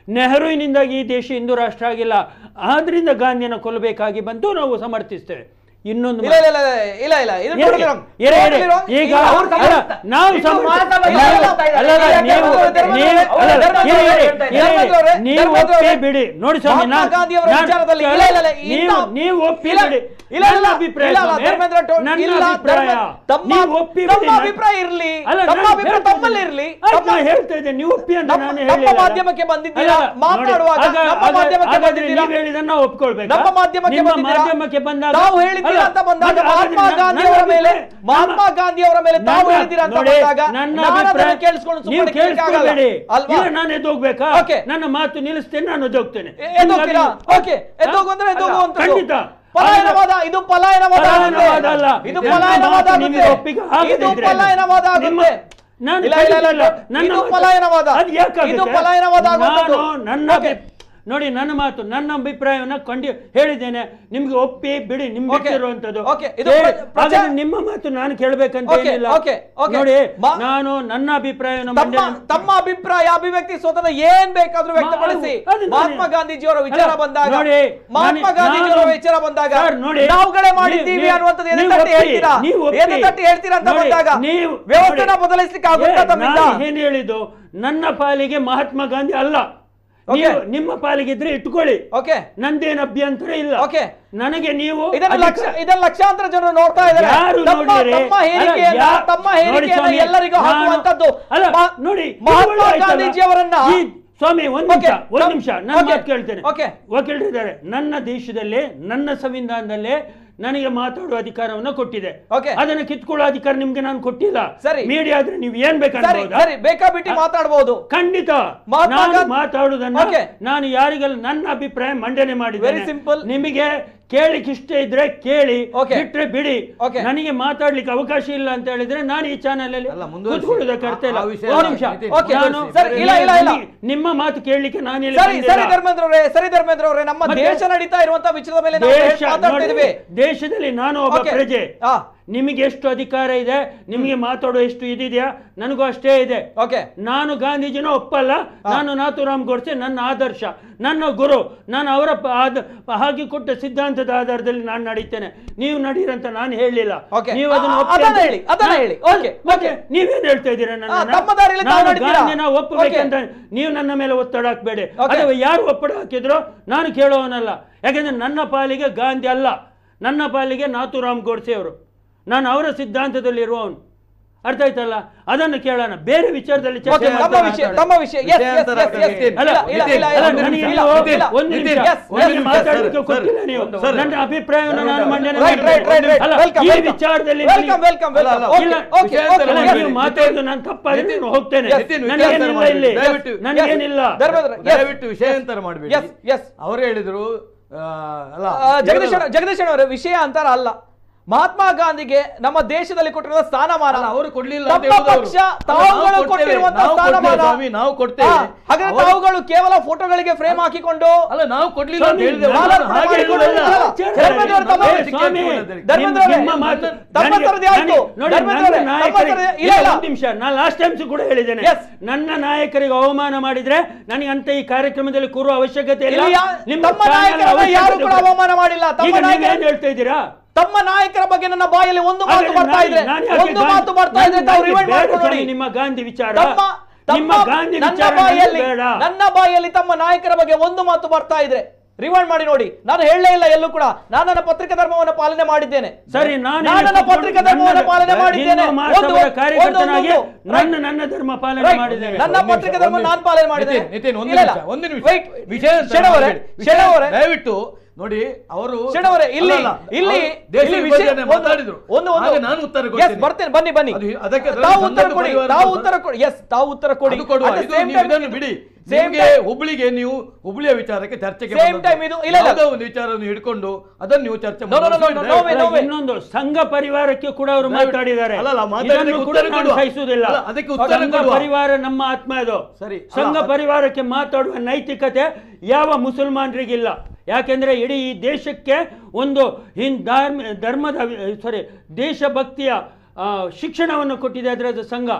ನೆಹರುವಿನಿಂದಾಗಿ ಈ ದೇಶ ಹಿಂದೂ ರಾಷ್ಟ್ರ ಆಗಿಲ್ಲ ಆದ್ರಿಂದ ಗಾಂಧಿನ ಕೊಲ್ಲಬೇಕಾಗಿ ಬಂತು ನಾವು ಸಮರ್ಥಿಸ್ತೇವೆ ಇನ್ನೊಂದು ಇಲ್ಲ ಇಲ್ಲ ಇಲ್ಲ ಇಲ್ಲ ಇಲ್ಲ ಇದು ಏ- totally wrong. ಏ- ಏ- Totally wrong. ಈಗ ಈಗ ಅವ್ರು ಅಲ್ಲ, ಸಮರ್ಥ- ನಾವು ಇದು ಸಮರ್ಥ- ಮಹಾಸಭೆ ಇಲ್ಲ, ಇಲ್ಲ, ಹೇಳ್ತಾ ಇದ್ದಾರೆ. ಅಲ್ಲ, ಅಲ್ಲ, ಈಗ ನೀವು ಧರ್ಮದ- ನೀವು ಅವರ ಅಲ್ಲ, ಧರ್ಮದ ಇರಿ, ಇರಿ, ಹೇಳ್ತಾ ಇದ್ದಾರೆ. ಇರಿ, ಧರ್ಮದವರೇ, ನೀವು ಧರ್ಮದವರೇ, ಒಪ್ಪಿ ಬಿಡಿ ನೋಡಿ ಸ್ವಾಮಿ ಮಹಾತ್ಮ ನಾನು- ಗಾಂಧಿಯವರ ನಾನು- ವಿಚಾರದಲ್ಲಿ ಇಲ್ಲ, ಇಲ್ಲ, ಇಲ್ಲ, ನೀವು ಇಂಥ- ನೀವು ಒಪ್ಪಿ ಇಲ್ಲ, ಬಿಡಿ ಇಲ್ಲ, ನನ್ನ ಇಲ್ಲ, ಅಭಿಪ್ರಾಯ ಇಲ್ಲ, ಇಲ್ಲ, ಸ್ವಾಮಿ, ಧರ್ಮೇಂದ್ರ ಟೋ- ನನ್ನ ಇಲ್ಲ, ಅಭಿಪ್ರಾಯ ಧರ್ಮ- ತಮ್ಮ- ನೀವು ಒಪ್ಪಿ ತಮ್ಮ ಬಿಡಿ ನಾನು- ಅಭಿಪ್ರಾಯ ಇರ್ಲಿ. ಅಲ್ಲ, ತಮ್ಮ ನಾನು ಅಭಿಪ್ರಾಯ ಹೇಳ್ತಾ ತಮ್ಮಲ್ಲಿ ಇದ್ದೀನಿ. ಇರ್ಲಿ. ಆಯ್ತು, ತಮ್ಮ- ನಾನು ಹೇಳ್ತಾ ಇದ್ದೆ ನೀವು ಒಪ್ಪಿ ಅಂತ ನಮ್ಮ- ನಾನು ನಮ್ಮ ಹೇಳಿಲ್ಲ. ಮಾಧ್ಯಮಕ್ಕೆ ಬಂದಿದ್ದೀರಾ, ಅಲ್ಲ, ನೋಡಿ, ಮಾತನಾಡುವಾಗ ಆಗ- ನಮ್ಮ ಆಗ- ಮಾಧ್ಯಮಕ್ಕೆ ಹಾಗಾದ್ರೆ ಬಂದಿದ್ದೀರಾ? ನೀವು ಹೇಳಿದ್ದನ್ನ ನಾವು ಒಪ್ಕೊಳ್ಬೇಕಾ? ನಮ್ಮ ಮಾಧ್ಯಮಕ್ಕೆ ನಿಮ್ಮ ಬಂದಿದ್ದೀರಾ? ಮಾಧ್ಯಮಕ್ಕೆ ಬಂದಾಗ ತಾವು ಹೇಳಿದ್ದೀರಾ ಅಲ್ಲ, ಅಂತ ಬಂದಾಗ ಮತ್ತೆ ಮಹಾತ್ಮ ಹಾಗಾದ್ರೆ ಗಾಂಧಿ ನನ್ನ ಅವರ ಮೇಲೆ ಅಭಿಪ್ರಾಯ- ಮಹಾತ್ಮ ಗಾಂಧಿ ಅವರ ಮೇಲೆ ತಾವು ನನ್ನ- ಹೇಳಿದ್ದೀರಾ ಅಂತ ನೋಡಿ, ಬಂದಾಗ ನನ್ನ ನಾನು ಅದನ್ನ ಅಭಿಪ್ರಾಯ ಕೇಳಿಸ್ಕೊಂಡು ನೀವು ಸುಮ್ಮನೆ ಕೇಳಕ್ಕಾಗಲ್ಲ. ಕೇಳಿಸ್ಕೊಳ್ಬೇಡಿ ಅಲ್ವಾ? ಇಲ್ಲ ನಾನು ಎದ್ದೋಗ್ಬೇಕಾ Okay. ನನ್ನ ಮಾತು ನಿಲ್ಲಿಸ್ತೇನೆ ನಾನು ಎದ್ದೋಗ್ತೇನೆ ಎ- ಎದ್ದೋಗ್ತೀರಾ? Okay. ಎದ್ದೋಗು ಅಂದ್ರೆ ಎದ್ದೋಗುವಂಥದ್ದು. ಖಂಡಿತ ಪಲಾಯನವಾದ ಇದು ಪಲಾಯನವಾದ ಪಲಾಯನವಾದ ಅಲ್ಲ. ಆಗುತ್ತೆ. ಇದು ನಿಮ್ಮ ಪಲಾಯನವಾದ ಮಾತು ನಿಮಗೆ ಆಗುತ್ತೆ. ಒಪ್ಪಿಗೆ ಆಗದಿದ್ರೆ ಇದು ಪಲಾಯನವಾದ ನಿಮ್ಮ- ಆಗುತ್ತೆ ನಾನು ಇಲ್ಲ, ಇಲ್ಲ, ಇಲ್ಲ, ಇಲ್ಲ. ನನ್ನ ಇದು ಮಾತು- ಪಲಾಯನವಾದ ಅದು ಯಾಕಾಗುತ್ತೆ? ಇದು ಪಲಾಯನವಾದ ಆಗುವಂಥದ್ದು. ನಾನು ನನ್ನ Okay. ಅಭಿ- ನೋಡಿ ನನ್ನ ಮಾತು ನನ್ನ ಅಭಿಪ್ರಾಯವನ್ನ ಕಂಡು ಹೇಳಿದ್ದೇನೆ ನಿಮ್ಗೆ ಒಪ್ಪಿ ಬಿಡಿ ನಿಮ್ಗೆ Okay. ಇರುವಂತದ್ದು Okay. ಇದು ಪ್ರ- ಪ್ರಚಾರ- ನಿಮ್ಮ ಮಾತು ನಾನು ಕೇಳಬೇಕಂತ Okay, ಏನಿಲ್ಲ okay, okay. ನೋಡಿ ಮಾ- ನಾನು ನನ್ನ ಅಭಿಪ್ರಾಯವನ್ನು ತಮ್ಮ ಮಂಡನೆ ತಮ್ಮ ಅಭಿಪ್ರಾಯ ಅಭಿವ್ಯಕ್ತಿ ಸ್ವತಃ ಏನ್ ಬೇಕಾದ್ರೂ ವ್ಯಕ್ತಪಡಿಸಿ ಅದು- ಅದು ನಾನು- ಮಹಾತ್ಮ ಗಾಂಧೀಜಿಯವರ ವಿಚಾರ ಅಲ್ಲ, ಬಂದಾಗ ನೋಡಿ, ಮಹಾತ್ಮ ನಾನು- ಗಾಂಧೀಜಿಯವರ ನಾನು- ವಿಚಾರ ಬಂದಾಗ ಸರ್, ನೋಡಿ, ನಾವುಗಳೇ ನೀವು- ಮಾಡಿದ್ದೀವಿ ನೀವು- ಅನ್ನುವಂಥದ್ದು ಎದೆ ನೀವು ತಟ್ಟಿ ಒಪ್ಪಿ, ಹೇಳ್ತೀರಾ ನೀವು ಒಪ್ಪಿ. ಎದೆ ತಟ್ಟಿ ಹೇಳ್ತೀರಾ ಅಂತ ನೋಡಿ, ಬಂದಾಗ ನೀವು ವ್ಯವಸ್ಥೆನ ನೋಡಿ, ಬದಲಿಸ್ಲಿಕ್ಕೆ ಆಗುತ್ತಾ ಏ, ತಮ್ಮಿಂದ ನಾನು ಏನ್ ಹೇಳಿದ್ದು ನನ್ನ ಪಾಲಿಗೆ ಮಹಾತ್ಮ ಗಾಂಧಿ ಅಲ್ಲ Okay. ನೀವು ನಿಮ್ಮ ಪಾಲಿಗೆ ಇದ್ರೆ ಇಟ್ಕೊಳ್ಳಿ ಓಕೆ ನಂದೇನು ಅಭ್ಯಂತರ ಇಲ್ಲ Okay. ನನಗೆ ನೀವು ಇದನ್ನು ಲಕ್ಷ ಅಧಿಕಾರ- ಇದನ್ನು ಲಕ್ಷಾಂತರ ಜನರು ನೋಡ್ತಾ ಇದ್ದಾರೆ ಯಾರು ತಮ್ಮ ನೋಡಿರಿ? ತಮ್ಮ ಅಲ್ಲ, ಹೇಳಿಕೆಯನ್ನ ಯಾ- ತಮ್ಮ ನೋಡಿ ಹೇಳಿಕೆಯನ್ನ ಸ್ವಾಮಿ, ಎಲ್ಲರಿಗೂ ನಾನು- ಹಾಕುವಂತದ್ದು ಅಲ್ಲ ಮಾ- ನೋಡಿ ಇದು ಮಹಾತ್ಮ ಒಳ್ಳೆ ಆಯ್ತಲ್ಲ? ಗಾಂಧೀಜಿಯವರನ್ನ ಈ ಸ್ವಾಮಿ ಒಂದ್ ನಿಮಿಷ Okay, ಒಂದ್ ತಮ್- ನಿಮಿಷ ನನ್ನ Okay, ಮಾತು ಕೇಳ್ತೇನೆ okay. ವಕೀಲರಿದ್ದಾರೆ ನನ್ನ ದೇಶದಲ್ಲಿ ನನ್ನ ಸಂವಿಧಾನದಲ್ಲೇ ನನಗೆ ಮಾತಾಡುವ ಅಧಿಕಾರವನ್ನು ಕೊಟ್ಟಿದೆ Okay. ಅದನ್ನ ಕಿತ್ಕೊಳ್ಳೋ ಅಧಿಕಾರ ನಿಮ್ಗೆ ನಾನು ಕೊಟ್ಟಿಲ್ಲ ಸರಿ. ಮೀಡಿಯಾ ಆದ್ರೆ ನೀವು ಏನ್ ಸರಿ ಬೇಕನ್ಬೋದಾ ಸರಿ ಬೇಕಾ ಬಿಟ್ಟು ಮಾತಾಡಬಹುದು ಖಂಡಿತ ಮಹಾತ್ಮ ನಾನು ಗಾಂಧಿ- ಮಾತಾಡುವುದನ್ನ Okay. ನಾನು ಯಾರಿಗೆಲ್ಲ ನನ್ನ ಅಭಿಪ್ರಾಯ ಮಂಡನೆ ಮಾಡಿದ್ದೇನೆ Very simple. ನಿಮಗೆ ಕೇಳಿಕ್ ಇಷ್ಟ ಇದ್ರೆ ಕೇಳಿ Okay. ಬಿಟ್ರೆ ಬಿಡಿ Okay. ನನಗೆ ಮಾತಾಡ್ಲಿಕ್ಕೆ ಅವಕಾಶ ಇಲ್ಲ ಅಂತ ಹೇಳಿದ್ರೆ ನಾನು ಈ ಚಾನೆಲ್ ಅಲ್ಲಿ ಅಲ್ಲ, ಮುಂದುವರಿಸಿ. ಕೂತ್ಕೊಳ್ಳೋದಕ್ಕೆ ಅರ್ಥ ಇಲ್ಲ ಆ- ಆ ವಿಷಯ ಒಂದು ನಿಮಿಷ ನಿತಿನ್, Okay, ನಾನು ಸರಿ, ಇಲ್ಲ, ಇಲ್ಲ, ಇಲ್ಲ. ನಿಮಗೆ- ನಿಮ್ಮ ಮಾತು ಕೇಳಲಿಕ್ಕೆ ನಾನು ಇಲ್ಲಿ ಸರಿ ಬಂದಿಲ್ಲ. ಸರಿ ಧರ್ಮೇಂದ್ರ ಅವರೇ ಸರಿ ಧರ್ಮೇಂದ್ರ ಅವರೇ ನಮ್ಮ ಮತ್ತೆ? ದೇಶ ನಡೀತಾ ಇರುವಂತ ವಿಚಾರದ ಮೇಲೆ ನಾವು ದೇಶ ಮಾತಾಡ್ತಾ ನೋಡಿ, ಇದ್ದೀವಿ ದೇಶದಲ್ಲಿ ನಾನು ಒಬ್ಬ Okay. ಪ್ರಜೆ ಆ. ನಿಮಗೆ ಎಷ್ಟು ಅಧಿಕಾರ ಇದೆ ನಿಮಗೆ ಮಾತಾಡೋ ಎಷ್ಟು ಇದಿದೆಯಾ ನನಗೂ ಅಷ್ಟೇ ಇದೆ ಓಕೆ ನಾನು ಗಾಂಧೀಜಿನ ಒಪ್ಪಲ್ಲ ನಾನು ನಾಥುರಾಮ್ ಗೋಡ್ಸೆ ನನ್ನ ಆದರ್ಶ ನನ್ನ ಗುರು ನಾನು ಅವರ ಪ- ಆದ ಹಾಗೆ ಕೊಟ್ಟ ಸಿದ್ಧಾಂತದ ಆಧಾರದಲ್ಲಿ ನಾನು ನಡೀತೇನೆ ನೀವು ನಡೀರಂತ ನಾನು ಹೇಳಿಲ್ಲ Okay. ನೀವು ಅದನ್ನ ಆ- ಒಪ್ಪಿ ಅದನ್ನ ಅಂತ- ಹೇಳಿ, ಅದನ್ನ ನಾ- ಹೇಳಿ. Okay, ಮತ್ತೆ ನೀವೇನ್ ಹೇಳ್ತಾ ಇದ್ದೀರಾ ಆ, ತಮ್ಮ ದಾರಿಯಲ್ಲಿ ತಾವು ನಾನು ನಡೀತೀರಾ? ಗಾಂಧಿನ ಒಪ್ಪಬೇಕಂತ ನೀವು ನನ್ನ ಮೇಲೆ ಒತ್ತಡ ಹಾಕ್ಬೇಡಿ Okay. ಅಥವಾ ಯಾರು ಒತ್ತಡ ಹಾಕಿದ್ರು ನಾನು ಕೇಳುವವನಲ್ಲ ಯಾಕಂದ್ರೆ ನನ್ನ ಪಾಲಿಗೆ ಗಾಂಧಿ ಅಲ್ಲ ನನ್ನ ಪಾಲಿಗೆ ನಾಥುರಾಮ್ ಗೋಡ್ಸೆ ಅವರು ನಾನು ಅವರ ಸಿದ್ಧಾಂತದಲ್ಲಿ ಇರುವವನು ಅರ್ಥ ಆಯ್ತಲ್ಲ ಅದನ್ನು ಕೇಳೋಣ ಬೇರೆ ವಿಚಾರದಲ್ಲಿ ಚರ್ಚೆ Okay, ತಮ್ಮ ಮಾಡ್ತಾ ವಿಷಯ ಮಾತಾಡೋಣ. ತಮ್ಮ ವಿಷಯ ಎಸ್ ಎಸ್ ವಿಷಯಾಂತರ ಎಸ್ ಎಸ್ ನಿತಿನ್, ಅಲ್ಲ, ಇಲ್ಲ ಇಲ್ಲ ಇಲ್ಲ ಅಲ್ಲ, ಇಲ್ಲ ನನಗೆ ಇಲ್ಲ ನೀವು ಇಲ್ಲ ಒಂದು ನಿತಿನ್, ನಿಮಿಷ yes, ಒಂದು ನನಗೆ ನಿಮಿಷ, ಮಾತಾಡಲಿಕ್ಕೆ ಸರ್, ಕೊಟ್ಟಿಲ್ಲ ಸರ್, ನೀವು ಒಂದು- ಸರ್. ನನ್ನ ಅಭಿಪ್ರಾಯವನ್ನು ನಾನು ಮಂಡನೆ ರೈಟ್ ರೈಟ್ ರೈಟ್ ರೈಟ್ ಅಲ್ಲ, ವೆಲ್ಕಮ್ ಈ ವಿಚಾರದಲ್ಲಿ ವೆಲ್ಕಮ್ ವೆಲ್ಕಮ್ ಅಲ್ಲ, ಅಲ್ಲ, ವೆಲ್ಕಮ್ ಇಲ್ಲ, ಓಕೆ ಓಕೆ ವಿಷಯಾಂತರ ಅಲ್ಲ, ಓಕೆ ನೀವು ಮಾತಾಡೋದು ನಾನು ತಪ್ಪಾದ್ರೆ ನಾನು ಹೋಗ್ತೇನೆ ನಿತಿನ್, ನನಗೇನಿಲ್ಲ ವಿಚಾರ ಇಲ್ಲಿ ಮಾಡಿ, ದಯವಿಟ್ಟು. ನನಗೇನಿಲ್ಲ ಧರ್ಮೇಂದ್ರ yes, ದಯವಿಟ್ಟು ವಿಷಯಾಂತರ ಮಾಡಬೇಡಿ yes, yes. ಅವರು ಹೇಳಿದ್ರು ಆ, ಅಲ್ಲ ಆ, ಜಗದೀಶ್ ಅಣ್ಣ- ಜಗದೀಶ್ ಅವರ ವಿಷಯ ಅಂತಾರ ಅಲ್ಲ ಮಹಾತ್ಮ ಗಾಂಧಿಗೆ ನಮ್ಮ ದೇಶದಲ್ಲಿ ಕೊಟ್ಟಿರುವ ಸ್ಥಾನಮಾನ ಅಲ್ಲ, ಅವರು ಕೊಡ್ಲಿಲ್ಲ ಅಂತ ತಮ್ಮ ಹೇಳುದು ಅವರು. ಪಕ್ಷ ಅಲ್ಲ, ತಾವುಗಳು ನಾವು ಕೊಡ್ತೇವೆ, ಕೊಟ್ಟಿರುವಂತಹ ನಾವು ಕೊಡ್ತೇವೆ ಸ್ಥಾನಮಾನ ಸ್ವಾಮಿ, ನಾವು ಕೊಡ್ತೇವೆ. ಹಾ, ಹಾಗಾದ್ರೆ ಅವರು- ತಾವುಗಳು ಕೇವಲ ಫೋಟೋಗಳಿಗೆ ಫ್ರೇಮ್ ಹಾಕಿಕೊಂಡು ಅಲ್ಲ ನಾವು ಕೊಡ್ಲಿಲ್ಲ ಅಂತ ಸ್ವಾಮಿ, ಹೇಳಿದೆ ನಾನು ನಾನು ಹಾಗೆ ಮಾಡಿಕೊಂಡು ಹೇಳುವುದಲ್ಲ. ಇಲ್ಲ. ಧರ್ಮೇಂದ್ರ ಅವರು ತಮ್ಮ- ನಮ್ಮ ಸ್ವಾಮಿ, ಕೇಳ್ಕೊಳ್ಳೋದಕ್ಕೆ. ಧರ್ಮೇಂದ್ರ ಅವರೇ, ನಿಮ್ಮ ಮಾತು ತಮ್ಮ ನನಗೆ- ಥರದ್ದು ಯಾವ್ದು? ನನಗೆ- ನೋಡಿ, ಧರ್ಮೇಂದ್ರ ನನ್ನ ಅವರೇ, ತಮ್ಮ ನಾಯಕರಿಗೆ- ಥರದ್ದು- ಇಲ್ಲ, ಇಲ್ಲ. ಒಂದು ನಿಮಿಷ ನಾನು ಲಾಸ್ಟ್ ಟೈಮ್ಸ್ ಕೂಡ ಹೇಳಿದ್ದೇನೆ Yes. ನನ್ನ ನಾಯಕರಿಗೆ ಅವಮಾನ ಮಾಡಿದ್ರೆ ನನಗೆ ಅಂತ ಈ ಕಾರ್ಯಕ್ರಮದಲ್ಲಿ ಕೂರುವ ಅವಶ್ಯಕತೆ ಇಲ್ಲ ಇಲ್ಲಿ ಯಾ- ನಿಮ್ಮ ತಮ್ಮ ಚಾನಲ್ ನಾಯಕರನ್ನ ಅವಶ್ಯಕತೆ ಯಾರು ಕೂಡ ಇಲ್ಲ. ಅವಮಾನ ಮಾಡಿಲ್ಲ ತಮ್ಮ ಈಗ ನಾಯಕರ ನೀವೇನ್ ಹೇಳ್ತಾ ಇದ್ದೀರಾ ತಮ್ಮ ನಾಯಕರ ಬಗ್ಗೆ ನನ್ನ ಬಾಯಲ್ಲಿ ಒಂದು ಮಾತು ಹಾಗಾದ್ರೆ ಬರ್ತಾ ನಾನು- ಇದೆ ನಾನು ಯಾಕೆ ಒಂದು ಗಾಂಧಿ- ಮಾತು ಬರ್ತಾ ಇದೆ ನನ್ನ ತಾವು ನನಗೆ ರಿವೈಂಡ್ ಬೇಡ ಮಾಡ್ಕೊಂಡು ನೋಡಿ ಸ್ವಾಮಿ ನಿಮ್ಮ ಗಾಂಧಿ ವಿಚಾರ ತಮ್ಮ ನಿಮ್ಮ ತಮ್ಮ- ಗಾಂಧಿ ನನ್ನ ವಿಚಾರ ನನಗೆ ಬಾಯಲ್ಲಿ ಬೇಡ ನನ್ನ ಬಾಯಲ್ಲಿ ತಮ್ಮ ನಾಯಕರ ಬಗ್ಗೆ ಒಂದು ಮಾತು ಬರ್ತಾ ಇದೆ ರಿವೈಂಡ್ ಮಾಡಿ ನೋಡಿ ನಾನು ಹೇಳಲೇ ಇಲ್ಲ ಎಲ್ಲೂ ಕೂಡ ನಾನು ನನ್ನ ಪತ್ರಿಕಾ ಧರ್ಮವನ್ನು ಪಾಲನೆ ಮಾಡಿದ್ದೇನೆ ಸರಿ ನಾನು ನಾನು ನನ್ನ ಪತ್ರಿಕಾ ಧರ್ಮವನ್ನು ಪಾಲನೆ ಮಾಡಿದ್ದೇನೆ ಹಿಂದೂ ಒಂದು- ಮಹಾಸಭೆಯ ಒಂದು- ಕಾರ್ಯಕರ್ತನಾಗಿ ಒಂದು- ನನ್ನ ನನ್ನ ಧರ್ಮ ಪಾಲನೆ Right. ಮಾಡಿದ್ದೇನೆ ನನ್ನ ಒಂದು ನಿಮಿಷ, ಪತ್ರಿಕಾ ಧರ್ಮ ಒಂದು ನಾನು ಪಾಲನೆ ಮಾಡಿದ್ದೇನೆ ನಿತಿನ್, ನಿತಿನ್, ಒಂದು ಇಲ್ಲ, ಇಲ್ಲ. ನಿಮಿಷ, ಒಂದು ನಿಮಿಷ. Wait. ವಿಷಯ ಅಂತ ಶೆಣ ಅವರೇ, ಮಾಡಬೇಡಿ. ವಿಷಯ ಶೆಣ ಅವರೇ. ದಯವಿಟ್ಟು ನೋಡಿ ಅವರು ಶೆಣ ಅವರೇ, ಇಲ್ಲಿ ಅಲ್ಲ, ಇಲ್ಲಿ ಅವರು ದೇಶ ಇಲ್ಲಿ ವಿಷಯ ವಿಭಜನೆ ಒಂದು- ಮಾತಾಡಿದ್ರು ಒಂದು ಒಂದು ಆಗ ನಾನು ಉತ್ತರ Yes, ಕೊಡ್ತೇನೆ ಬರ್ತೇನೆ ಬನ್ನಿ ಬನ್ನಿ ಅದು ಅದಕ್ಕೆ ಅದರಲ್ಲಿ ತಾವು ಉತ್ತರ ಸಂಘದ ಕೊಡಿ ಪರಿವಾರ ತಾವು ಅಂತ ಉತ್ತರ ಕೊಡಿ ಎಸ್ ತಾವು ಉತ್ತರ ಕೊಡಿ ಅದು ಕೊಡುವ At the ಇದು same ನೀವು time ಇದನ್ನು ಇದು- ಬಿಡಿ same ನಿಮ್ಗೆ time- ಹುಬ್ಳಿಗೆ ನೀವು ಹುಬ್ಳಿಯ ವಿಚಾರಕ್ಕೆ ಚರ್ಚೆಗೆ Same ಬಂದದ್ದು. time ಇದು- ಇಲ್ಲ, ಇಲ್ಲ. ಯಾವುದೋ ಒಂದು ವಿಚಾರವನ್ನು ಹಿಡ್ಕೊಂಡು ಅದನ್ನು ನೀವು ಚರ್ಚೆ No, no, no, no, no, ಮುಂದುವರಿಸಿ no, ದಯವಿಟ್ಟು. no, ಅಲ್ಲ, ಇನ್ನೊಂದು ಸಂಘ ಪರಿವಾರಕ್ಕೆ ಕೂಡ ಅವರು ದಯವಿಟ್ಟು- ಮಾತಾಡಿದ್ದಾರೆ ಅಲ್ಲ, ಅಲ್ಲ, ಮಾತಾಡಿದ್ದಕ್ಕೆ ಇದನ್ನು ಕೂಡ ಉತ್ತರ ನಾನು ಕೊಡುವ. ಸಹಿಸುವುದಿಲ್ಲ ಅಲ್ಲ, ಅದಕ್ಕೆ ಉತ್ತರ ಸಂಘ ಕೊಡುವ. ಪರಿವಾರ ನಮ್ಮ ಆತ್ಮ ಅದು ಸರಿ, ಸಂಘ ಅಲ್ಲ, ಅದು- ಪರಿವಾರಕ್ಕೆ ಮಾತಾಡುವ ನೈತಿಕತೆ ಯಾವ ಮುಸಲ್ಮಾನರಿಗಿಲ್ಲ ಯಾಕೆಂದ್ರೆ ಇಡೀ ಈ ದೇಶಕ್ಕೆ ಒಂದು ಹಿನ್ ಧಾರ್ಮ ಧರ್ಮದ ಸಾರಿ ದೇಶಭಕ್ತಿಯ ಆ, ಶಿಕ್ಷಣವನ್ನು ಕೊಟ್ಟಿದೆ ಅದರ ಸಂಘ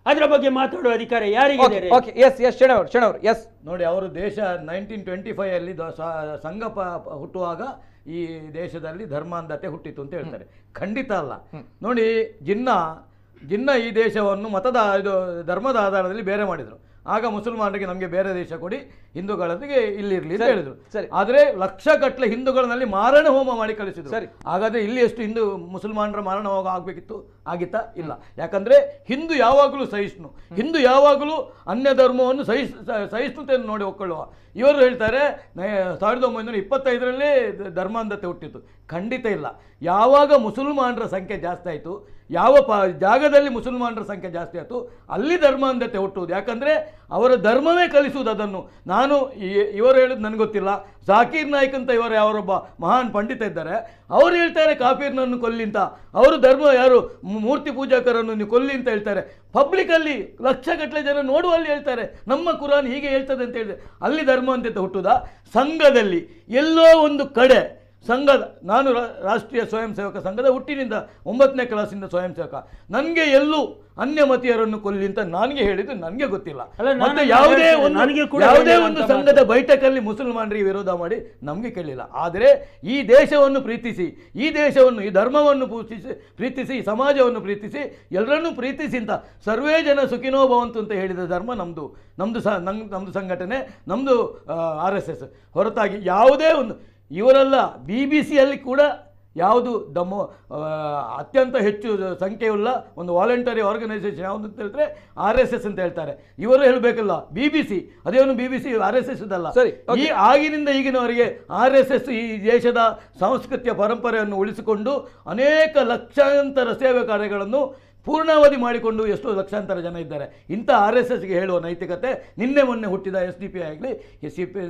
ಅದರ ಬಗ್ಗೆ ಮಾತಾಡುವ ಅಧಿಕಾರ ಯಾರಿಗಿದೆ ರೀ? ಓಕೆ ಎಸ್ ಎಸ್ ಶೆಣವ್ರು ಶೆಣವ್ರು ಎಸ್ ನೋಡಿ ಅವರು ದೇಶ ನೈನ್ಟೀನ್ ಟ್ವೆಂಟಿ ಫೈವ್ ಅಲ್ಲಿ ದ- ಸ- ಸಂಘ ಪ- ಪ- ಹುಟ್ಟುವಾಗ ಈ ದೇಶದಲ್ಲಿ ಧರ್ಮಾಂಧತೆ ಹುಟ್ಟಿತು ಅಂತ ಹೇಳ್ತಾರೆ ಖಂಡಿತ ಅಲ್ಲ ನೋಡಿ ಜಿನ್ನ ಜಿನ್ನ ಈ ದೇಶವನ್ನು ಮತದ ಇದು ಧರ್ಮದ ಆಧಾರದಲ್ಲಿ ಬೇರೆ ಮಾಡಿದರು ಆಗ ಮುಸಲ್ಮಾನರಿಗೆ ನಮಗೆ ಬೇರೆ ದೇಶ ಕೊಡಿ ಹಿಂದೂಗಳೊಂದಿಗೆ ಇಲ್ಲಿರ್ಲಿ ಅಂತ ಸರಿ, ಹೇಳಿದ್ರು ಸರಿ. ಆದ್ರೆ ಲಕ್ಷಗಟ್ಟಲೆ ಹಿಂದೂಗಳಲ್ಲಿ ಮಾರಣ ಹೋಮ ಮಾಡಿ ಕಳಿಸಿದ್ರು ಸರಿ. ಹಾಗಾದ್ರೆ ಇಲ್ಲಿ ಎಷ್ಟು ಹಿಂದೂ ಮುಸಲ್ಮಾನರ ಮಾರಣ ಹೋಮ ಆಗ್ಬೇಕಿತ್ತು ಆಗಿತ್ತಾ ಇಲ್ಲ ಯಾಕಂದ್ರೆ ಹಿಂದೂ ಯಾವಾಗಲೂ ಸಹಿಷ್ಣು ಹಿಂದೂ ಯಾವಾಗಲೂ ಅನ್ಯ ಧರ್ಮವನ್ನು ಸಹಿಸ್ ಸ- ಸಹಿಷ್ಣುತೆಯನ್ನು ನೋಡಿ ಒಕ್ಕೊಳ್ಳುವ ಇವರು ಹೇಳ್ತಾರೆ ನ- ಸಾವಿರದ ಒಂಬೈನೂರ ಇಪ್ಪತ್ತೈದರಲ್ಲೇ ದ- ಧರ್ಮಾಂಧತೆ ಹುಟ್ಟಿತು ಖಂಡಿತ ಇಲ್ಲ ಯಾವಾಗ ಮುಸಲ್ಮಾನರ ಸಂಖ್ಯೆ ಜಾಸ್ತಿ ಆಯಿತು ಯಾವ ಪ ಜಾಗದಲ್ಲಿ ಮುಸಲ್ಮಾನರ ಸಂಖ್ಯೆ ಜಾಸ್ತಿ ಆಯಿತು ಅಲ್ಲಿ ಧರ್ಮಾಂಧತೆ ಹುಟ್ಟುವುದು ಯಾಕಂದರೆ ಅವರ ಧರ್ಮವೇ ಕಲಿಸುವುದು ಅದನ್ನು ನಾನು ಈ- ಇವರು ಹೇಳೋದು ನನಗೆ ಗೊತ್ತಿಲ್ಲ ಜಾಕೀರ್ ನಾಯ್ಕ್ ಅಂತ ಇವರು ಯಾವರೊಬ್ಬ ಮಹಾನ್ ಪಂಡಿತ ಇದ್ದಾರೆ ಅವರು ಹೇಳ್ತಾರೆ ಕಾಫೀರ್ನನ್ನು ಕೊಲ್ಲಿ ಅಂತ ಅವರು ಧರ್ಮ ಯಾರು ಮೂ- ಮೂರ್ತಿ ಪೂಜಕರನ್ನು ನೀವು ಕೊಲ್ಲಿ ಅಂತ ಹೇಳ್ತಾರೆ ಪಬ್ಲಿಕಲ್ಲಿ ಲಕ್ಷಗಟ್ಟಲೆ ಜನ ನೋಡುವಲ್ಲಿ ಹೇಳ್ತಾರೆ ನಮ್ಮ ಕುರಾನ್ ಹೀಗೆ ಹೇಳ್ತದೆ ಅಂತ ಹೇಳಿದೆ ಅಲ್ಲಿ ಧರ್ಮ ಅಂತ ಹುಟ್ಟುದಾ ಸಂಘದಲ್ಲಿ ಎಲ್ಲೋ ಒಂದು ಕಡೆ ಸಂಘದ ನಾನು ರಾ- ರಾಷ್ಟ್ರೀಯ ಸ್ವಯಂ ಸೇವಕ ಸಂಘದ ಹುಟ್ಟಿನಿಂದ ಒಂಬತ್ತನೇ ಕ್ಲಾಸಿಂದ ಸ್ವಯಂ ಸೇವಕ ನನಗೆ ಎಲ್ಲೂ ಅನ್ಯಮತೀಯರನ್ನು ಕೊಲ್ಲಿ ಅಂತ ನನಗೆ ಹೇಳಿದ್ದು ನನಗೆ ಗೊತ್ತಿಲ್ಲ ಅಲ್ಲ, ನಾನು ಮತ್ತೆ ಯಾವುದೇ ಹೇಳ್ತೇನೆ, ಒಂದು ನನಗೆ ಕೂಡ ಯಾವುದೇ ಹೇಳಿಲ್ಲ ಒಂದು ಅಂತ ಸಂಘದ ಬೈಠಕಲ್ಲಿ ಮುಸಲ್ಮಾನರಿಗೆ ವಿರೋಧ ಮಾಡಿ ನಮಗೆ ಕೇಳಲಿಲ್ಲ ಆದರೆ ಈ ದೇಶವನ್ನು ಪ್ರೀತಿಸಿ ಈ ದೇಶವನ್ನು ಈ ಧರ್ಮವನ್ನು ಪೂಜಿಸಿ ಪ್ರೀತಿಸಿ ಈ ಸಮಾಜವನ್ನು ಪ್ರೀತಿಸಿ ಎಲ್ಲರನ್ನೂ ಪ್ರೀತಿಸಿ ಅಂತ ಸರ್ವೇ ಜನ ಸುಖಿನೋ ಭವಂತು ಅಂತ ಹೇಳಿದ ಧರ್ಮ ನಮ್ಮದು ನಮ್ಮದು ಸ ನಂಗ್ ನಮ್ಮದು ಸಂಘಟನೆ ನಮ್ಮದು ಆರ್ ಎಸ್ ಎಸ್ ಹೊರತಾಗಿ ಯಾವುದೇ ಒಂದು ಇವರೆಲ್ಲ ಬಿ ಬಿ ಸಿಯಲ್ಲಿ ಕೂಡ ಯಾವುದು ದಮ್ಮ ಆ, ಅತ್ಯಂತ ಹೆಚ್ಚು ಸಂಖ್ಯೆಯುಳ್ಳ ಒಂದು ವಾಲಂಟರಿ ಆರ್ಗನೈಸೇಷನ್ ಯಾವುದು ಅಂತ ಹೇಳಿದ್ರೆ ಆರ್ ಎಸ್ ಎಸ್ ಅಂತ ಹೇಳ್ತಾರೆ ಇವರು ಹೇಳಬೇಕಲ್ಲ ಬಿ ಬಿ ಸಿ ಅದೇನು B B C R S S ಇದಲ್ಲ ಸರಿ, ಈ ಆಗಿನಿಂದ ಈಗಿನವರೆಗೆ ಆರ್ ಎಸ್ ಎಸ್ ಈ ದೇಶದ ಸಂಸ್ಕೃತಿಯ ಪರಂಪರೆಯನ್ನು ಉಳಿಸಿಕೊಂಡು ಅನೇಕ ಲಕ್ಷಾಂತರ ಸೇವೆ ಕಾರ್ಯಗಳನ್ನು ಪೂರ್ಣಾವಧಿ ಮಾಡಿಕೊಂಡು ಎಷ್ಟೋ ಲಕ್ಷಾಂತರ ಜನ ಇದ್ದಾರೆ ಇಂಥ ಆರ್ ಎಸ್ ಎಸ್ಗೆ ಹೇಳುವ ನೈತಿಕತೆ ನಿನ್ನೆ ಮೊನ್ನೆ ಹುಟ್ಟಿದ ಎಸ್ ಡಿ ಪಿ ಆಗಲಿ C P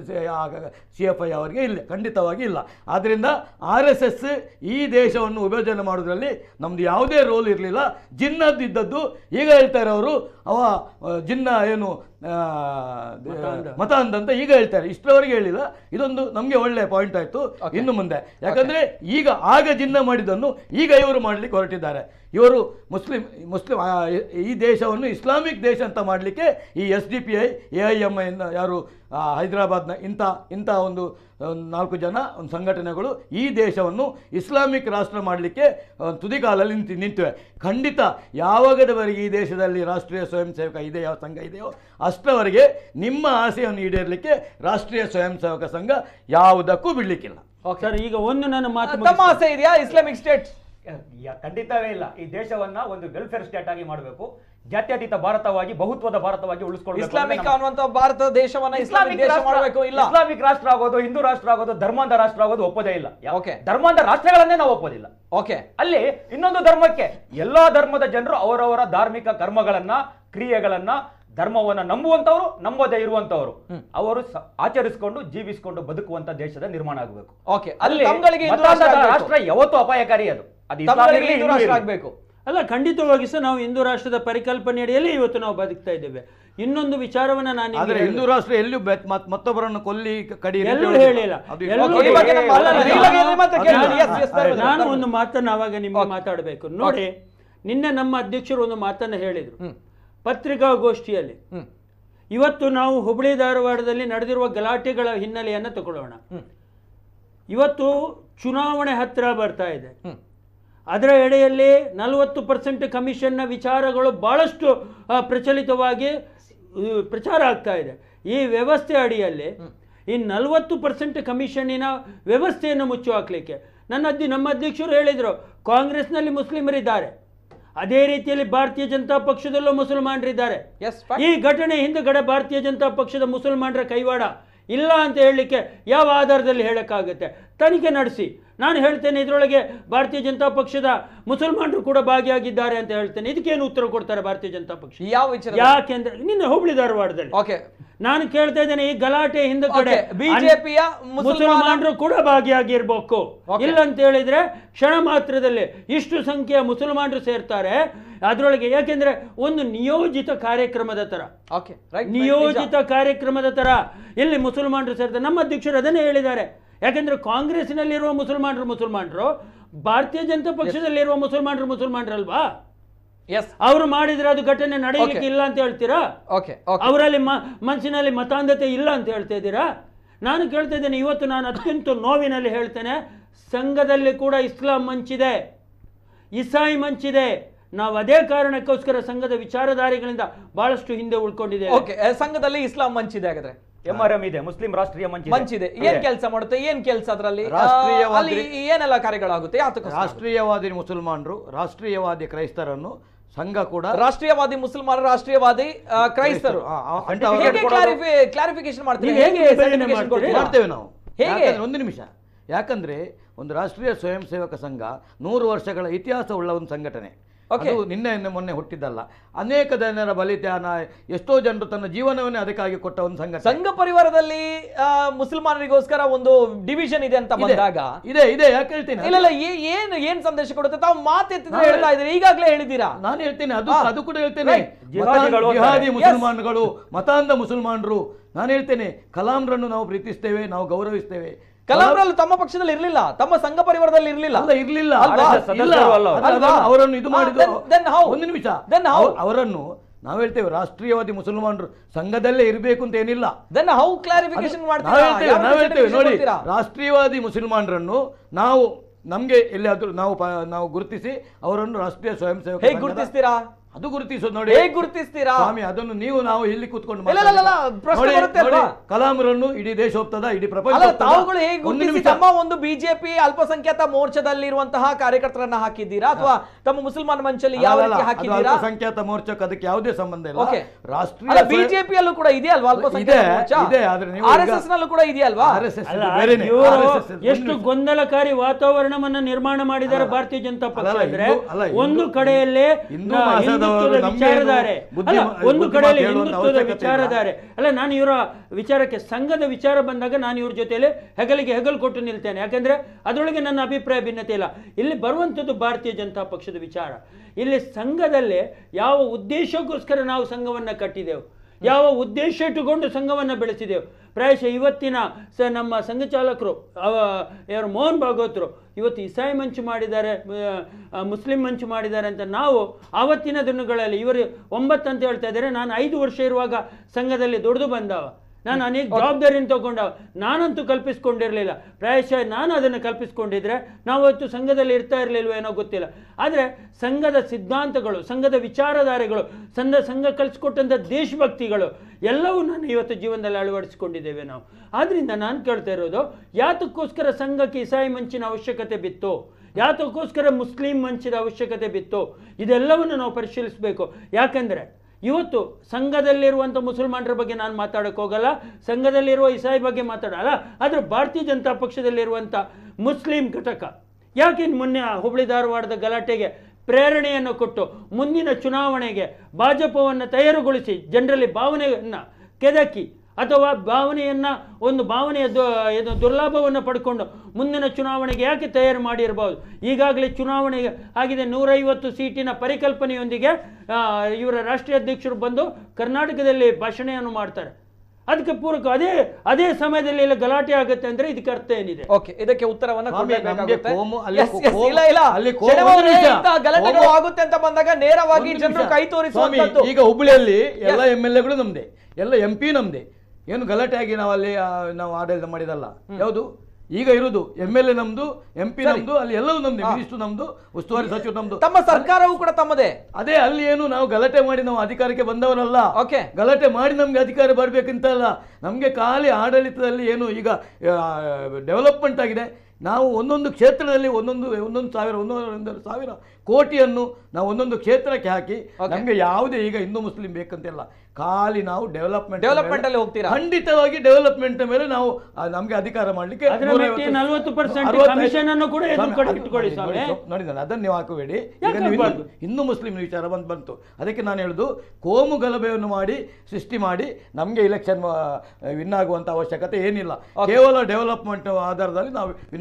C F I ಅವರಿಗೆ ಇಲ್ಲ ಖಂಡಿತವಾಗಿ ಇಲ್ಲ ಆದ್ದರಿಂದ ಆರ್ ಎಸ್ ಎಸ್ ಈ ದೇಶವನ್ನು ವಿಭಜನೆ ಮಾಡೋದ್ರಲ್ಲಿ ನಮ್ಮದು ಯಾವುದೇ ರೋಲ್ ಇರಲಿಲ್ಲ ಜಿನ್ನದ್ದು ಇದ್ದದ್ದು ಈಗ ಹೇಳ್ತಾರೆ ಅವರು ಅವ ಆ, ಜಿನ್ನ ಏನು ಆ, ಮತ ಅಂದಂತ ಈಗ ಹೇಳ್ತಾರೆ ಇಷ್ಟರವರೆಗೆ ಹೇಳಿಲ್ಲ ಇದೊಂದು ನಮಗೆ ಒಳ್ಳೆ ಪಾಯಿಂಟ್ ಆಯ್ತು ಇನ್ನು ಮುಂದೆ ಯಾಕಂದ್ರೆ ಈಗ ಆಗ ಜಿನ್ನ ಮಾಡಿದ್ದನ್ನು ಈಗ ಇವರು ಮಾಡಲಿಕ್ಕೆ ಹೊರಟಿದ್ದಾರೆ ಇವರು ಮುಸ್ಲಿಂ ಮುಸ್ಲಿಂ ಆ, ಈ ದೇಶವನ್ನು ಇಸ್ಲಾಮಿಕ್ ದೇಶ ಅಂತ ಮಾಡಲಿಕ್ಕೆ ಈ S D P I A I M I ಯಾರು ಆ, ಹೈದರಾಬಾದ್ನ ಇಂಥ ಇಂಥ ಒಂದು ಒಂದು ನಾಲ್ಕು ಜನ ಒಂದು ಸಂಘಟನೆಗಳು ಈ ದೇಶವನ್ನು ಇಸ್ಲಾಮಿಕ್ ರಾಷ್ಟ್ರ ಮಾಡಲಿಕ್ಕೆ ತುದಿಗಾಲಲ್ಲಿ ನಿಂತು ನಿಂತಿವೆ ಖಂಡಿತ ಯಾವಾಗದವರೆಗೆ ಈ ದೇಶದಲ್ಲಿ ರಾಷ್ಟ್ರೀಯ ಸ್ವಯಂ ಸೇವಕ ಇದೆಯೋ ಸಂಘ ಇದೆಯೋ ಅಷ್ಟರವರೆಗೆ ನಿಮ್ಮ ಆಸೆಯನ್ನು ಈಡೇರಲಿಕ್ಕೆ ರಾಷ್ಟ್ರೀಯ ಸ್ವಯಂ ಸೇವಕ ಸಂಘ ಯಾವುದಕ್ಕೂ ಬಿಡಲಿಕ್ಕಿಲ್ಲ ಸರ್ ಈಗ ಒಂದು ನನ್ನ ಮಾತು ತಮ್ಮ ಮುಗಿಸ್ತೇನೆ. ಆಸೆ ಇದೆಯಾ ಇಸ್ಲಾಮಿಕ್ ಸ್ಟೇಟ್ ಯಾ- ಖಂಡಿತವೇ ಇಲ್ಲ ಈ ದೇಶವನ್ನ ಒಂದು ವೆಲ್ಫೇರ್ ಸ್ಟೇಟ್ ಆಗಿ ಮಾಡಬೇಕು ಜಾತ್ಯತೀತ ಭಾರತವಾಗಿ ಬಹುತ್ವದ ಭಾರತವಾಗಿ ಉಳಿಸ್ಕೊಳ್ಬೇಕು ಅನ್ನೋದೇ ಇಸ್ಲಾಮಿಕ್ ನಮ್ಮ- ಅನ್ನುವಂತ ಭಾರತ ದೇಶವನ್ನ ಇಸ್ಲಾಮಿಕ್ ದೇಶ ರಾಷ್ಟ್ರ- ಮಾಡಬೇಕು ಇಲ್ಲ ಇಸ್ಲಾಮಿಕ್ ರಾಷ್ಟ್ರ ಆಗೋದು ಹಿಂದೂ ರಾಷ್ಟ್ರ ಆಗೋದು ಧರ್ಮಾಂಧ ರಾಷ್ಟ್ರ ಆಗೋದು ಒಪ್ಪೋದೇ ಇಲ್ಲ ಯಾ- Okay. ಧರ್ಮಾಂಧ ರಾಷ್ಟ್ರಗಳನ್ನೇ ನಾವು ಒಪ್ಪೋದಿಲ್ಲ ಓಕೆ ಅಲ್ಲಿ ಇನ್ನೊಂದು ಧರ್ಮಕ್ಕೆ ಎಲ್ಲಾ ಧರ್ಮದ ಜನರು ಅವರವರ ಧಾರ್ಮಿಕ ಕರ್ಮಗಳನ್ನ ಕ್ರಿಯೆಗಳನ್ನ ಧರ್ಮವನ್ನ ನಂಬುವಂತವರು ನಂಬೋದೇ ಇರುವಂತವರು ಅವರು ಸ- ಆಚರಿಸಿಕೊಂಡು ಜೀವಿಸಿಕೊಂಡು ಬದುಕುವಂತ ದೇಶದ ನಿರ್ಮಾಣ ಆಗಬೇಕು ಓಕೆ ಅಲ್ಲಿ ತಮ್ಗಳಿಗೆ ಹಿಂದೂ ಮತಾಂಧದ ರಾಷ್ಟ್ರ ಆಗ್ಬೇಕು. ರಾಷ್ಟ್ರ ಯಾವತ್ತೂ ಅಪಾಯಕಾರಿ ಅದು ಅದು ಇಸ್ಲಾಂ ತಮ್ಗಳಿಗೆ ಇರ್ಲಿ, ಹಿಂದೂ ಹಿಂದೂ ರಾಷ್ಟ್ರ ಇರ್ಲಿ. ಆಗ್ಬೇಕು ಅಲ್ಲ ಖಂಡಿತವಾಗಿ ಸಹ ನಾವು ಹಿಂದೂ ರಾಷ್ಟ್ರದ ಪರಿಕಲ್ಪನೆ ಅಡಿಯಲ್ಲಿ ಇವತ್ತು ನಾವು ಬದುಕ್ತಾ ಇದ್ದೇವೆ ಇನ್ನೊಂದು ವಿಚಾರವನ್ನ ನಾನು ನಿಮ್ಗೆ ಆದರೆ ಹೇಳಿದೆ. ಹಿಂದೂ ರಾಷ್ಟ್ರ ಎಲ್ಲಿಯೂ ಬೆತ್- ಮತ್- ಮತ್ತೊಬ್ಬರನ್ನು ಕೊಲ್ಲಿ ಕಡಿ ಎಲ್ಲೂ ಹೇಳಿಲ್ಲ. ಎಲ್ಲೂ ಈ ಬಗ್ಗೆ ನಮ್ಮ ಅಲ್ಲ, ಹೇಳಿಲ್ಲ. ಈ ಬಗ್ಗೆ ನಿಮ್ಮ ಹತ್ರ ಕೇಳಿದ್ರು. Yes, yes, ನಾನು- ಧರ್ಮೇಂದ್ರ, ನಾನು ಧರ್ಮೇಂದ್ರ. ಒಂದು ಮಾತನ್ನ ಅವಾಗ ನಿಮ್ಗೆ ಮಾತಾಡಬೇಕು ನೋಡಿ ನಿನ್ನೆ ನಮ್ಮ ಅಧ್ಯಕ್ಷರು ಒಂದು ಮಾತನ್ನ ಹೇಳಿದ್ರು ಪತ್ರಿಕಾಗೋಷ್ಠಿಯಲ್ಲಿ ಇವತ್ತು ನಾವು ಹುಬ್ಬಳ್ಳಿ ಧಾರವಾಡದಲ್ಲಿ ನಡೆದಿರುವ ಗಲಾಟೆಗಳ ಹಿನ್ನೆಲೆಯನ್ನು ತಗೊಳ್ಳೋಣ ಇವತ್ತು ಚುನಾವಣೆ ಹತ್ತಿರ ಬರ್ತಾ ಇದೆ ಅದರ ಎಡೆಯಲ್ಲಿ ನಲವತ್ತು ಪರ್ಸೆಂಟ್ ಕಮಿಷನ್ನ ವಿಚಾರಗಳು ಬಹಳಷ್ಟು ಆ, ಪ್ರಚಲಿತವಾಗಿ ಆ, ಪ್ರಚಾರ ಆಗ್ತಾ ಇದೆ ಈ ವ್ಯವಸ್ಥೆ ಅಡಿಯಲ್ಲಿ ಈ ನಲವತ್ತು ಪರ್ಸೆಂಟ್ ಕಮಿಷನ್ನಿನ ವ್ಯವಸ್ಥೆಯನ್ನು ಮುಚ್ಚು ಹಾಕ್ಲಿಕ್ಕೆ ನನ್ನ ಅದ್ದಿ ನಮ್ಮ ಅಧ್ಯಕ್ಷರು ಹೇಳಿದರು ಕಾಂಗ್ರೆಸ್ನಲ್ಲಿ ಮುಸ್ಲಿಮರಿದ್ದಾರೆ ಅದೇ ರೀತಿಯಲ್ಲಿ ಭಾರತೀಯ ಜನತಾ ಪಕ್ಷದಲ್ಲೂ ಮುಸಲ್ಮಾನರಿದ್ದಾರೆ ಎಸ್ ಈ ಘಟನೆ ಹಿಂದುಗಡೆ ಭಾರತೀಯ ಜನತಾ ಪಕ್ಷದ ಮುಸಲ್ಮಾನರ ಕೈವಾಡ ಇಲ್ಲ ಅಂತ ಹೇಳಲಿಕ್ಕೆ ಯಾವ ಆಧಾರದಲ್ಲಿ ಹೇಳಕ್ಕಾಗುತ್ತೆ ತನಿಖೆ ನಡೆಸಿ ನಾನು ಹೇಳ್ತೇನೆ ಇದರೊಳಗೆ ಭಾರತೀಯ ಜನತಾ ಪಕ್ಷದ ಮುಸಲ್ಮಾನರು ಕೂಡ ಭಾಗಿಯಾಗಿದ್ದಾರೆ ಅಂತ ಹೇಳ್ತೇನೆ ಇದಕ್ಕೇನು ಉತ್ತರ ಕೊಡ್ತಾರೆ ಭಾರತೀಯ ಜನತಾ ಪಕ್ಷ ಯಾವ ವಿಚಾರ ಯಾಕೆಂದ್ರೆ ನಿನ್ನೆ ಹುಬ್ಳಿ ಧಾರವಾಡದಲ್ಲಿ ಓಕೆ ನಾನು ಕೇಳ್ತಾ ಇದ್ದೇನೆ ಈ ಗಲಾಟೆ ಹಿಂದೆ ಕಡೆ Okay, BJP ಯ ಮುಸಲ್ಮಾನ- ಮುಸಲ್ಮಾನರು ಕೂಡ ಭಾಗಿಯಾಗಿರ್ಬೇಕು Okay. ಇಲ್ಲ ಅಂತ ಹೇಳಿದ್ರೆ ಕ್ಷಣ ಮಾತ್ರದಲ್ಲಿ ಇಷ್ಟು ಸಂಖ್ಯೆಯ ಮುಸಲ್ಮಾನರು ಸೇರ್ತಾರೆ ಅದರೊಳಗೆ ಯಾಕೆಂದ್ರೆ ಒಂದು ನಿಯೋಜಿತ ಕಾರ್ಯಕ್ರಮದ ತರ ಓಕೆ ರೈಟ್ ನಿಯೋಜಿತ ಕಾರ್ಯಕ್ರಮದ ತರ ಎಲ್ಲಿ ಮುಸಲ್ಮಾನರು ಸೇರ್ತಾರೆ ನಮ್ಮ ಅಧ್ಯಕ್ಷರು ಅದನ್ನೇ ಹೇಳಿದ್ದಾರೆ ಯಾಕೆಂದ್ರೆ ಕಾಂಗ್ರೆಸ್ನಲ್ಲಿರುವ ಮುಸಲ್ಮಾನರು ಮುಸಲ್ಮಾನರು ಭಾರತೀಯ ಜನತಾ ಪಕ್ಷದಲ್ಲಿರುವ ಮುಸಲ್ಮಾನರು ಮುಸಲ್ಮಾನರಲ್ವಾ ಎಸ್ ಅವರು ಮಾಡಿದ್ರೆ ಅದು ಘಟನೆ ನಡೆಯಲಿಕ್ಕೆ ಇಲ್ಲ ಅಂತ ಹೇಳ್ತೀರಾ ಓಕೆ ಓಕೆ ಅವರಲ್ಲಿ ಮ ಮನಸ್ಸಿನಲ್ಲಿ ಮತಾಂಧತೆ ಇಲ್ಲ ಅಂತ ಹೇಳ್ತಾ ಇದ್ದೀರಾ ನಾನು ಕೇಳ್ತಾ ಇದ್ದೇನೆ ಇವತ್ತು ನಾನು ಅತ್ಯಂತ ನೋವಿನಲ್ಲಿ ಹೇಳ್ತೇನೆ ಸಂಘದಲ್ಲಿ ಕೂಡ ಇಸ್ಲಾಂ ಮಂಚಿದೆ ಇಸಾಯಿ ಮಂಚಿದೆ ನಾವು ಅದೇ ಕಾರಣಕ್ಕೋಸ್ಕರ ಸಂಘದ ವಿಚಾರಧಾರಿಗಳಿಂದ ಬಹಳಷ್ಟು ಹಿಂದೆ ಉಳ್ಕೊಂಡಿದ್ದೇವೆ ಓಕೆ ಸಂಘದಲ್ಲಿ ಇಸ್ಲಾಂ ಮಂಚಿದೆ ಹಾಗಾದ್ರೆ ಎಂ ಆರ್ ಎಂ ಇದೆ ಮುಸ್ಲಿಂ ರಾಷ್ಟ್ರೀಯ ಮಂಚ ಮಂಚಿದೆ ಏನ್ ಕೆಲಸ ಮಾಡುತ್ತೆ ಏನ್ ಕೆಲಸ ಅದರಲ್ಲಿ ರಾಷ್ಟ್ರೀಯವಾದಿ- ಅಲ್ಲಿ ಏನೆಲ್ಲ ಕಾರ್ಯಗಳಾಗುತ್ತೆ ಯಾತಕ್ಕೋಸ್ಕರ ರಾಷ್ಟ್ರೀಯವಾದಿ ಮುಸಲ್ಮಾನರು ರಾಷ್ಟ್ರೀಯವಾದಿ ಕ್ರೈಸ್ತರನ್ನು ಸಂಘ ಕೂಡ ರಾಷ್ಟ್ರೀಯವಾದಿ ಮುಸಲ್ಮಾನರು ರಾಷ್ಟ್ರೀಯವಾದಿ ಆ, ಕ್ರೈಸ್ತರು ಆ, ಆ, ಅಂತವರ- ಹೇಗೆ ಕ್ಲಾರಿಫಿಕೇಶನ್ ಮಾಡ್ತೀರಿ ನೀವು ಹೇಗೆ ಹೇಗೆ ವಿಭಜನೆ certification ಮಾಡ್ತೀರಿ? ಕೊಡ್ತೀರಾ? ಮಾಡ್ತೇವೆ ನಾವು ಹೇಗೆ? ಯಾಕಂದ್ರೆ ಒಂದು ನಿಮಿಷ ಯಾಕಂದ್ರೆ ಒಂದು ರಾಷ್ಟ್ರೀಯ ಸ್ವಯಂ ಸೇವಕ ಸಂಘ ನೂರು ವರ್ಷಗಳ ಇತಿಹಾಸ ಉಳ್ಳ ಒಂದು ಸಂಘಟನೆ Okay. ಅದು ನಿನ್ನೆ ನಿನ್ನೆ ಮೊನ್ನೆ ಹುಟ್ಟಿದ್ದಲ್ಲ ಅನೇಕ ಜನರ ಬಲಿದಾನ ಎಷ್ಟೋ ಜನರು ತನ್ನ ಜೀವನವನ್ನೇ ಅದಕ್ಕಾಗಿ ಕೊಟ್ಟ ಒಂದು ಸಂಘಟನೆ ಸಂಘ ಪರಿವಾರದಲ್ಲಿ ಆ, ಮುಸಲ್ಮಾನರಿಗೋಸ್ಕರ ಒಂದು ಡಿವಿಷನ್ ಇದೆ ಅಂತ ಇದೆ. ಬಂದಾಗ ಇದೆ ಇದೆ ಯಾಕೆ ಹೇಳ್ತೀನಿ ಇಲ್ಲ ಇಲ್ಲ ಏ- ಏನ್ ಏನ್ ಸಂದೇಶ ಕೊಡುತ್ತೆ ತಾವು ಮಾತೆತ್ತಿದ್ರೆ ನಾನು- ಹೇಳ್ತಾ ಇದ್ದೀರಿ ಈಗಾಗಲೇ ಹೇಳಿದ್ದೀರಾ ನಾನು ಹೇಳ್ತೇನೆ ಅದು ಹಾ. ಅದು ಕೂಡ ಹೇಳ್ತೇನೆ Right. ಜಿಹಾದಿಗಳು ಮತಾಂಧ- ಜಿಹಾದಿ ಅಂತಾರೆ. ಮುಸಲ್ಮಾನ್ಗಳು ಮತಾಂಧ ಮುಸಲ್ಮಾನರು ನಾನು ಹೇಳ್ತೇನೆ ಕಲಾಂರನ್ನು ನಾವು ಪ್ರೀತಿಸ್ತೇವೆ ನಾವು ಗೌರವಿಸ್ತೇವೆ ಕಲಾಂರಲ್ಲೂ ತಮ್ಮ ಪಕ್ಷದಲ್ಲಿ ಇರ್ಲಿಲ್ಲ ತಮ್ಮ ಸಂಘ ಪರಿವಾರದಲ್ಲಿ ಇರ್ಲಿಲ್ಲ ಅಲ್ಲ ಇರ್ಲಿಲ್ಲ ಅಲ್ವಾ? ಅಲ್ಲ, ಸದಸ್ಯರು ಇಲ್ಲ. ಅಲ್ಲ ಅವರು. ಅದು- ಅದನ್ನು ಅವರನ್ನು ಇದು ಹಾ, ಮಾಡಿದ್ದು then- then how? ಒಂದು ನಿಮಿಷ Then how? ಅವ- ಅವರನ್ನು ನಾವು ಹೇಳ್ತೇವೆ ರಾಷ್ಟ್ರೀಯವಾದಿ ಮುಸಲ್ಮಾನರು ಸಂಘದಲ್ಲೇ ಇರಬೇಕು ಅಂತ ಏನಿಲ್ಲ ದೆನ್ ಹೌ ಕ್ಲಾರಿಫಿಕೇಶನ್ ನಾವು ಮಾಡ್ತೀರಾ ಹೇಳ್ತೇವೆ ಯಾವ ನಾವು ರೀತಿ ಹೇಳ್ತೇವೆ certification ನೋಡಿ ಕೊಡ್ತೀರಾ? ರಾಷ್ಟ್ರೀಯವಾದಿ ಮುಸಲ್ಮಾನರನ್ನು ನಾವು ನಮ್ಗೆ ಎಲ್ಲಿಯಾದ್ರೂ ನಾವು ಪ- ನಾವು ಗುರುತಿಸಿ ಅವರನ್ನು ರಾಷ್ಟ್ರೀಯ ಸ್ವಯಂ ಸೇವಕ ಹೇಗ್ ಸಂಘದ- ಗುರುತಿಸ್ತೀರಾ ಅದು ಗುರುತಿಸೋದು ನೋಡಿ ಹೇಗ್ ಗುರುತಿಸ್ತೀರಾ ಸ್ವಾಮಿ ಅದನ್ನು ನೀವು ನಾವು ಇಲ್ಲಿ ಕೂತ್ಕೊಂಡು ಇಲ್ಲ, ಇಲ್ಲ, ಇಲ್ಲ, ಮಾತಾಡಿ. ಪ್ರಶ್ನೆ ನೋಡಿ, ಬರುತ್ತೆ ನೋಡಿ, ಅಲ್ವಾ? ಕಲಾಂರನ್ನು ಇಡೀ ದೇಶ ಒಪ್ತದ ಇಡೀ ಪ್ರಪಂಚ ಅಲ್ಲ ಒಪ್ತದ? ತಾವುಗಳು ಹೇಗೆ ಒಂದು ಗುರುತಿಸಿ ನಿಮಿಷ. ತಮ್ಮ ಒಂದು ಬಿಜೆಪಿ ಅಲ್ಪಸಂಖ್ಯಾತ ಮೋರ್ಚಾದಲ್ಲಿರುವಂತಹ ಕಾರ್ಯಕರ್ತರನ್ನ ಹಾಕಿದ್ದೀರಾ ಅಥವಾ ತಮ್ಮ ಮುಸಲ್ಮಾನ್ ಮಂಚಲ್ಲಿ ಯಾವ ಅಲ್ಲ, ರೀತಿ ಅಲ್ಲ, ಅದು ಹಾಕಿದ್ದೀರಾ ಅಲ್ಪಸಂಖ್ಯಾತ ಮೋರ್ಚಾಕ್ಕೆ ಅದಕ್ಕೆ ಯಾವುದೇ ಸಂಬಂಧ ಇಲ್ಲ Okay. ರಾಷ್ಟ್ರೀಯ ಅಲ್ಲ ಸ್ವಯಂ- ಬಿಜೆಪಿಯಲ್ಲೂ ಕೂಡ ಇದೆಯಲ್ವಾ ಅಲ್ಪಸಂಖ್ಯಾತ ಇದೆ, ಮೋರ್ಚಾ ಇದೆ, ಆದ್ರೆ ನೀವು ಆರ್ ಈಗ- ಎಸ್ ಎಸ್ ನಲ್ಲೂ ಕೂಡ ಇದೆಯಲ್ವಾ RSS ಅಲ್ಲ ಇದು ಬೇರೆನೆ. ಇವರು RSS ಒಂದು ಎಷ್ಟು ನಿಮಿಷ. ಗೊಂದಲಕಾರಿ ವಾತಾವರಣವನ್ನ ನಿರ್ಮಾಣ ಮಾಡಿದ್ದಾರೆ ಭಾರತೀಯ ಜನತಾ ಪಕ್ಷ ಅಲ್ಲ, ಅಂದ್ರೆ ಹಿಂದೂ- ಅಲ್ಲ, ಹಿಂದೂ- ಒಂದು ಕಡೆಯಲ್ಲಿ ಹಿಂದೂ ನಾ- ಮಹಾಸಭಾದವರು ಹಿಂದುತ್ವದ ನಮ್ಗೆ ಏನು ವಿಚಾರಧಾರೆ ಬುದ್ಧಿ- ಅಲ್ಲ, ಒಂದು ಬುದ್ಧಿ ಕಡೆಯಲ್ಲಿ ಮಾತು ಹೇಳುವಂತ ಹಿಂದುತ್ವದ ಅವಶ್ಯಕತೆ ಇಲ್ಲ. ವಿಚಾರಧಾರೆ ಅಲ್ಲ ನಾನು ಇವರ ವಿಚಾರಕ್ಕೆ ಸಂಘದ ವಿಚಾರ ಬಂದಾಗ ನಾನು ಇವ್ರ ಜೊತೆಯಲ್ಲಿ ಹೆಗಲಿಗೆ ಹೆಗಲು ಕೊಟ್ಟು ನಿಲ್ತೇನೆ ಯಾಕಂದ್ರೆ ಅದರೊಳಗೆ ನನ್ನ ಅಭಿಪ್ರಾಯ ಭಿನ್ನತೆ ಇಲ್ಲ ಇಲ್ಲಿ ಬರುವಂಥದ್ದು ಭಾರತೀಯ ಜನತಾ ಪಕ್ಷದ ವಿಚಾರ ಇಲ್ಲಿ ಸಂಘದಲ್ಲಿ ಯಾವ ಉದ್ದೇಶಕ್ಕೋಸ್ಕರ ನಾವು ಸಂಘವನ್ನ ಕಟ್ಟಿದೆವು ಯಾವ ಉದ್ದೇಶ ಇಟ್ಟುಕೊಂಡು ಸಂಘವನ್ನು ಬೆಳೆಸಿದೆವು ಪ್ರಾಯಶಃ ಇವತ್ತಿನ ಸ ನಮ್ಮ ಸಂಘ ಚಾಲಕರು ಅವ ಯಾರು ಮೋಹನ್ ಭಾಗವತರು ಇವತ್ತು ಇಸಾಯಿ ಮಂಚು ಮಾಡಿದ್ದಾರೆ ಆ, ಮುಸ್ಲಿಂ ಮಂಚು ಮಾಡಿದ್ದಾರೆ ಅಂತ ನಾವು ಆವತ್ತಿನ ದಿನಗಳಲ್ಲಿ ಇವರು ಒಂಬತ್ತು ಅಂತ ಹೇಳ್ತಾ ಇದ್ದಾರೆ ನಾನು ಐದು ವರ್ಷ ಇರುವಾಗ ಸಂಘದಲ್ಲಿ ದುಡಿದು ಬಂದವ ನಾನು ಅನೇಕ ಜವಾಬ್ದಾರಿಯನ್ನು ತಗೊಂಡವ ನಾನಂತೂ ಕಲ್ಪಿಸ್ಕೊಂಡಿರಲಿಲ್ಲ ಪ್ರಾಯಶಃ ನಾನು ಅದನ್ನು ಕಲ್ಪಿಸ್ಕೊಂಡಿದ್ರೆ ನಾವು ಇವತ್ತು ಸಂಘದಲ್ಲಿ ಇರ್ತಾ ಇರಲಿಲ್ವ ಏನೋ ಗೊತ್ತಿಲ್ಲ ಆದರೆ ಸಂಘದ ಸಿದ್ಧಾಂತಗಳು ಸಂಘದ ವಿಚಾರಧಾರೆಗಳು ಸಂಘ ಸಂಘ ಕಲಿಸ್ಕೊಟ್ಟಂಥ ದೇಶಭಕ್ತಿಗಳು ಎಲ್ಲವೂ ನಾನು ಇವತ್ತು ಜೀವನದಲ್ಲಿ ಅಳವಡಿಸಿಕೊಂಡಿದ್ದೇವೆ ನಾವು ಆದ್ದರಿಂದ ನಾನು ಕೇಳ್ತಾ ಇರೋದು ಯಾತಕ್ಕೋಸ್ಕರ ಸಂಘಕ್ಕೆ ಇಸಾಯಿ ಮಂಚಿನ ಅವಶ್ಯಕತೆ ಬಿತ್ತು ಯಾತಕ್ಕೋಸ್ಕರ ಮುಸ್ಲಿಂ ಮಂಚಿನ ಅವಶ್ಯಕತೆ ಬಿತ್ತು ಇದೆಲ್ಲವನ್ನು ನಾವು ಪರಿಶೀಲಿಸಬೇಕು ಯಾಕಂದರೆ ಇವತ್ತು ಸಂಘದಲ್ಲಿರುವಂಥ ಮುಸಲ್ಮಾನರ ಬಗ್ಗೆ ನಾನು ಮಾತಾಡೋಕೆ ಹೋಗಲ್ಲ ಸಂಘದಲ್ಲಿರುವ ಇಸಾಯಿ ಬಗ್ಗೆ ಮಾತಾಡಲ್ಲ ಆದರೆ ಭಾರತೀಯ ಜನತಾ ಪಕ್ಷದಲ್ಲಿರುವಂಥ ಮುಸ್ಲಿಂ ಘಟಕ ಯಾಕೆ ಮೊನ್ನೆ ಆ ಹುಬ್ಳಿ ಧಾರವಾಡದ ಗಲಾಟೆಗೆ ಪ್ರೇರಣೆಯನ್ನು ಕೊಟ್ಟು ಮುಂದಿನ ಚುನಾವಣೆಗೆ ಭಾಜಪವನ್ನು ತಯಾರುಗೊಳಿಸಿ ಜನರಲ್ಲಿ ಭಾವನೆಯನ್ನು ಕೆದಕಿ ಅಥವಾ ಭಾವನೆಯನ್ನ ಒಂದು ಭಾವನೆಯ ದು- ಇದು ದುರ್ಲಾಭವನ್ನು ಪಡ್ಕೊಂಡು ಮುಂದಿನ ಚುನಾವಣೆಗೆ ಯಾಕೆ ತಯಾರು ಮಾಡಿರಬಹುದು ಈಗಾಗಲೇ ಚುನಾವಣೆಗೆ ಆಗಿದೆ ನೂರೈವತ್ತು ಸೀಟಿನ ಪರಿಕಲ್ಪನೆಯೊಂದಿಗೆ ಆ, ಇವರ ರಾಷ್ಟ್ರೀಯ ಅಧ್ಯಕ್ಷರು ಬಂದು ಕರ್ನಾಟಕದಲ್ಲಿ ಭಾಷಣೆಯನ್ನು ಮಾಡ್ತಾರೆ ಅದಕ್ಕೆ ಪೂರಕ ಅದೇ ಅದೇ ಸಮಯದಲ್ಲಿ ಎಲ್ಲ ಗಲಾಟೆ ಆಗುತ್ತೆ ಅಂದ್ರೆ ಇದಕ್ಕೆ ಅರ್ಥ ಏನಿದೆ ಓಕೆ ಇದಕ್ಕೆ ಉತ್ತರವನ್ನ ಸ್ವಾಮಿ, ಕೊಡ್ಲೇಬೇಕಾಗುತ್ತೆ. ನಮ್ಗೆ ಕೋಮು- ಅಲ್ಲಿ Yes, yes, ಕೋಮು- ಇಲ್ಲ ಇಲ್ಲ ಅಲ್ಲಿ ಕೋಮು- ಶನಿವಾರ ಒಂದು ನಿಮಿಷ. ಇಂತಹ ಗಲಾಟೆಗಳು ಕೋಮು- ಆಗುತ್ತೆ ಅಂತ ಬಂದಾಗ ನೇರವಾಗಿ ಒಂದು ಜನರು ನಿಮಿಷ. ಕೈ ಸ್ವಾಮಿ, ತೋರಿಸುವಂತದ್ದು ಈಗ ಹುಬ್ಬಳ್ಳಿಯಲ್ಲಿ ಎಲ್ಲ ಎಂ ಎಲ್ ಎಗಳು ನಮ್ದೆ ಎಲ್ಲ ಎಂ ಪಿ ನಮ್ದೆ ಏನು ಗಲಾಟೆ ಆಗಿ ನಾವು ಅಲ್ಲಿ ಆ, ನಾವು ಆಡಳಿತ ಮಾಡಿದಲ್ಲ ಯಾವುದು ಈಗ ಇರುವುದು ಎಂ ಎಲ್ ಎ ನಮ್ದು ಎಂ ಪಿ ನಮ್ದು ಅಲ್ಲಿ ಎಲ್ಲವೂ ನಮ್ದು ಮಿನಿಸ್ಟರ್ ನಮ್ದು ಉಸ್ತುವಾರಿ ಸಚಿವರು ನಮ್ದು ತಮ್ಮ ಸರ್ಕಾರವೂ ಕೂಡ ತಮ್ಮದೇ ಅದೇ ಅಲ್ಲಿ ಏನು ನಾವು ಗಲಾಟೆ ಮಾಡಿ ನಾವು ಅಧಿಕಾರಕ್ಕೆ ಬಂದವರಲ್ಲ ಓಕೆ ಗಲಾಟೆ ಮಾಡಿ ನಮ್ಗೆ ಅಧಿಕಾರ ಬರ್ಬೇಕಂತ ಅಲ್ಲ ನಮಗೆ ಖಾಲಿ ಆಡಳಿತದಲ್ಲಿ ಏನು ಈಗ ಡೆವಲಪ್ಮೆಂಟ್ ಆಗಿದೆ ನಾವು ಒಂದೊಂದು ಕ್ಷೇತ್ರದಲ್ಲಿ ಒಂದೊಂದು ಒಂದೊಂದು ಸಾವಿರ ಒಂದೊಂದು ಸಾವಿರ ಕೋಟಿಯನ್ನು ನಾವು ಒಂದೊಂದು ಕ್ಷೇತ್ರಕ್ಕೆ ಹಾಕಿ ನಮಗೆ ಯಾವುದೇ ಈಗ ಹಿಂದೂ ಮುಸ್ಲಿಂ ಬೇಕಂತಿಲ್ಲ ಖಾಲಿ ನಾವು ಡೆವಲಪ್ಮೆಂಟ್ Development ಅಲ್ಲಿ ಹೋಗ್ತೀರಾ? ಖಂಡಿತವಾಗಿ ಡೆವಲಪ್ಮೆಂಟ್ ಮೇಲೆ ನಾವು ಆ, ನಮ್ಗೆ ಅಧಿಕಾರ ಮಾಡ್ಲಿಕ್ಕೆ ಅದರ ನೂರೈವತ್ತು- ಮೆಟ್ಟಿ 40% ಅರವತ್ತೈದು- ಕಮಿಷನ್ ಅನ್ನು ಕೂಡ ಎದುರು ಸ್ವಾಮಿ, ಕಡೆ ಅದು- ಇಟ್ಕೊಳ್ಳಿ ನೋಡಿ, ಸ್ವಾಮಿ. ನೋಡಿ, ನೋಡಿ ನಾನು ಅದನ್ನು ನೀವು ಹಾಕಬೇಡಿ ಈಗ ಯಾಕೆ ನೀವು ಹಾಕ್ಬಾರ್ದು? ಹಿಂದೂ- ಹಿಂದೂ ಮುಸ್ಲಿಂ ವಿಚಾರ ಬಂದು ಬಂತು ಅದಕ್ಕೆ ನಾನು ಹೇಳುದು ಕೋಮು ಗಲಭೆಯನ್ನು ಮಾಡಿ ಸೃಷ್ಟಿ ಮಾಡಿ ನಮಗೆ ಇಲೆಕ್ಷನ್ ವಿನ್ ಆಗುವಂತ ಅವಶ್ಯಕತೆ ಏನಿಲ್ಲ ಕೇವಲ ಡೆವಲಪ್ಮೆಂಟ್ ಆಧಾರದಲ್ಲಿ ನಾವು ವಿನ್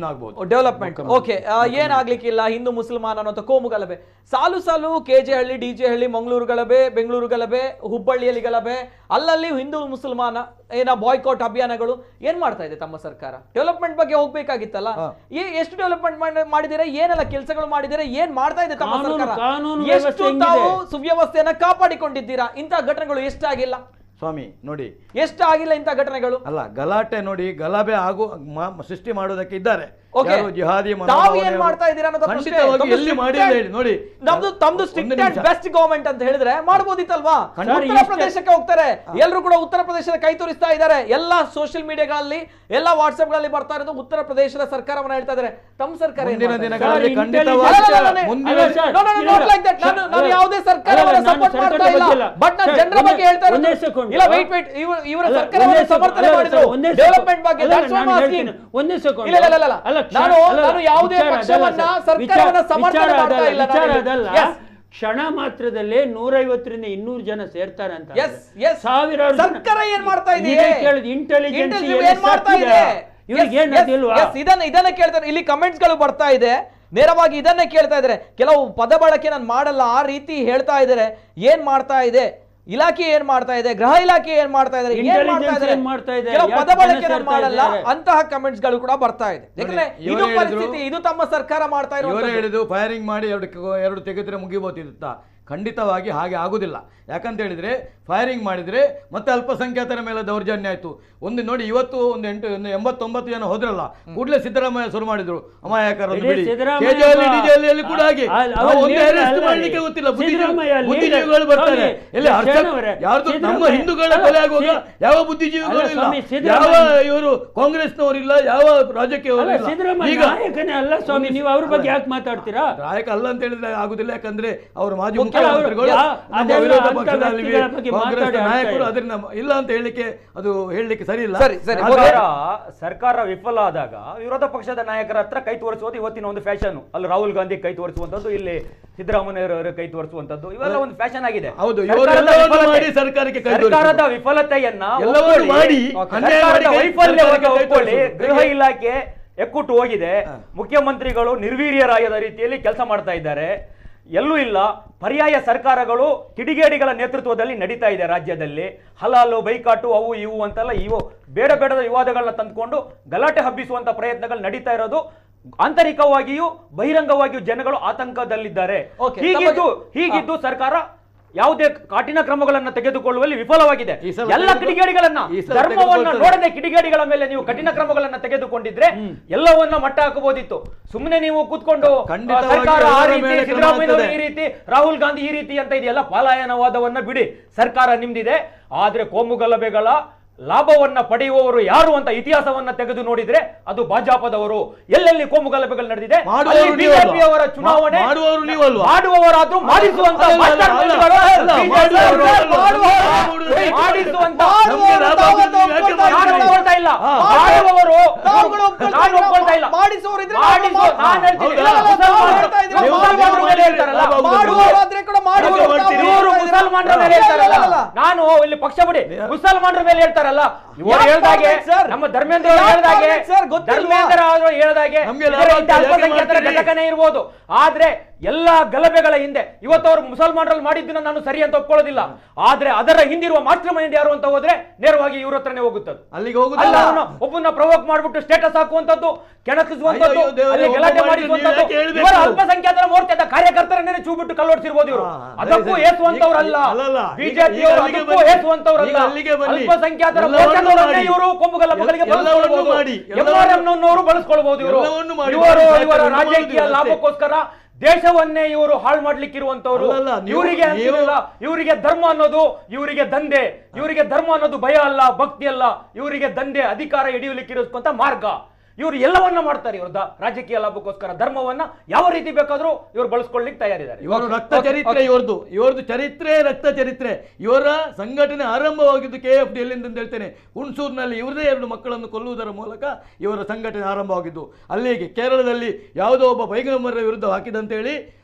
ಆಗ್ಬೋದು ಡೆವಲಪ್ಮೆಂಟ್ ಓಕೆ ಏನಾಗ್ಲಿಕ್ಕಿಲ್ಲ ಹಿಂದೂ ಮುಸಲ್ಮಾನ್ ಅನ್ನೋ ಕೋಮು ಗಲಭೆ ಸಾಲು ಸಾಲು ಕೆ ಜೆ ಹಳ್ಳಿ ಡಿ ಜೆ ಹಳ್ಳಿ ಮಂಗಳೂರು ಗಲಭೆ ಬೆಂಗಳೂರು ಗಲಭೆ ಹುಬ್ಬಳ್ಳಿಯಲ್ಲಿ ಗಲಭೆ ಅಲ್ಲಲ್ಲಿ ಹಿಂದೂ ಮುಸಲ್ಮಾನ ಏನ ಬಾಯ್ಕಾಟ್ ಅಭಿಯಾನಗಳು ಏನ್ ಮಾಡ್ತಾ ಇದೆ ತಮ್ಮ ಸರ್ಕಾರ ಡೆವಲಪ್ಮೆಂಟ್ ಬಗ್ಗೆ ಹೋಗ್ಬೇಕಾಗಿತ್ತಲ್ಲ ಏ- ಎಷ್ಟು ಡೆವಲಪ್ಮೆಂಟ್ ಮಾಡಿದಿರ ಏನೆಲ್ಲ ಕೆಲಸಗಳು ಮಾಡಿದಿರ ಏನ್ ಮಾಡ್ತಾ ಇದೆ ತಮ್ಮ ಕಾನೂನು- ಸರ್ಕಾರ ಕಾನೂನು ಎಷ್ಟು ವ್ಯವಸ್ಥೆ ಹೆಂಗಿದೆ? ತಾವು ಸುವ್ಯವಸ್ಥೆಯನ್ನ ಕಾಪಾಡಿಕೊಂಡಿದ್ದೀರಾ ಇಂತಹ ಘಟನೆಗಳು ಎಷ್ಟಾಗಿಲ್ಲ ಸ್ವಾಮಿ ನೋಡಿ ಎಷ್ಟಾಗಿಲ್ಲ ಇಂತಹ ಘಟನೆಗಳು ಅಲ್ಲ ಗಲಾಟೆ ನೋಡಿ ಗಲಭೆ ಆಗು ಮಾ- ಸೃಷ್ಟಿ ಮಾಡೋದಕ್ಕೆ ಇದ್ದಾರೆ Okay. ಯಾರು ಜಿಹಾದಿ ತಾವು ಮನೋಭಾವನೆ ಏನ್ ಮಾಡ್ತಾ ಇದ್ದೀರಾ ಅನ್ನೋದು ಪ್ರಶ್ನೆ. ಖಂಡಿತವಾಗಿ ತಮ್ದು ಎಲ್ಲಿ strict ಮಾಡಿಲ್ಲ and- ಹೇಳಿ ನೋಡಿ ನಮ್ದು ತಮ್ದು ಒಂದು ಸ್ಟ್ರಿಕ್ಟ್ ನಿಮಿಷ. ಅಂಡ್ ಬೆಸ್ಟ್ ಗವರ್ಮೆಂಟ್ ಅಂತ ಹೇಳಿದ್ರೆ ಮಾಡ್ಬೋದಿತ್ತಲ್ವಾ ಖಂಡಿತ. ಉತ್ತರ ಇಷ್ಟೇ- ಪ್ರದೇಶಕ್ಕೆ ಹೋಗ್ತಾರೆ ಎಲ್ಲರೂ ಕೂಡ ಉತ್ತರ ಪ್ರದೇಶದ ಕೈ ತೋರಿಸ್ತಾ ಇದ್ದಾರೆ ಎಲ್ಲಾ ಸೋಷಿಯಲ್ ಮೀಡಿಯಾಗಳಲ್ಲಿ ಎಲ್ಲಾ ವಾಟ್ಸ್ಆಪ್ ಗಳಲ್ಲಿ ಬರ್ತಾ ಇರೋದು ಉತ್ತರ ಪ್ರದೇಶದ ಸರ್ಕಾರವನ್ನ ಹೇಳ್ತಾ ಇದ್ದಾರೆ ತಮ್ಮ ಸರ್ಕಾರ ಏನ್ ಮುಂದಿನ ಮಾಡ್ತಾ ಇದೆ? ದಿನಗಳಲ್ಲಿ ಸರ್, ಖಂಡಿತವಾಗಿ ಅಲ್ಲ, ಅಲ್ಲ, ಅಲ್ಲ, ಮುಂದಿನ ಅಲ್ಲ, sir, No, no, no, not like that. ನಾನು- ನಾನು ಯಾವುದೇ ಸರ್ಕಾರವನ್ನ ಅಲ್ಲ, ನಾನು support ಮಾಡ್ತಾ ಸರ್ಕಾರದ ಇಲ್ಲ. ಬಗ್ಗೆ ಇಲ್ಲ. But ನಾನು ಸರ್, ಜನರ ಬಗ್ಗೆ ಒಂದೇ- ಹೇಳ್ತಾ ಒಂದೇ ಇರೋದು. second. ಇಲ್ಲ, wait, wait. ಇವ- ಇವರ ಅಲ್ಲ, ಸರ್ಕಾರವನ್ನ ಒಂದೇ second. ಸಮರ್ಥನೆ ಅಲ್ಲ, ಮಾಡಿದ್ರು. ಸರ್, ಒಂದೇ second. ಡೆವಲಪ್ಮೆಂಟ್ ಬಗ್ಗೆ ಅಲ್ಲ, that's what I'm ನಾನು asking. ಹೇಳ್ತೀನಿ. ಒಂದೇ second. ಇಲ್ಲ, ಇಲ್ಲ, ಇಲ್ಲ, ಇಲ್ಲ. ಅಲ್ಲ, ಕ್ಷಣ- ನಾನು- ಅಲ್ಲ, ನಾನು ಯಾವುದೇ ವಿಚಾರ ಅದಲ್ಲ, ಪಕ್ಷವನ್ನ ಸರ್. ಸರ್ಕಾರವನ್ನ ವಿಚಾರ- ಸಮರ್ಥನೆ ವಿಚಾರ ಮಾಡ್ತಾ ಅದಲ್ಲ, ಇಲ್ಲ ನಾನು ವಿಚಾರ ಇಲ್ಲಿ. ಅದಲ್ಲ Yes. ಕ್ಷಣ ಮಾತ್ರದಲ್ಲೇ ನೂರೈವತ್ತರಿಂದ ಇನ್ನೂರು ಜನ ಸೇರ್ತಾರೆ ಅಂತ Yes, yes. ಸಾವಿರಾರು ಜನ- ಸರ್ಕಾರ ಏನ್ ಮಾಡ್ತಾ ಇದೆ ಇದೇ ಕೇಳಿದ್ ಇಂಟೆಲಿಜೆನ್ಸ್ Intelligence ಏನ್ ಮಾಡ್ತಾ ಇದೆ ಇವ್ರಿಗೆ Yes, ಏನ್ yes, ಅದಿಲ್ವಾ yes, ಇದನ್ನ ಇದನ್ನ ಕೇಳ್ತಾರೆ ಇಲ್ಲಿ ಕಮೆಂಟ್ಸ್ ಗಳು ಬರ್ತಾ ಇದೆ ನೇರವಾಗಿ ಇದನ್ನೇ ಕೇಳ್ತಾ ಇದ್ದಾರೆ ಕೆಲವು ಪದ ಬಳಕೆ ನಾನು ಮಾಡಲ್ಲ ಆ ರೀತಿ ಹೇಳ್ತಾ ಇದ್ದಾರೆ ಏನ್ ಮಾಡ್ತಾ ಇದೆ ಇಲಾಖೆ ಏನ್ ಮಾಡ್ತಾ ಇದೆ ಗೃಹ ಇಲಾಖೆ ಏನ್ ಮಾಡ್ತಾ ಇದ್ದಾರೆ ಏನ್ ಮಾಡ್ತಾ Intelligence ಇದ್ದಾರೆ ಏನ್ ಮಾಡ್ತಾ ಇದೆ? ಕೆಲವು ಯಾಕೆ ಪದ ಬಳಕೆ ಜನ ನಾನು ಸೇರ್ತಾ ಮಾಡಲ್ಲ ಇದ್ದಾರೆ? ಅಂತಹ ಕಮೆಂಟ್ಸ್ ಗಳು ಕೂಡ ಬರ್ತಾ ಇದೆ ಯಾಕಂದ್ರೆ ಇವರೇ ಇದು ಹೇಳಿದ್ರು- ಪರಿಸ್ಥಿತಿ ಇದು ತಮ್ಮ ಸರ್ಕಾರ ಮಾಡ್ತಾ ಇವರೇ ಇರುವಂತದ್ದು ಹೇಳಿದ್ದು ಫೈರಿಂಗ್ ಮಾಡಿ ಎರಡು ಕ- ಎರಡು ತೆಗೆದ್ರೆ ಮುಗಿಬೋತಿತ್ತ ಖಂಡಿತವಾಗಿ ಹಾಗೆ ಆಗುದಿಲ್ಲ ಯಾಕಂತ ಹೇಳಿದ್ರೆ ಫೈರಿಂಗ್ ಮಾಡಿದ್ರೆ ಮತ್ತೆ ಅಲ್ಪಸಂಖ್ಯಾತರ ಮೇಲೆ ದೌರ್ಜನ್ಯ ಆಯ್ತು ಒಂದು ನೋಡಿ ಇವತ್ತು ಒಂದು ಎಂಟು ಒಂದು ಎಂಬತ್ತೊಂಬತ್ತು ಜನ ಹೋದ್ರಲ್ಲ ಕೂಡಲೇ ಸಿದ್ದರಾಮಯ್ಯ ಶುರು ಮಾಡಿದ್ರು ಅಮಾಯಕರನ್ನು ಇಡೀ ಬಿಡಿ ಸಿದ್ದರಾಮಯ್ಯ ಕೆಜೆಹಳ್ಳಿ ಅಲ್ಲ. ಡಿಜೆಹಳ್ಳಿಯಲ್ಲಿ ಕೂಡ ಹಾಗೆ ಆ- ಆ- ನಾವು ಅವ್ರು ಒಂದು leader arrest ಅಲ್ಲ ಮಾಡ್ಲಿಕ್ಕೆ ರೀ. ಗೊತ್ತಿಲ್ಲ ಬುದ್ಧಿಜೀವಿ- ಸಿದ್ದರಾಮಯ್ಯ leader. ಬುದ್ಧಿಜೀವಿಗಳು ಬರ್ತಾರೆ ಸ್ವಾಮಿ, ಎಲ್ಲಿ ಹರ್ಷ ಶರಣವರೇ, ಯಾರ್ದು ನಮ್ಮ ಸಿದ್ದರಾಮಯ್ಯ- ಹಿಂದೂಗಳ ಅಲ್ಲ, ಕೊಲೆ ಆಗುವಾಗ ಸಿ- ಯಾವ ಬುದ್ಧಿಜೀವಿಗಳು ಅಲ್ಲ ಇಲ್ಲ ಸ್ವಾಮಿ, ಯಾವ ಸಿದ್ದರಾಮಯ್ಯ- ಇವರು ಕಾಂಗ್ರೆಸ್ನವರಿಲ್ಲ ಯಾವ ರಾಜಕೀಯವರು ಅಲ್ಲ ಇಲ್ಲ ಸಿದ್ದರಾಮಯ್ಯ ಈಗ ನಾಯಕನೇ ಅಲ್ಲ ಸ್ವಾಮಿ ನೀವು ಅವ್ರ ಬಗ್ಗೆ ಯಾಕೆ ಮಾತಾಡ್ತೀರಾ ನಾಯಕ ಅಲ್ಲ ಅಂತ ಹೇಳಿದ್ರೆ ಆಗುದಿಲ್ಲ ಯಾಕಂದ್ರೆ ಅವರು ಮಾಜಿ ಮುಖ್ಯ ಮುಖ್ಯಮಂತ್ರಿಗಳು ಅವರು- ನಮ್ಮ ಅದೆಲ್ಲ ವಿರೋಧ ಅಂತ ಪಕ್ಷದಲ್ಲಿ ವ್ಯಕ್ತಿಗಳ ಬಗ್ಗೆ ಕಾಂಗ್ರೆಸ್ ಮಾತಾಡಿ ಆಗ್ತಾ ನಾಯಕರು ಇಲ್ಲ. ಅದನ್ನ ಇಲ್ಲ ಅಂತ ಹೇಳಿಕ್ಕೆ ಅದು ಹೇಳಲಿಕ್ಕೆ ಸರಿ ಇಲ್ಲ ಸರಿ ಸರಿ ಆದ್ರೆ- ಓಕೆ. ಸರ್ಕಾರ ಸರ್ಕಾರ ವಿಫಲ ಆದಾಗ ವಿರೋಧ ಪಕ್ಷದ ನಾಯಕರ ಹತ್ರ ಕೈ ತೋರಿಸುವುದು ಇವತ್ತಿನ ಒಂದು ಫ್ಯಾಷನ್ ಅಲ್ಲಿ ರಾಹುಲ್ ಗಾಂಧಿ ಕೈ ತೋರಿಸುವಂತದ್ದು ಇಲ್ಲಿ ಸಿದ್ದರಾಮಯ್ಯ ಕೈ ತೋರಿಸುವಂತದ್ದು ಇವೆಲ್ಲ ಒಂದು ಫ್ಯಾಷನ್ ಆಗಿದೆ ಹೌದು, ಸರ್ಕಾರದ ಇವರೆಲ್ಲವನ್ನೂ ವಿಫಲತೆ- ಮಾಡಿ ಸರ್ಕಾರಕ್ಕೆ ಕೈ ಸರ್ಕಾರದ ತೋರಿಸುವುದು. ವಿಫಲತೆಯನ್ನ ಎಲ್ಲವನ್ನೂ ಒಪ್ಕೊಳ್ಳಿ. ಮಾಡಿ, ಓಕೆ, ಅನ್ಯಾಯ ಸರ್ಕಾರದ ಮಾಡಿ ಕೈ- ವೈಫಲ್ಯವನ್ನ ಸರ್ಕಾರಕ್ಕೆ ಕೈ ಒಪ್ಕೊಳ್ಳಿ ತೋರಿಸುವುದು. ಗೃಹ ಇಲಾಖೆ ಎಕ್ಕುಟ್ಟು ಹೋಗಿದೆ ಮುಖ್ಯಮಂತ್ರಿಗಳು ನಿರ್ವೀರ್ಯರಾಯದ ರೀತಿಯಲ್ಲಿ ಕೆಲಸ ಮಾಡ್ತಾ ಇದ್ದಾರೆ ಎಲ್ಲೂ ಇಲ್ಲ ಪರ್ಯಾಯ ಸರ್ಕಾರಗಳು ಕಿಡಿಗೇಡಿಗಳ ನೇತೃತ್ವದಲ್ಲಿ ನಡೀತಾ ಇದೆ ರಾಜ್ಯದಲ್ಲಿ ಹಲಾಲು ಬೈಕಾಟು ಅವು ಇವು ಅಂತೆಲ್ಲ ಇವು ಬೇಡ ಬೇಡದ ವಿವಾದಗಳನ್ನ ತಂದುಕೊಂಡು ಗಲಾಟೆ ಹಬ್ಬಿಸುವಂತ ಪ್ರಯತ್ನಗಳು ನಡೀತಾ ಇರೋದು ಆಂತರಿಕವಾಗಿಯೂ ಬಹಿರಂಗವಾಗಿಯೂ ಜನಗಳು ಆತಂಕದಲ್ಲಿದ್ದಾರೆ Okay, ಹೀಗಿದ್ದು ತಮಗೆ- ಹೀಗಿದ್ದು ಸರ್ಕಾರ ಯಾವುದೇ ಕಾಠಿಣ ಕ್ರಮಗಳನ್ನ ತೆಗೆದುಕೊಳ್ಳುವಲ್ಲಿ ವಿಫಲವಾಗಿದೆ ಈ ಸಲ ಎಲ್ಲ ತೆಗೆದುಕೊ- ಕಿಡಿಗೇಡಿಗಳನ್ನ ಈ ಸಲ ಧರ್ಮವನ್ನ ತೆಗೆದುಕೊಳ್ತದೆ. ನೋಡದೆ ಕಿಡಿಗೇಡಿಗಳ ಮೇಲೆ ನೀವು ಕಠಿಣ ಕ್ರಮಗಳನ್ನ ತೆಗೆದುಕೊಂಡಿದ್ರೆ ಎಲ್ಲವನ್ನ ಮಟ್ಟ ಹಾಕಬಹುದಿತ್ತು ಸುಮ್ಮನೆ ನೀವು ಕೂತ್ಕೊಂಡು ಆ, ಖಂಡಿತವಾಗಿ ಸರ್ಕಾರ ಆ ಎಲ್ಲರ ರೀತಿ ಮೇಲೆ ಕ್ರಮ ಸಿದ್ದರಾಮಯ್ಯನವರು ಆಗ್ತದೆ. ಈ ರೀತಿ ರಾಹುಲ್ ಗಾಂಧಿ ಈ ರೀತಿ ಅಂತ ಇದೆಯಲ್ಲ ಪಲಾಯನವಾದವನ್ನ ಬಿಡಿ ಸರ್ಕಾರ ನಿಮ್ದಿದೆ ಆದ್ರೆ ಕೋಮು ಗಲಭೆಗಳ ಲಾಭವನ್ನ ಪಡೆಯುವವರು ಯಾರು ಅಂತ ಇತಿಹಾಸವನ್ನ ತೆಗೆದು ನೋಡಿದ್ರೆ ಅದು ಭಾಜಪದವರು ಎಲ್ಲೆಲ್ಲಿ ಕೋಮು ಗಲಭೆಗಳು ನಡೆದಿದೆ ಮಾಡುವವರು ಅಲ್ಲಿ ನೀವಲ್ವಾ? ಬಿಜೆಪಿಯವರ ಚುನಾವಣೆ ಮಾ- ಮಾಡುವವರು ನೀವಲ್ವಾ? ಮಾಡುವವರಾದ್ರೂ ಮಾಡಿಸುವಂತ ಅಲ್ಲ, ಅಲ್ಲ, ಮಾಸ್ಟರ್ ಅಲ್ಲ, ಮೈಂಡ್ಗಳು ಅಲ್ಲ, BJP ಮಾಡುವವರು ಅವರು ಅಲ್ಲ, ಮಾಡುವವರು ಮಾಡುವವರು ಮಾಡಿಸುವಂತ ನಮ್ಗೆ ಲಾಭ ತಾವು ಆಗುದು ಯಾಕೆ ಒಪ್ಕೊಳ್ತಾ ನಾನು ಮಾಡ್ತೀರಿ? ಒಪ್ಕೊಳ್ತಾ ಇಲ್ಲ ಹಾ. ಮಾಡುವವರು ತಾವುಗಳು ಒಪ್ಕೊಳ್ತಾ ನಾನು ಇಲ್ಲ. ಒಪ್ಕೊಳ್ತಾ ಇಲ್ಲ ಮಾಡಿಸುವವರಿದ್ರೆ ಮಾಡಿಸು- ನಾವು ನಾನು ಹೇಳ್ತೀನಿ. ಹೌದಾ? ಮುಸಲ್ಮಾನರು- ಹೇಳ್ತಾ ಇದ್ದೀರಾ? ಮುಸಲ್ಮಾನರ ಮೇಲೆ ಹೇಳ್ತಾರಲ್ಲ, ಲಾಭ ಆಗುದು. ಮಾಡುವವರಾದ್ರೆ ಕೂಡ ಮಾಡುವವರು ಯಾಕೆ ಮಾಡ್ತೀರಿ? ಇವರು ಮುಸಲ್ಮಾನರ ಮೇಲೆ ಹೇಳ್ತಾರಲ್ಲ ಇಲ್ಲ, ಇಲ್ಲ, ಇಲ್ಲ. ನಾನು ಇಲ್ಲಿ ಪಕ್ಷ ಬಿಡಿ ಮುಸಲ್ಮಾನರ ಮೇಲೆ ಹೇಳ್ತಾರಲ್ಲ ಇವರು ಯಾಕೆ ಹೇಳ್ದಾಗೆ ಮಾಡ್ಬೇಕು ಸರ್? ನಮ್ಮ ಧರ್ಮೇಂದ್ರ ಅವರು ಯಾಕೆ ಹೇಳ್ದಾಗೆ ಮಾಡ್ಬೇಕು ಸರ್? ಗೊತ್ತಿಲ್ವಾ? ಧರ್ಮೇಂದ್ರ ಅವರು ಹೇಳ್ದಾಗೆ ನಮ್ಗೆ ಲಾಭ ಇದರ ಹಿಂದೆ ಆಗ್ತದೆ, ಯಾಕೆ ಅಲ್ಪಸಂಖ್ಯಾತರ ಮಾಡ್ತೀರಿ? ಘಟಕನೇ ಇರ್ಬೋದು ಆದ್ರೆ ಎಲ್ಲಾ ಗಲಭೆಗಳ ಹಿಂದೆ ಇವತ್ತು ಅವರು ಮುಸಲ್ಮಾನರಲ್ಲಿ ಮಾಡಿದ್ದನ್ನ ನಾನು ಸರಿ ಅಂತ ಒಪ್ಕೊಳ್ಳೋದಿಲ್ಲ ಆದ್ರೆ ಅದರ ಹಿಂದಿರುವ ಮಾಸ್ಟರ್ ಮೈಂಡ್ ಯಾರು ಅಂತ ಹೋದ್ರೆ ನೇರವಾಗಿ ಇವ್ರ ಹತ್ರನೇ ಹೋಗುತ್ತದೆ ಅಲ್ಲಿಗೆ ಅಲ್ಲ ಹೋಗುದಿಲ್ಲ ಅವನು ಒಬ್ಬನ ಪ್ರವೋಕ್ ಮಾಡ್ಬಿಟ್ಟು ಸ್ಟೇಟಸ್ ಹಾಕುವಂತದ್ದು ಕೆಣಕಿಸುವಂತದ್ದು ಅಯ್ಯೋ, ದೇವರೇ, ಅಲ್ಲಿ ಒಬ್ಬ ಗಲಾಟೆ ಮಾಡಿದ್ದು ಮಾಡಿಸುವಂತದ್ದು ನೀವು ಯಾಕೆ ಹೇಳ್ಬೇಕು? ಇವರ ಅಲ್ಪಸಂಖ್ಯಾತರ ಮೋರ್ಚಾದ ಕಾರ್ಯಕರ್ತರನ್ನೇ ಚೂಬಿಟ್ಟು ಕಲ್ಲೊಡಿಸಿರ್ಬೋದು ಇವರು ಹಾ, ಹಾ. ಅದಕ್ಕೂ ಸರಿ, ಸರಿ. ಏಸುವಂತವ್ರಲ್ಲ ಈಗ- ಅಲ್ಲಲ್ಲ. ಈಗ- ಬಿಜೆಪಿ ಈಗ ಅಲ್ಲಿಗೆ ಅದಕ್ಕೂ ಬನ್ನಿ. ಏಸುವಂತವ್ರಲ್ಲ ಈಗ ಅಲ್ಲಿಗೆ ಬನ್ನಿ. ಅಲ್ಪಸಂಖ್ಯಾತರ ಎಲ್ಲವನ್ನೂ ಮೋರ್ಚಾದವರನ್ನೇ ಮಾಡಿ. ಇವರು ಕೊಂಬುಗಲ್ಲಗಳಿಗೆ ಎಲ್ಲವನ್ನೂ ಬಳಸ್ಕೊಳ್ಬಹುದು ಮಾಡಿ. ಎಂಆರ್ಎಂನವರು ಬಳಸ್ಕೊಳ್ಬಹುದು ಇವರು ಎಲ್ಲವನ್ನೂ ಮಾಡಿ. ಇವರು ಮಾಡಿ. ಇವರ ಮಾಡಿ. ರಾಜಕೀಯ ಮಾಡಿ. ಲಾಭಕ್ಕೋಸ್ಕರ ದೇಶವನ್ನೇ ಇವರು ಹಾಳು ಮಾಡ್ಲಿಕ್ಕಿರುವಂತವ್ರು ಅಲ್ಲಲ್ಲ, ನೀವು- ಇವರಿಗೆ ನೀವು- ಅಂತಿರಲ್ಲ ಇವರಿಗೆ ಧರ್ಮ ಅನ್ನೋದು ಇವರಿಗೆ ದಂಧೆ ಇವರಿಗೆ ಧರ್ಮ ಅನ್ನೋದು ಭಯ ಅಲ್ಲ ಭಕ್ತಿ ಅಲ್ಲ ಇವರಿಗೆ ದಂಧೆ ಅಧಿಕಾರ ಹಿಡಿಯಲಿಕ್ಕಿರೋಸ್ಕೊಂತ ಮಾರ್ಗ ಇವರು ಎಲ್ಲವನ್ನ ಮಾಡ್ತಾರೆ ಇವರು ದ- ರಾಜಕೀಯ ಲಾಭಕ್ಕೋಸ್ಕರ ಧರ್ಮವನ್ನ ಯಾವ ರೀತಿ ಬೇಕಾದ್ರೂ ಇವರು ಬಳಸ್ಕೊಳ್ಳಿಕ್ಕೆ ತಯಾರಿದ್ದಾರೆ ಇವರು ರಕ್ತ ಚರಿತ್ರೆ ಇವ್ರದ್ದು ಇವ್ರದ್ದು ಚರಿತ್ರೆ ರಕ್ತ ಚರಿತ್ರೆ ಇವರ ಸಂಘಟನೆ ಆರಂಭವಾಗಿದ್ದು ಕೆ ಎಫ್ ಡಿ ಎಲ್ಲಿಂದ ಅಂತ ಹೇಳ್ತೇನೆ ಹುಣಸೂರಿನಲ್ಲಿ ಇವರದೇ ಎರಡು ಮಕ್ಕಳನ್ನು ಕೊಲ್ಲುವುದರ ಮೂಲಕ ಇವರ ಸಂಘಟನೆ ಆರಂಭವಾಗಿದ್ದು ಅಲ್ಲಿಗೆ ಕೇರಳದಲ್ಲಿ ಯಾವುದೋ ಒಬ್ಬ ಬೈಗಂಬರ ವಿರುದ್ಧ ಹಾಕಿದಂತೇಳಿ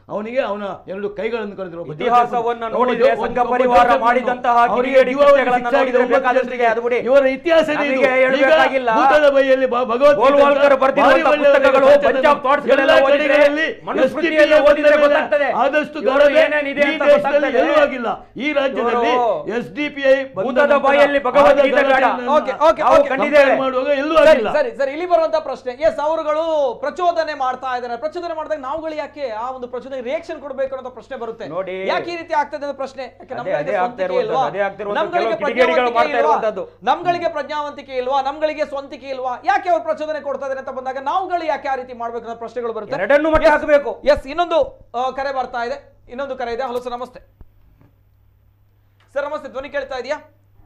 ಅವನಿಗೆ ಅವನ ಎರಡು ಕೈಗಳನ್ನು ಕರೆದಿರೋ ಒಬ್ಬ ಇತಿಹಾಸವನ್ನ ಜೋಸೆಫ್- ನೋಡಿದ್ರೆ ಒಬ್ಬ ಸಂಘ ಜೋಸೆಫ್ ಪರಿವಾರ ಜೋಸೆಫ್ ಮಾಡಿದಂತಹ ಅವರಿಗೆ ಕಿಡಿಗೇಡಿ ಜೀವಾವಧಿ ಕೃತ್ಯಗಳನ್ನ ಶಿಕ್ಷೆ ಆಗಿದೆ ನೋಡಿದ್ರೆ ಒಂಬತ್ತು ಬೇಕಾದಷ್ಟಿಗೆ ಅದು ಬಿಡಿ. ಇವರ ಇತಿಹಾಸ ನಮಗೆ ಹೇಳ್ಬೇಕಾಗಿಲ್ಲ. ಬೈಯಲ್ಲಿ ಭಗವತ್ ಗೋಲ್ವಾಲ್ಕರ್ ಬರ್ದಿರುವಂತಹ ಪುಸ್ತಕಗಳು, ಪಂಜಾಬ್ ಥಾಟ್ಸ್ಗಳೆಲ್ಲ ಓದಿದ್ರೆ, ಮನುಸ್ಮೃತಿಯಲ್ಲಿ ಓದಿದ್ರೆ ಗೊತ್ತಾಗ್ತದೆ. ಆದಷ್ಟು ಇವರು ಗೌರವ ಏನೇನಿದೆ ಈ ಅಂತ ದೇಶದಲ್ಲಿ ಗೊತ್ತಾಗ್ತದೆ. ಎಲ್ಲೂ ಆಗಿಲ್ಲ ಈ ರಾಜ್ಯದಲ್ಲಿ ಇವರು ಎಸ್ ಡಿ ಪಿ ಐ ಭೂತದ ಬಾಯಲ್ಲಿ ಭಗವದ್ಗೀತೆ ಬೇಡ. ಓಕೆ ಓಕೆ ನಾವು ಓಕೆ ಕಂಡಿದ್ದೇವೆ. ಮಾಡುವಾಗ ಎಲ್ಲೂ ಸರಿ ಆಗಿಲ್ಲ ಸರಿ ಸರಿ ಇಲ್ಲಿ ಬರುವಂತ ಪ್ರಶ್ನೆ ಎಸ್ ಅವರುಗಳು ಪ್ರಚೋದನೆ ಮಾಡ್ತಾ ಇದ್ದಾರೆ ಪ್ರಚೋದನೆ ಮಾಡಿದಾಗ ನಾವುಗಳು ಯಾಕೆ ಆ ಒಂದು ಪ್ರಚೋದನೆ ರಿಯಾಕ್ಷನ್ ಕೊಡಬೇಕು ಅನ್ನೋ ಪ್ರಶ್ನೆ ಬರುತ್ತೆ ನೋಡಿ. ಯಾಕೆ ಈ ರೀತಿ ಆಗ್ತದೆ ಅನ್ನೋ ಪ್ರಶ್ನೆ ಯಾಕೆ ಅದೇ- ನಮ್ಗಳಿಗೆ ಅದೇ ಆಗ್ತಾ ಸ್ವಂತಿಕೆ ಇರುವಂಥದ್ದು, ಇಲ್ವಾ? ಅದೇ ಆಗ್ತಾ ಇರುವಂಥದ್ದು, ನಮ್ಗಳಿಗೆ ಕೆಲವು ಕಿಡಿಗೇಡಿಗಳು ಪ್ರಜ್ಞಾವಂತಿಕೆ ಮಾಡ್ತಾ ಇಲ್ವಾ? ಇರುವಂಥದ್ದು. ನಮ್ಗಳಿಗೆ ಪ್ರಜ್ಞಾವಂತಿಕೆ ಇಲ್ವಾ ನಮ್ಗಳಿಗೆ ಸ್ವಂತಿಕೆ ಇಲ್ವಾ ಯಾಕೆ ಅವ್ರು ಪ್ರಚೋದನೆ ಕೊಡ್ತಾ ಇದ್ದಾರೆ ಅಂತ ಬಂದಾಗ ನಾವುಗಳು ಯಾಕೆ ಆ ರೀತಿ ಮಾಡ್ಬೇಕು ಅನ್ನೋ ಪ್ರಶ್ನೆಗಳು ಬರುತ್ತೆ ಎರಡನ್ನೂ ಮಟ್ಟ ಹಾಕಬೇಕು ಎಸ್ ಇನ್ನೊಂದು ಆ, ಕರೆ ಬರ್ತಾ ಇದೆ ಇನ್ನೊಂದು ಕರೆ ಇದೆ ಹಲೋ ಸರ್ ನಮಸ್ತೆ ಸರ್ ನಮಸ್ತೆ ಧ್ವನಿ ಕೇಳ್ತಾ ಇದೆಯಾ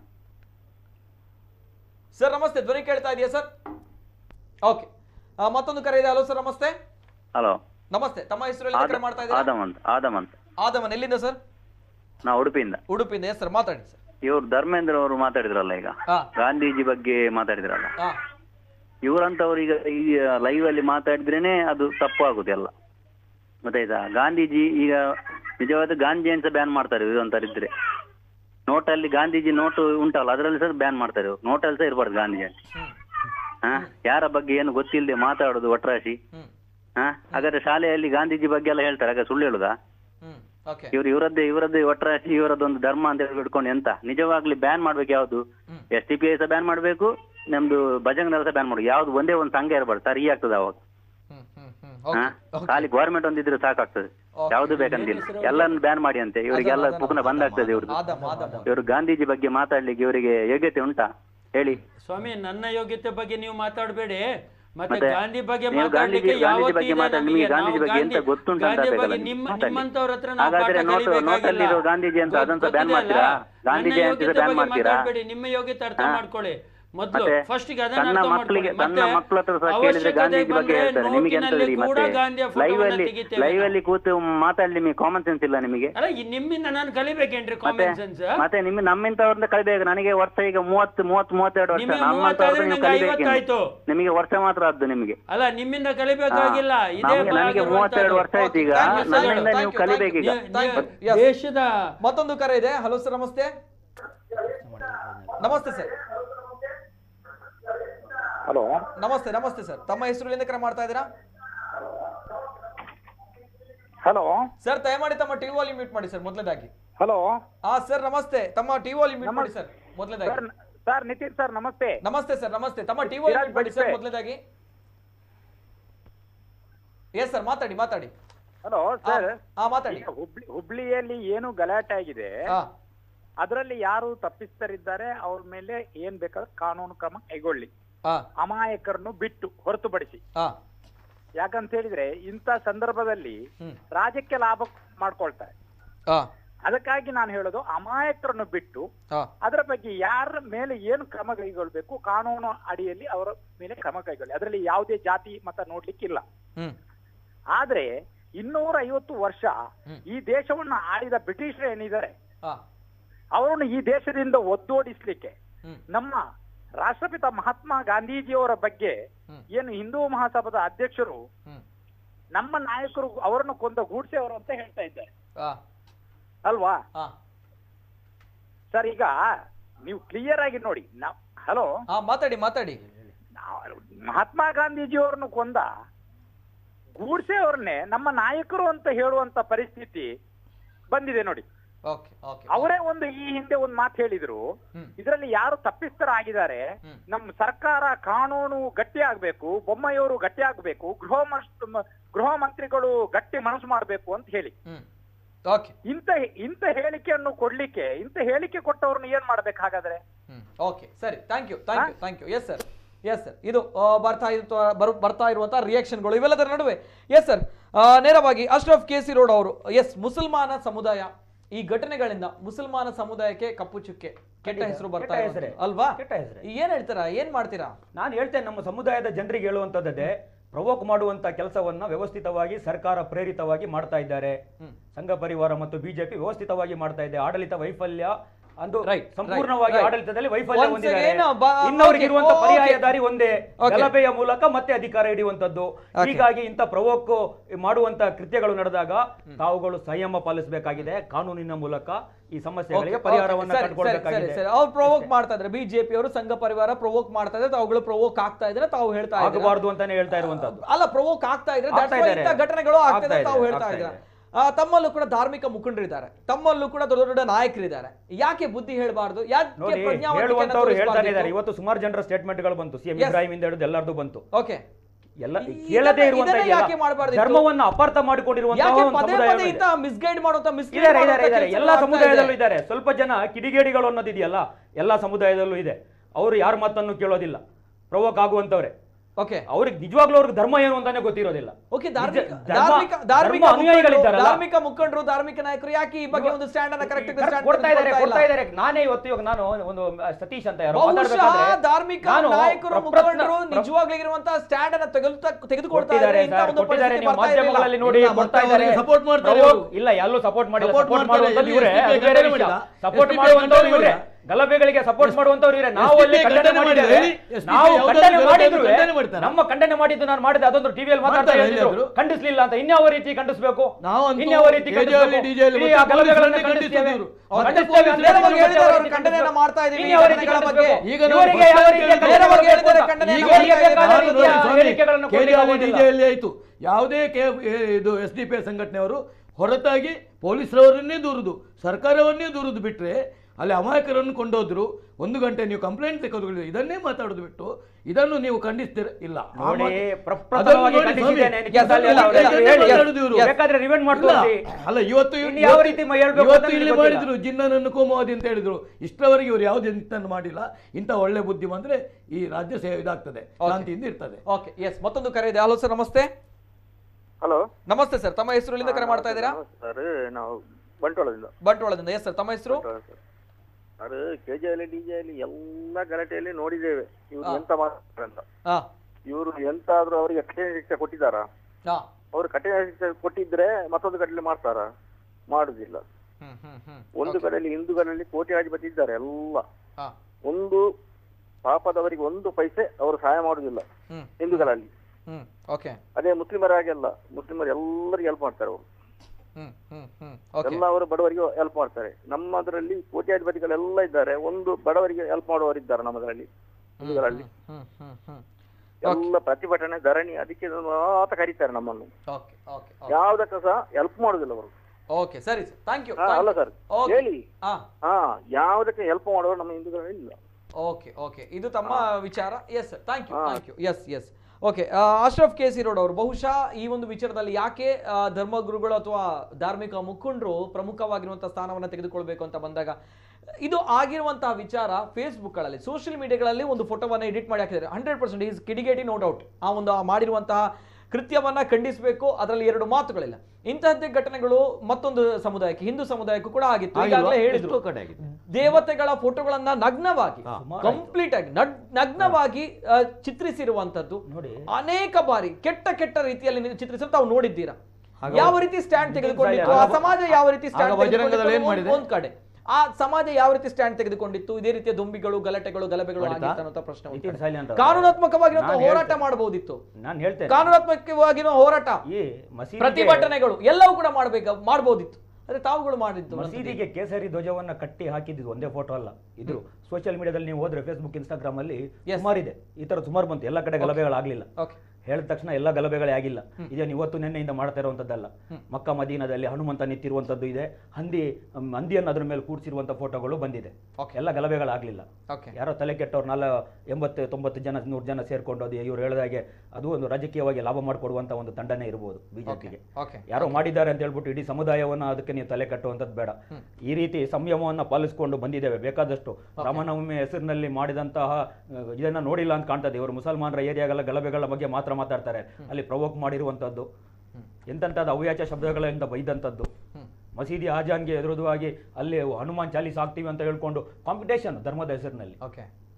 ಸರ್ ನಮಸ್ತೆ ಧ್ವನಿ ಕೇಳ್ತಾ ಇದೆಯಾ ಸರ್ ಓಕೆ ಮತ್ತೊಂದು ಕರೆ ಇದೆ ಹಲೋ ಸರ್ ನಮಸ್ತೆ ಹಲೋ ನಮಸ್ತೆ ತಮ್ಮ ಹೆಸರು ಎಲ್ಲಿಂದ ಕರೆ ಮಾಡ್ತಾ ಇದ್ದೀರಾ ಆದಮ್ ಅಂತ ಆದಮ್ ಅಂತ ಆದಮನ್ ಎಲ್ಲಿಂದ ಸರ್ ನಾ ಉಡುಪಿಯಿಂದ ಉಡುಪಿಯಿಂದ ಎಸ್ ಸರ್ ಮಾತಾಡಿ ಸರ್ ಇವ್ರು ಧರ್ಮೇಂದ್ರ ಅವರು ಮಾತಾಡಿದ್ರಲ್ಲ ಈಗ ಹಾ ಗಾಂಧೀಜಿ ಬಗ್ಗೆ ಮಾತಾಡಿದ್ರಲ್ಲ ಹಾ ಇವರಂತವ್ರು ಈಗ ಈ ಲೈವ್ ಅಲ್ಲಿ ಮಾತಾಡಿದ್ರೇನೆ ಅದು ತಪ್ಪು ಆಗುದು ಎಲ್ಲ ಗೊತ್ತಾಯ್ತಾ ಗಾಂಧೀಜಿ ಈಗ ನಿಜವಾದ ಗಾಂಧಿ ಅಂತ ಬ್ಯಾನ್ ಮಾಡ್ತಾರೆ ಇವಂತರಿದ್ರೆ ನೋಟಲ್ಲಿ ಗಾಂಧೀಜಿ ನೋಟು ಉಂಟಲ್ಲ ಅದರಲ್ಲಿ ಸಹ ಬ್ಯಾನ್ ಮಾಡ್ತಾರೆ ಇವ್ರು. ನೋಟಲ್ಲಿ ಸಹ ಇರಬಾರ್ದು ಗಾಂಧೀಜಿ ಅಂತ ಹಾ ಯಾರ ಬಗ್ಗೆ ಏನು ಗೊತ್ತಿಲ್ಲದೆ ಮಾತಾಡೋದು ಒಟ್ರಾಶಿ ಹ್ಮ್ ಹಾ ಹಾಗಾದ್ರೆ ಶಾಲೆಯಲ್ಲಿ ಗಾಂಧೀಜಿ ಬಗ್ಗೆ ಎಲ್ಲ ಹೇಳ್ತಾರೆ ಹಾಗಾದ್ರೆ ಸುಳ್ಳು ಹೇಳುದಾ ಹ್ಮ್ ಓಕೆ ಇವ್ರು ಇವರದ್ದೇ ಇವರದ್ದೇ ಒಟ್ರಾಶಿ ಇವರದೊಂದು ಧರ್ಮ ಅಂತ ಹೇಳಿ ಬಿಟ್ಕೊಂಡು ಎಂತ ನಿಜವಾಗ್ಲಿ ಬ್ಯಾನ್ ಮಾಡ್ಬೇಕು ಯಾವ್ದು ಎಸ್ ಟಿ ಪಿ ಐ ಸಹ ಬ್ಯಾನ್ ಮಾಡ್ಬೇಕು ನಮ್ದು ಭಜಂಗನೆಲ್ಲ ಸಹ ಬ್ಯಾನ್ ಮಾಡ್ಬೇಕು ಯಾವ್ದು ಒಂದೇ ಒಂದು ಸಂಘ ಇರಬಾರ್ದು ಸರಿ ಆಗ್ತದೆ ಅವಾಗ ಹ್ಮ್ ಹ್ಮ್ ಹ್ಮ್ ಹಾ? ಓಕೆ ಖಾಲಿ ಗೌರ್ಮೆಂಟ್ ಒಂದಿದ್ರೆ ಸಾಕಾಗ್ತದೆ Okay. ಯಾವ್ದು ಬೇಕಂತಿಲ್ಲ ಎಲ್ಲಾನು ಬ್ಯಾನ್ ಮಾಡಿ ಅಂತೆ ಇವರಿಗೆಲ್ಲ ಪುನಃ ಬಂದಾಗ್ತದೆ ಇವ್ರದ್ದು ಆದಮ್ ಆದಮ್ ಇವರು ಗಾಂಧೀಜಿ ಬಗ್ಗೆ ಮಾತಾಡ್ಲಿಕ್ಕೆ ಇವರಿಗೆ ಯೋಗ್ಯತೆ ಉಂಟಾ ಹೇಳಿ ಸ್ವಾಮಿ ನನ್ನ ಯೋಗ್ಯತೆ ಬಗ್ಗೆ ನೀವು ಮಾತಾಡಬೇಡಿ ಮತ್ತೆ ಮತ್ತೆ ಗಾಂಧಿ ಬಗ್ಗೆ ನೀವು ಮಾತಾಡ್ಲಿಕ್ಕೆ ಗಾಂಧೀಜಿ- ಗಾಂಧೀಜಿ ಯಾವತ್ತೂ ಬಗ್ಗೆ ಇದೆ ಮಾತಾಡಿ, ನಮಗೆ. ನಿಮಗೆ ಗಾಂಧೀಜಿ ನಾವು ಬಗ್ಗೆ ಎಂತ ಗಾಂಧಿ- ಗೊತ್ತುಂಟ ಅಂತ ಗಾಂಧಿ ಬಗ್ಗೆ ಬೇಕಾದ್ರೆ ನಿಮ್ಮ ಮಾತಾಡಿ. ನಿಮ್ಮಂತವ್ರ ಹತ್ರ ನಾವು ಹಾಗಾದ್ರೆ ಪಾಠ ನೋಟು- ಕಲಿಬೇಕಾಗಿಲ್ಲ. ನೋಟಲ್ಲಿರೋ ಗಾಂಧೀಜಿ ಅಂತ ಅದನ್ನ ಸಹ ಬ್ಯಾನ್ ಗೊತ್ತಿದೆಯಲ್ಲ? ಮಾಡ್ತೀರಾ? ಗಾಂಧಿ ನನ್ನ ಜಯಂತಿ ಸಹ ಯೋಗ್ಯತೆ ಬ್ಯಾನ್ ಬಗ್ಗೆ ಮಾಡ್ತೀರಾ? ಮಾತಾಡ್ಬೇಡಿ ನಿಮ್ಮ ಯೋಗ್ಯತೆ ಅರ್ಥ ಹಾ? ಮಾಡ್ಕೊಳ್ಳಿ ಮೊದಲು ಮತ್ತೆ ಫಸ್ಟ್ ಗೆ ಅದನ್ನ ಸಣ್ಣ ಅರ್ಥ ಮಕ್ಕಳಿಗೆ ಮಾಡ್ಕೊಳ್ಳಿ. ಸಣ್ಣ ಮತ್ತೆ ಮಕ್ಕಳ ಹತ್ರ ಸಹ ಕೇಳಿದ್ರೆ ಅವಶ್ಯಕತೆ ಗಾಂಧೀಜಿ ಬಗ್ಗೆ ಬಂದ್ರೆ ಹೇಳ್ತಾರೆ ನಿಮಗೆ ಎಂತದ್ರಿ ನೋಟಿನಲ್ಲಿ ಕೂಡ ಮತ್ತೆ ಗಾಂಧಿಯ ಲೈವ್ ಫೋಟೋವನ್ನ ಅಲ್ಲಿ ತೆಗಿತೇವೆ ಲೈವ್ ನಾವು. ಅಲ್ಲಿ ಕೂತು ಮಾತಾಡ್ಲಿ ನಿಮಗೆ ಕಾಮನ್ ಸೆನ್ಸ್ ಇಲ್ಲ ನಿಮಗೆ ಅಲ್ಲ ಈ ನಿಮ್ಮಿಂದ ನಾನು ಕಲಿಬೇಕೇನ್ರಿ ಮತ್ತೆ ಕಾಮನ್ ಸೆನ್ಸ್ ಮತ್ತೆ ನಿಮ್ಮ ನಮ್ಮಿಂತವ್ರಿಂದ ಕಲಿಬೇಕು ನನಗೆ ವರ್ಷ ಈಗ ಮೂವತ್ತು ಮೂವತ್ತು ಮೂವತ್ತೆರಡು ವರ್ಷ ನಿಮಗೆ ನಮ್ಮಂತವ್ರದ್ದು ಮೂವತ್ತಾದ್ರೆ ನೀವು ನಂಗೆ ಕಲಿಬೇಕು ಐವತ್ತಾಯ್ತು. ನಿಮಗೆ ವರ್ಷ ಮಾತ್ರ ಆದ್ದು ನಿಮಗೆ ಅಲ್ಲ ನಿಮ್ಮಿಂದ ಕಲಿಬೇಕಾಗಿಲ್ಲ ಹಾ. ಇದೇ ನಮ್ಗೆ- ನನಗೆ ಮೂವತ್ತೆರಡು ವರ್ಷ ಆಯ್ತು ಈಗ Thank you, sir. ನನ್ನಿಂದ Thank ನೀವು you, ಕಲಿಬೇಕೀಗ ನೀವು- Thank you. ನೀವು Yes. ದೇಶದ ಮತ್ತೊಂದು ಕರೆ ಇದೆ ಹಲೋ ಸರ್ ನಮಸ್ತೆ ನಮಸ್ತೆ ಸರ್ ಹಲೋ ನಮಸ್ತೆ ನಮಸ್ತೆ ಸರ್ ತಮ್ಮ ಹೆಸರು ಎಲ್ಲಿಂದ ಕರೆ ಮಾಡ್ತಾ ಇದ್ದೀರಾ ಹಲೋ ಸರ್ ದಯಮಾಡಿ ತಮ್ಮ ಟಿವಿ ವಾಲ್ಯೂಮ್ ಮ್ಯೂಟ್ ಮಾಡಿ ಸರ್ ಮೊದಲನೇದಾಗಿ ಹಲೋ ಹಾ ಸರ್ ನಮಸ್ತೆ ತಮ್ಮ ಟಿವಿ ವಾಲ್ಯೂಮ್ ಮ್ಯೂಟ್ ಮಾಡಿ ಸರ್ ಮೊದಲನೇದಾಗಿ ಸರ್ ಸರ್ ನಿತಿನ್ ಸರ್ ನಮಸ್ತೆ ನಮಸ್ತೆ ಸರ್ ನಮಸ್ತೆ ತಮ್ಮ ಟಿವಿ ವಾಲ್ಯೂಮ್ ವಿರಾಜ್ ಮ್ಯೂಟ್ ಮಾಡಿ ಸರ್ ಬಡ್ಸೆ. ಮೊದಲನೇದಾಗಿ ಎಸ್ ಸರ್ ಮಾತಾಡಿ ಮಾತಾಡಿ ಹಲೋ ಹಾ, ಸರ್ ಹಾ ಮಾತಾಡಿ ಈಗ ಹುಬ್ಳಿ ಹುಬ್ಳಿಯಲ್ಲಿ ಏನು ಗಲಾಟೆ ಆಗಿದೆ ಹಾ ಅದರಲ್ಲಿ ಯಾರು ತಪ್ಪಿಸ್ತರಿದ್ದಾರೆ ಅವ್ರ ಮೇಲೆ ಏನ್ ಬೇಕಾದ್ರೆ ಕಾನೂನು ಕ್ರಮ ಕೈಗೊಳ್ಳಿ ಹಾ ಅಮಾಯಕರನ್ನು ಬಿಟ್ಟು ಹೊರತುಪಡಿಸಿ ಹಾ ಯಾಕಂತ ಹೇಳಿದ್ರೆ ಇಂಥ ಸಂದರ್ಭದಲ್ಲಿ ಹ್ಮ್. ರಾಜ್ಯಕ್ಕೆ ಲಾಭ ಮಾಡ್ಕೊಳ್ತಾರೆ ಹಾ ಅದಕ್ಕಾಗಿ ನಾನು ಹೇಳೋದು ಅಮಾಯಕರನ್ನು ಬಿಟ್ಟು ಹಾ ಅದರ ಬಗ್ಗೆ ಯಾರ ಮೇಲೆ ಏನು ಕ್ರಮ ಕೈಗೊಳ್ಬೇಕು ಕಾನೂನು ಅಡಿಯಲ್ಲಿ ಅವರ ಮೇಲೆ ಕ್ರಮ ಕೈಗೊಳ್ಳಿ ಅದರಲ್ಲಿ ಯಾವುದೇ ಜಾತಿ ಮತ ನೋಡ್ಲಿಕ್ಕಿಲ್ಲ ಹ್ಮ್ ಆದ್ರೆ ಇನ್ನೂರ ಐವತ್ತು ವರ್ಷ ಹ್ಮ್. ಈ ದೇಶವನ್ನ ಆಳಿದ ಬ್ರಿಟಿಷರು ಏನಿದ್ದಾರೆ ಹಾ ಅವರನ್ನು ಈ ದೇಶದಿಂದ ಒದ್ದೋಡಿಸ್ಲಿಕ್ಕೆ ಹ್ಮ್ ನಮ್ಮ ರಾಷ್ಟ್ರಪಿತ ಮಹಾತ್ಮ ಗಾಂಧೀಜಿಯವರ ಬಗ್ಗೆ ಹ್ಮ್. ಏನು ಹಿಂದೂ ಮಹಾಸಭಾದ ಅಧ್ಯಕ್ಷರು ಹ್ಮ್ ನಮ್ಮ ನಾಯಕರು ಅವರನ್ನು ಕೊಂದ ಗೂಡ್ಸೆ ಅವರು ಅಂತ ಹೇಳ್ತಾ ಇದ್ದಾರೆ ಹಾ ಅಲ್ವಾ ಹಾ ಸರ್ ಈಗ ನೀವು ಕ್ಲಿಯರ್ ಆಗಿ ನೋಡಿ ಹಲೋ ಹಾ ಮಾತಾಡಿ ಮಾತಾಡಿ ಮಹಾತ್ಮ ಗಾಂಧೀಜಿಯವರನ್ನು ಕೊಂದ ಗೂಡ್ಸೆ ಅವ್ರನ್ನೇ ನಮ್ಮ ನಾಯಕರು ಅಂತ ಹೇಳುವಂತ ಪರಿಸ್ಥಿತಿ ಬಂದಿದೆ ನೋಡಿ ಓಕೆ ಓಕೆ ಅವರೇ ಒಂದು ಈ ಹಿಂದೆ ಒಂದು ಮಾತು ಹೇಳಿದ್ರು ಹ್ಮ್. ಇದರಲ್ಲಿ ಯಾರು ತಪ್ಪಿಸ್ತರಾಗಿದ್ದಾರೆ ಹ್ಮ್. ನಮ್ಮ ಸರ್ಕಾರ ಕಾನೂನು ಗಟ್ಟಿ ಆಗ್ಬೇಕು ಬೊಮ್ಮೆಯವರು ಗಟ್ಟಿ ಆಗ್ಬೇಕು ಗೃಹ ಮಸ್- ಗೃಹ ಮಂತ್ರಿಗಳು ಗಟ್ಟಿ ಮನಸ್ಸು ಮಾಡ್ಬೇಕು ಅಂತ ಹೇಳಿ ಹ್ಮ್ ಓಕೆ ಇಂತ ಇಂತ ಹೇಳಿಕೆಯನ್ನು ಕೊಡ್ಲಿಕ್ಕೆ ಇಂತ ಹೇಳಿಕೆ ಕೊಟ್ಟವ್ರನ್ನ ಏನ್ ಮಾಡ್ಬೇಕು ಹಾಗಾದ್ರೆ ಹ್ಮ್ ಓಕೆ ಸರಿ thank you thank you thank you yes sir yes sir ಇದು ಆ, ಬರ್ತಾ ಇತ್ತು ಬರ್ ಬರ್ತಾ ಇರುವಂತಹ ರಿಯಾಕ್ಷನ್ಗಳು ಇವೆಲ್ಲದರ ನಡುವೆ ಎಸ್ ಸರ್ ನೇರವಾಗಿ ಅಶ್ರಫ್ ಕೆ ಸಿ ರೋಡ್ ಅವರು ಎಸ್ ಮುಸಲ್ಮಾನ ಸಮುದಾಯ ಈ ಘಟನೆಗಳಿಂದ ಮುಸಲ್ಮಾನ ಸಮುದಾಯಕ್ಕೆ ಕಪ್ಪು ಚುಕ್ಕೆ ಕೆಟ್ಟ ಹೆಸರು ಬರ್ತಾ ಕೆಟ್ಟ ಇರುವಂಥದ್ದು. ಹೆಸರೇ. ಅಲ್ವಾ ಕೆಟ್ಟ ಹೆಸರೇ. ಏನ್ ಹೇಳ್ತೀರಾ ಏನ್ ಮಾಡ್ತೀರಾ ನಾನು ಹೇಳ್ತೇನೆ ನಮ್ಮ ಸಮುದಾಯದ ಜನರಿಗೆ ಹೇಳುವಂಥದ್ದೇ ಪ್ರವೋಕ್ ಮಾಡುವಂತ ಕೆಲಸವನ್ನ ವ್ಯವಸ್ಥಿತವಾಗಿ ಸರ್ಕಾರ ಪ್ರೇರಿತವಾಗಿ ಮಾಡ್ತಾ ಇದ್ದಾರೆ ಸಂಘ ಪರಿವಾರ ಮತ್ತು ಬಿಜೆಪಿ ವ್ಯವಸ್ಥಿತವಾಗಿ ಮಾಡ್ತಾ ಇದೆ ಆಡಳಿತ ವೈಫಲ್ಯ ಅಂದು Right, ಸಂಪೂರ್ಣವಾಗಿ right, right. ಆಡಳಿತದಲ್ಲಿ ವೈಫಲ್ಯ Once ಹೊಂದಿದ್ದಾರೆ again, ಬ- ಇನ್ನವರಿಗೆ okay, ಇರುವಂತ okay. ಪರ್ಯಾಯ ದಾರಿ ಒಂದೇ Okay. ಗಲಭೆಯ ಮೂಲಕ ಮತ್ತೆ ಅಧಿಕಾರ ಹಿಡಿಯುವಂತದ್ದು Okay. ಹೀಗಾಗಿ ಇಂಥ ಪ್ರವೋಕ್ ಮಾಡುವಂತ ಕೃತ್ಯಗಳು ನಡೆದಾಗ ತಾವುಗಳು ಸಂಯಮ ಪಾಲಿಸಬೇಕಾಗಿದೆ ಕಾನೂನಿನ ಮೂಲಕ ಈ ಸಮಸ್ಯೆಗಳಿಗೆ ಪರಿಹಾರವನ್ನ ಕಂಡುಕೊಳ್ಬೇಕಾಗಿದೆ ಅವ್ರು ಪ್ರೊವೋಕ್ ಮಾಡ್ತಾ ಇದ್ರೆ ಬಿಜೆಪಿ ಅವರು ಸಂಘ ಪರಿವಾರ ಪ್ರೊವೋಕ್ ಮಾಡ್ತಾ ಇದ್ರೆ ತಾವುಗಳು ಪ್ರೊವೋಕ್ ಆಗ್ತಾ ಇದ್ರೆ ತಾವು ಹೇಳ್ತಾ ಇದ್ದೀರಾ ಆಗಬಾರ್ದು ಅಂತಾನೆ ಹೇಳ್ತಾ ಇರುವಂತದ್ದು ಅಲ್ಲ ಪ್ರೊವೋಕ್ ಆಗ್ತಾ ಇದ್ರೆ that's ಆಗ್ತಾ why ಇದ್ದಾರೆ. ಇಂಥ ಘಟನೆಗಳು ಆಗ್ತಾ ಆಗ್ತಾ ಇದೆ ತಾವು ಇದೆ, ಹೇಳ್ತಾ ಆಗ್ತಾ ಇದ್ದೀರಾ ಇದೆ. ಆ, ತಮ್ಮಲ್ಲೂ ಕೂಡ ಧಾರ್ಮಿಕ ಮುಖಂಡರಿದ್ದಾರೆ ತಮ್ಮಲ್ಲೂ ಕೂಡ ದೊಡ್ಡ ದೊಡ್ಡ ನಾಯಕರಿದ್ದಾರೆ ಯಾಕೆ ಬುದ್ಧಿ ಹೇಳಬಾರ್ದು ಯಾಕೆ ನೋಡಿ ಹೇಳುವಂತವ್ರು ಹೇಳ್ತಾನೆ ಇದ್ದಾರೆ ಇವತ್ತು ಸುಮಾರು ಜನರ ಸ್ಟೇಟ್ಮೆಂಟ್ಗಳು ಬಂತು ಸಿಎಂ Yes. ಇಬ್ರಾಹಿಂ ಇಂದ ಹಿಡಿದು ಎಲ್ಲರದು ಬಂತು ಓಕೆ ಎಲ್ಲ ಈ- ಕೇಳದೇ ಇದನ್ನ- ಇರುವಂತ ಇದನ್ನ ಯಾಕೆ ಮಾಡ್ಬಾರ್ದಿತ್ತು? ಧರ್ಮವನ್ನ ಅಪಾರ್ಥ ಮಾಡಿಕೊಂಡಿರುವಂತಹ ಯಾಕೆ ಒಂದು ಪದೇ ಸಮುದಾಯ ಪದೇ ಇಂತ ಮಿಸ್ಗೈಡ್ ಮಾಡುವಂತ ಮಿಸ್ಗೈಡ್ ಇದಾರೆ ಇದಾರೆ ಇದಾರೆ ಎಲ್ಲಾ ಸಮುದಾಯದಲ್ಲೂ ಇದ್ದಾರೆ ಸ್ವಲ್ಪ ಜನ ಕಿಡಿಗೇಡಿಗಳು ಅನ್ನೋದಿದೆಯಲ್ಲ ಎಲ್ಲಾ ಸಮುದಾಯದಲ್ಲೂ ಇದೆ ಅವರು ಯಾರ ಮಾತನ್ನು ಕೇಳೋದಿಲ್ಲ ಪ್ರವೋಕ್ ಆಗುವಂತವ್ರೆ ಓಕೆ ಅವ್ರಿಗೆ ನಿಜವಾಗ್ಲೂ ಅವ್ರಿಗೆ ಧರ್ಮ ಏನು ಅಂತಾನೆ ಗೊತ್ತಿರೋದಿಲ್ಲ ಓಕೆ ಧಾರ್ಮಿಕ ನಿಜ- ಧರ್ಮ- ಧಾರ್ಮಿಕ ಧಾರ್ಮಿಕ ಧರ್ಮ ಅನುಯಾಯಿಗಳಿದ್ದಾರಲ್ಲ? ಮುಖಂಡರು, ಧಾರ್ಮಿಕ ಮುಖಂಡರು ಧಾರ್ಮಿಕ ನಾಯಕರು ಯಾಕೆ ಈ ಬಗ್ಗೆ ಒಂದು ಸ್ಟ್ಯಾಂಡ್ ಅನ್ನ ಕರೆಕ್ಟ್ ಕೊಡ್ತಾ ಇದ್ದಾರೆ ಕೊಡ್ತಾ ಇದ್ದಾರೆ ನಾನೇ ಇವತ್ತು ಇವಾಗ ನಾನು ಒಂದು ಆ, ಸತೀಶ್ ಅಂತ ಯಾರೋ ಬಹುಶಃ ಮಾತಾಡ್ಬೇಕಾದ್ರೆ ಧಾರ್ಮಿಕ ನಾನು ನಾಯಕರು ಪ್ರಪ್ರತ್ನ- ಮುಖಂಡರು ಪ್ರ- ನಿಜವಾಗ್ಲಿರುವಂತಹ ಸ್ಟ್ಯಾಂಡ್ ಅನ್ನ ತೆಗೆದುಕೊಳ್ತಾ ತೆಗೆದುಕೊಳ್ತಾ ಕೊಟ್ಟಿದ್ದಾರೆ ಇದ್ದಾರೆ ಇಂಥ ಸರ್, ಒಂದು ಕೊಟ್ಟಿದ್ದಾರೆ ಪರಿಸ್ಥಿತಿ ನೀವು ಬರ್ತಾ ಇರ್ಲಿಲ್ಲ. ಮಾಧ್ಯಮಗಳಲ್ಲಿ ನೋಡಿ ಇಲ್ಲ, ಕೊಡ್ತಾ ಮತ್ತೆ ಇದ್ದಾರೆ ಅವರಿಗೆ support ಮಾಡ್ತಾರೆ ಪ್ರವೋಕ್- ಅವರು. ಇಲ್ಲ ಎಲ್ಲೂ ಸಪೋರ್ಟ್ ಮಾಡಿಲ್ಲ Support ಸಪೋರ್ಟ್ ಮಾಡ್ತಾರೆ. ಮಾಡುವಂತದ್ದು ಎಲ್ಲಿ ಇವರೇ SDPI ಅದು ಬೇರೆ ಖಂಡನೆ ವಿಷಯ ಮಾಡಿಲ್ಲ. ಸಪೋರ್ಟ್ SDPI ಮಾಡುವಂತವ್ರು ಖಂಡನೆ ಇವರೇ ಮಾಡಿಲ್ಲ. ಗಲಭೆಗಳಿಗೆ ಸಪೋರ್ಟ್ ಮಾಡುವಂತವ್ರು ಇವರೇ ನಾವು ಅಲ್ಲಿ SDPI ಖಂಡನೆ ಖಂಡನೆ ಮಾಡಿದ್ದೇವೆ ಮಾಡಿಲ್ಲ. SDPI ನಾವು ಯಾವ್ದಾದ್ರು ಖಂಡನೆ ಗಲಭೆಯನ್ನು ಮಾಡಿದ್ರು ಖಂಡನೆ ಮಾಡ್ತಾರಾ? ನಮ್ಮ ಖಂಡನೆ ಮಾಡಿದ್ದು ನಾನು ಮಾಡಿದೆ ಅದೊಂದು ಟಿವಿಯಲ್ಲಿ ಮಾತಾಡ್ತಾ ಮಾಡ್ತಾರಾ ಇದ್ರು ಎಲ್ಲಿಯಾದ್ರೂ? ಖಂಡಿಸ್ಲಿಲ್ಲ ಅಂತ ಇನ್ಯಾವ ರೀತಿ ಖಂಡಿಸ್ಬೇಕು ನಾವಂತೂ ಇನ್ಯಾವ ರೀತಿ KJL, ಖಂಡಿಸ್ಬೇಕು? DJL ಇಡೀ ಮತ್ತೆ ಆ ಗಲಭೆಗಳನ್ನ ಪೊಲೀಸರನ್ನೇ ಖಂಡಿಸ್ತೇವೆ. ಖಂಡಿಸಿದ್ರು. ಖಂಡಿಸ್ತೇವೆ ಅಂತ ನೇರವಾಗಿ ಹೇಳಿದ್ರು, ಹೇಳಿದ್ದಾರೆ ಅವರು ಮತ್ತೆ ಖಂಡನೆಯನ್ನ ಮಾಡ್ತಾ ಇದ್ದೀವಿ ಈ ಇನ್ಯಾವ ರೀತಿ ಘಟನೆಗಳ ಬಗ್ಗೆ. ಖಂಡಿಸ್ಬೇಕು? ಈಗ ನಾವು ಇವರಿಗೆ ಯಾವ ರೀತಿಯ ನೇರವಾಗಿ ಘಟನೆಗಳು ಹೇಳಿದ್ದಾರೆ ಬೇಕು? ಖಂಡನೆ ಈಗ ಮಾಡ್ತಾ ಇವರಿಗೆ ಬೇಕಾದ ಇದ್ದಾರೆ. ರೀತಿಯ ಸ್ವಾಮಿ, ಹೇಳಿಕೆಗಳನ್ನು KJL, ಕೊಡ್ಲಿಕ್ಕೆ ಆಗೋದಿಲ್ಲ. DJL ಆಯ್ತು ಯಾವುದೇ ಕೆ ಇದು ಎಸ್ ಡಿ ಪಿ ಐ ಸಂಘಟನೆಯವರು ಹೊರತಾಗಿ ಪೊಲೀಸರವರನ್ನೇ ದೂರುದು ಸರ್ಕಾರವನ್ನೇ ದೂರುದು ಬಿಟ್ರೆ ಅಲ್ಲಿ ಅಮಾಯಕರನ್ನು ಕೊಂಡೋದ್ರು ಒಂದು ಗಂಟೆ ನೀವು ಕಂಪ್ಲೇಂಟ್ ತೆಗೆದುಕೊಳ್ಳಿ ಇದನ್ನೇ ಮಾತಾಡೋದು ಬಿಟ್ಟು ಇದನ್ನು ನೀವು ಖಂಡಿಸ್ತೀರ ಇಲ್ಲ ಆ ನೋಡಿ ಮಾತು- ಪ್ರಪ್ರಥಮವಾಗಿ ಅದನ್ನು ನೋಡಿ ಖಂಡಿಸಿದ್ದೇನೆ. ಸ್ವಾಮಿ. ನಿಖಿಲ್ ಸಾಲಿ ಇಲ್ಲ, ಅವರೇ ಇಲ್ಲ, ಹೇಳಿ. ಇಲ್ಲ, ಮಾತಾಡುದು ಇವ್ರು. ಬೇಕಾದ್ರೆ ರಿವೆಂಡ್ ಇಲ್ಲ. ಮಾಡ್ಕೊಳ್ಳಿ ಅಲ್ಲ ಇವತ್ತು ಇನ್ನು ಯಾವ ರೀತಿ ಮ- ಹೇಳ್ಬೇಕು ಇವತ್ತು ಅಂತ ಇಲ್ಲಿ ನನಗೆ ಮಾಡಿದ್ರು ಜಿನ್ನನನ್ನು ಕೋಮುವಾದಿ ಅಂತ ಹೇಳಿದ್ರು ಇಷ್ಟವರೆಗೆ ಇವರು ಯಾವುದೇ ನಿಂತನ್ನು ಮಾಡಿಲ್ಲ ಇಂಥ ಒಳ್ಳೆ ಬುದ್ಧಿ ಬಂದ್ರೆ ಈ ರಾಜ್ಯ ಸೇವೆ ಇದಾಗ್ತದೆ ಶಾಂತಿಯಿಂದ ಇರ್ತದೆ ಓಕೆ ಎಸ್ ಮತ್ತೊಂದು ಕರೆ ಇದೆ ಹಲೋ ಸರ್ ನಮಸ್ತೆ ಹಲೋ ನಮಸ್ತೆ ಸರ್ ತಮ್ಮ ಹೆಸರು ಎಲ್ಲಿಂದ ಕರೆ ಮಾಡ್ತಾ ಇದ್ದೀರಾ ಸರ್ ನಾವು ಬಂಟ್ವಾಳದಿಂದ ಬಂಟ್ವಾಳದಿಂದ ಎಸ್ ಸರ್ ತಮ್ಮ ಹೆಸರು sir K J L D J L ಎಲ್ಲ ಗಲಾಟೆಯಲ್ಲಿ ನೋಡಿದ್ದೇವೆ ಇವ್ರು ಹಾ. ಎಂತ ಮಾಡ್ತಾರೆ ಅಂತ ಹಾ ಇವರು ಎಂತಾದ್ರೂ ಅವರಿಗೆ ಕಠಿಣ ಶಿಕ್ಷೆ ಕೊಟ್ಟಿದ್ದಾರಾ ಹಾ ಅವ್ರು ಕಠಿಣ ಶಿಕ್ಷೆ ಕೊಟ್ಟಿದ್ರೆ ಮತ್ತೊಂದು ಕಡೆಯಲ್ಲಿ ಮಾಡ್ತಾರಾ ಮಾಡುದಿಲ್ಲ ಹ್ಮ್ ಹ್ಮ್ ಹ್ಮ್ ಒಂದು ಕಡೆಯಲ್ಲಿ ಹಿಂದೂಗಳಲ್ಲಿ ಕೋಟ್ಯಾಧಿಪತಿ ಇದ್ದಾರೆ ಎಲ್ಲ ಹಾ ಒಂದು ಪಾಪದವರಿಗೆ ಒಂದು ಪೈಸೆ ಅವರು ಸಹಾಯ ಮಾಡುದಿಲ್ಲ ಹ್ಮ್ ಹಿಂದೂಗಳಲ್ಲಿ ಹ್ಮ್ ಓಕೆ ಅದೇ ಮುಸ್ಲಿಮರಾಗಿ ಅಲ್ಲ ಮುಸ್ಲಿಮರು ಎಲ್ಲರಿಗೂ ಹೆಲ್ಪ್ ಮಾಡ್ತಾರೆ ಅವರು ಹ್ಮ್ ಹ್ಮ್ ಹ್ಮ್ ಓಕೆ ಎಲ್ಲ ಅವರು ಬಡವರಿಗೆ ಹೆಲ್ಪ್ ಮಾಡ್ತಾರೆ ನಮ್ಮದರಲ್ಲಿ ಕೋಟ್ಯಾಧಿಪತಿಗಳೆಲ್ಲ ಇದ್ದಾರೆ ಒಂದು ಬಡವರಿಗೆ ಹೆಲ್ಪ್ ಮಾಡುವವರು ಇದ್ದಾರೆ ನಮ್ಮದರಲ್ಲಿ ಹಿಂದೂಗಳಲ್ಲಿ ಹ್ಮ್ ಹ್ಮ್ ಹ್ಮ್ ಎಲ್ಲ ಪ್ರತಿಭಟನೆ ಧರಣಿ ಅದಕ್ಕೆ ಮಾತ್ರ ಕರೀತಾರೆ ನಮ್ಮನ್ನು ಓಕೆ ಓಕೆ ಯಾವ್ದಕ್ಕ ಸಹ ಹೆಲ್ಪ್ ಮಾಡುದಿಲ್ಲ ಅವರು ಓಕೆ ಸರಿ ಸರ್ ಥ್ಯಾಂಕ್ ಯು ಹಾ, ಅಲ್ಲ ಸರ್ ಓಕೆ ಹೇಳಿ ಹಾ ಹಾ ಯಾವ್ದಕ್ಕೆ ಹೆಲ್ಪ್ ಮಾಡುವವರು ನಮ್ಮ ಹಿಂದೂಗಳಲ್ಲಿ ಇಲ್ಲ ಓಕೆ ಓಕೆ ಇದು ತಮ್ಮ ವಿಚಾರ ಎಸ್ ಥ್ಯಾಂಕ್ ಯು ಹಾ. Thank you yes yes okay Ashraf K C road ಅವರು ಬಹುಶಃ ಈ ಒಂದು ವಿಚಾರದಲ್ಲಿ ಯಾಕೆ ಆ, ಧರ್ಮಗುರುಗಳು ಅಥವಾ ಧಾರ್ಮಿಕ ಮುಖಂಡರು ಪ್ರಮುಖವಾಗಿರುವಂತಹ ಸ್ಥಾನವನ್ನು ತೆಗೆದುಕೊಳ್ಬೇಕು ಅಂತ ಬಂದಾಗ ಇದು ಆಗಿರುವಂತಹ ವಿಚಾರ ಫೇಸ್ಬುಕ್ಗಳಲ್ಲಿ ಸೋಷಿಯಲ್ ಮೀಡಿಯಾಗಳಲ್ಲಿ ಒಂದು ಫೋಟೋವನ್ನು ಎಡಿಟ್ ಮಾಡಿ ಹಾಕಿದ್ದಾರೆ ಹಂಡ್ರೆಡ್ ಪರ್ಸೆಂಟ್ ಈಸ್ ಕಿಡಿಗೇಟಿ ನೋ ಡೌಟ್ ಆ ಒಂದು ಆ ಮಾಡಿರುವಂತಹ ಕೃತ್ಯವನ್ನ ಖಂಡಿಸಬೇಕು ಅದರಲ್ಲಿ ಎರಡು ಮಾತುಗಳಿಲ್ಲ ಇಂತಹದ್ದೇ ಘಟನೆಗಳು ಮತ್ತೊಂದು ಸಮುದಾಯಕ್ಕೆ ಹಿಂದೂ ಸಮುದಾಯಕ್ಕೂ ಕೂಡ ಆಗಿತ್ತು ಆಗಿಲ್ವಾ? ಈಗಾಗಲೇ ಹೇಳಿದ್ರು ಎಷ್ಟೋ ಕಡೆ ಆಗಿದೆ. ದೇವತೆಗಳ ಫೋಟೋಗಳನ್ನ ನಗ್ನವಾಗಿ ಹಾ. ಕಂಪ್ಲೀಟ್ ಆಗಿ ನಗ್- ನಗ್ನವಾಗಿ ಆ, ಚಿತ್ರಿಸಿರುವಂತದ್ದು ನೋಡಿ. ಅನೇಕ ಬಾರಿ ಕೆಟ್ಟ ಕೆಟ್ಟ ರೀತಿಯಲ್ಲಿ ನೀವು ಚಿತ್ರಿಸಲು ತಾವು ನೋಡಿದ್ದೀರಾ ಆಗ ಯಾವ ರೀತಿ ಸ್ಟ್ಯಾಂಡ್ ತೆಗೆದುಕೊಂಡಿತ್ತು ಆ ಆಗ- ಸಮಾಜ ಯಾವ ರೀತಿ ಆಗ ಸ್ಟ್ಯಾಂಡ್ ಬಜರಂಗದಲ್ಲಿ ಏನ್ ಮಾಡಿದೆ? ಒಂದ್ ಕಡೆ ಆ ಸಮಾಜ ಯಾವ ರೀತಿ ಸ್ಟ್ಯಾಂಡ್ ತೆಗೆದುಕೊಂಡಿತ್ತು ಇದೇ ರೀತಿಯ ದೊಂಬಿಗಳು ಗಲಾಟೆಗಳು ಗಲಭೆಗಳು ಖಂಡಿತ. ಆಗಿತ್ತು ಅನ್ನೋ ಪ್ರಶ್ನೆ ಒಂದ್ ನಿತಿನ್ ಕಡೆ. ಸೈಲೆಂಟ್ ಅವ್ರೆ. ಕಾನೂನಾತ್ಮಕವಾಗಿರುವಂತಹ ನಾನ್ ಹೋರಾಟ ಹೇಳ್ತೇನೆ. ಮಾಡಬಹುದಿತ್ತು ನಾನು ಹೇಳ್ತೇನೆ ಕಾನೂನಾತ್ಮಕವಾಗಿರುವ ಹೋರಾಟ ಈ ಮಸೀದಿಗೆ ಪ್ರತಿಭಟನೆಗಳು ಎಲ್ಲವೂ ಕೂಡ ಮಾಡ್ಬೇಕು ಮಾಡಬಹುದಿತ್ತು ಆದ್ರೆ ತಾವುಗಳು ಮಾಡಿದ್ದು ಮಸೀದಿಗೆ ಕೇಸರಿ ಧ್ವಜವನ್ನ ಕಟ್ಟಿ ಹಾಕಿದ್ದು ಒಂದೇ ಫೋಟೋ ಅಲ್ಲ ಇದು ಸೋಷಿಯಲ್ ಮೀಡಿಯಾದಲ್ಲಿ ನೀವು ಹೋದ್ರೆ ಫೇಸ್ಬುಕ್ ಇನ್ಸ್ಟಾಗ್ರಾಮ್ ಅಲ್ಲಿ Yes. ಸುಮಾರಿದೆ ಈ ತರ ಸುಮಾರು ಬಂತು ಎಲ್ಲ ಕಡೆ ಗಲಭೆಗಳಾಗ್ಲಿಲ್ಲ ಓಕೆ ಹೇಳಿದ ತಕ್ಷಣ ಎಲ್ಲ ಗಲಭೆಗಳೇ ಆಗಿಲ್ಲ ಇದೇನು ಇವತ್ತು ನಿನ್ನೆಯಿಂದ ಮಾಡ್ತಾ ಇರುವಂತದ್ದಲ್ಲ ಮಕ್ಕ ಮದೀನದಲ್ಲಿ ಹನುಮಂತ ನಿಂತಿರುವಂತದ್ದು ಇದೆ ಹಂದಿ ಹಮ್, ಹಂದಿಯನ್ನು ಅದ್ರ ಮೇಲೆ ಕೂಡಿಸಿರುವಂತ ಫೋಟೋಗಳು ಬಂದಿದೆ Okay. ಎಲ್ಲ ಗಲಭೆಗಳಾಗ್ಲಿಲ್ಲ ಓಕೆ ಯಾರೋ ತಲೆ ಕೆಟ್ಟವ್ರು ನಾಲ್ ಎಂಬತ್ತು ತೊಂಬತ್ತು ಜನ ನೂರು ಜನ ಸೇರ್ಕೊಂಡು ಅದು ಇವ್ರು ಹೇಳಿದಾಗೆ ಅದು ಒಂದು ರಾಜಕೀಯವಾಗಿ ಲಾಭ ಮಾಡಿಕೊಡುವಂತ ಒಂದು ತಂಡನೇ ಇರ್ಬೋದು ಬಿಜೆಪಿಗೆ ಓಕೆ ಯಾರೋ ಮಾಡಿದ್ದಾರೆ ಅಂತ ಹೇಳ್ಬಿಟ್ಟು ಇಡೀ ಸಮುದಾಯವನ್ನ ಅದಕ್ಕೆ ನೀವು ತಲೆ ಕಟ್ಟುವಂಥದ್ದು ಬೇಡ ಈ ರೀತಿ ಸಂಯಮವನ್ನ ಪಾಲಿಸಿಕೊಂಡು ಬಂದಿದ್ದೇವೆ ಬೇಕಾದಷ್ಟು ರಾಮನವಮಿ ಹೆಸರಿನಲ್ಲಿ ಮಾಡಿದಂತಹ ಅಹ್, ಇದನ್ನ ನೋಡಿಲ್ಲ ಅಂತ ಕಾಣ್ತದೆ ಇವರು ಮುಸಲ್ಮಾನರ ಏರಿಯಾಗಳ ಗಲಭೆಗಳ ಬಗ್ಗೆ ಮಾತ್ರ ಮಾತಾಡ್ತಾರೆ ಅಲ್ಲಿ ಪ್ರವೋಕ್ ಮಾಡಿರುವಂಥದ್ದು ಎಂತೆಂಥದ್ದು ಅವ್ಯಾಚ ಶಬ್ದಗಳಿಂದ ಬೈದಂಥದ್ದು ಮಸೀದಿ ಆಜಾನ್ಗೆ ಎದುರುದುವಾಗಿ ಅಲ್ಲಿ ಹನುಮಾನ್ ಚಾಲೀಸ್ ಆಗ್ತೀವಿ ಅಂತ ಹೇಳ್ಕೊಂಡು ಕಾಂಪಿಟೇಷನ್ ಧರ್ಮದ ಹೆಸರಿನಲ್ಲಿ ಓಕೆ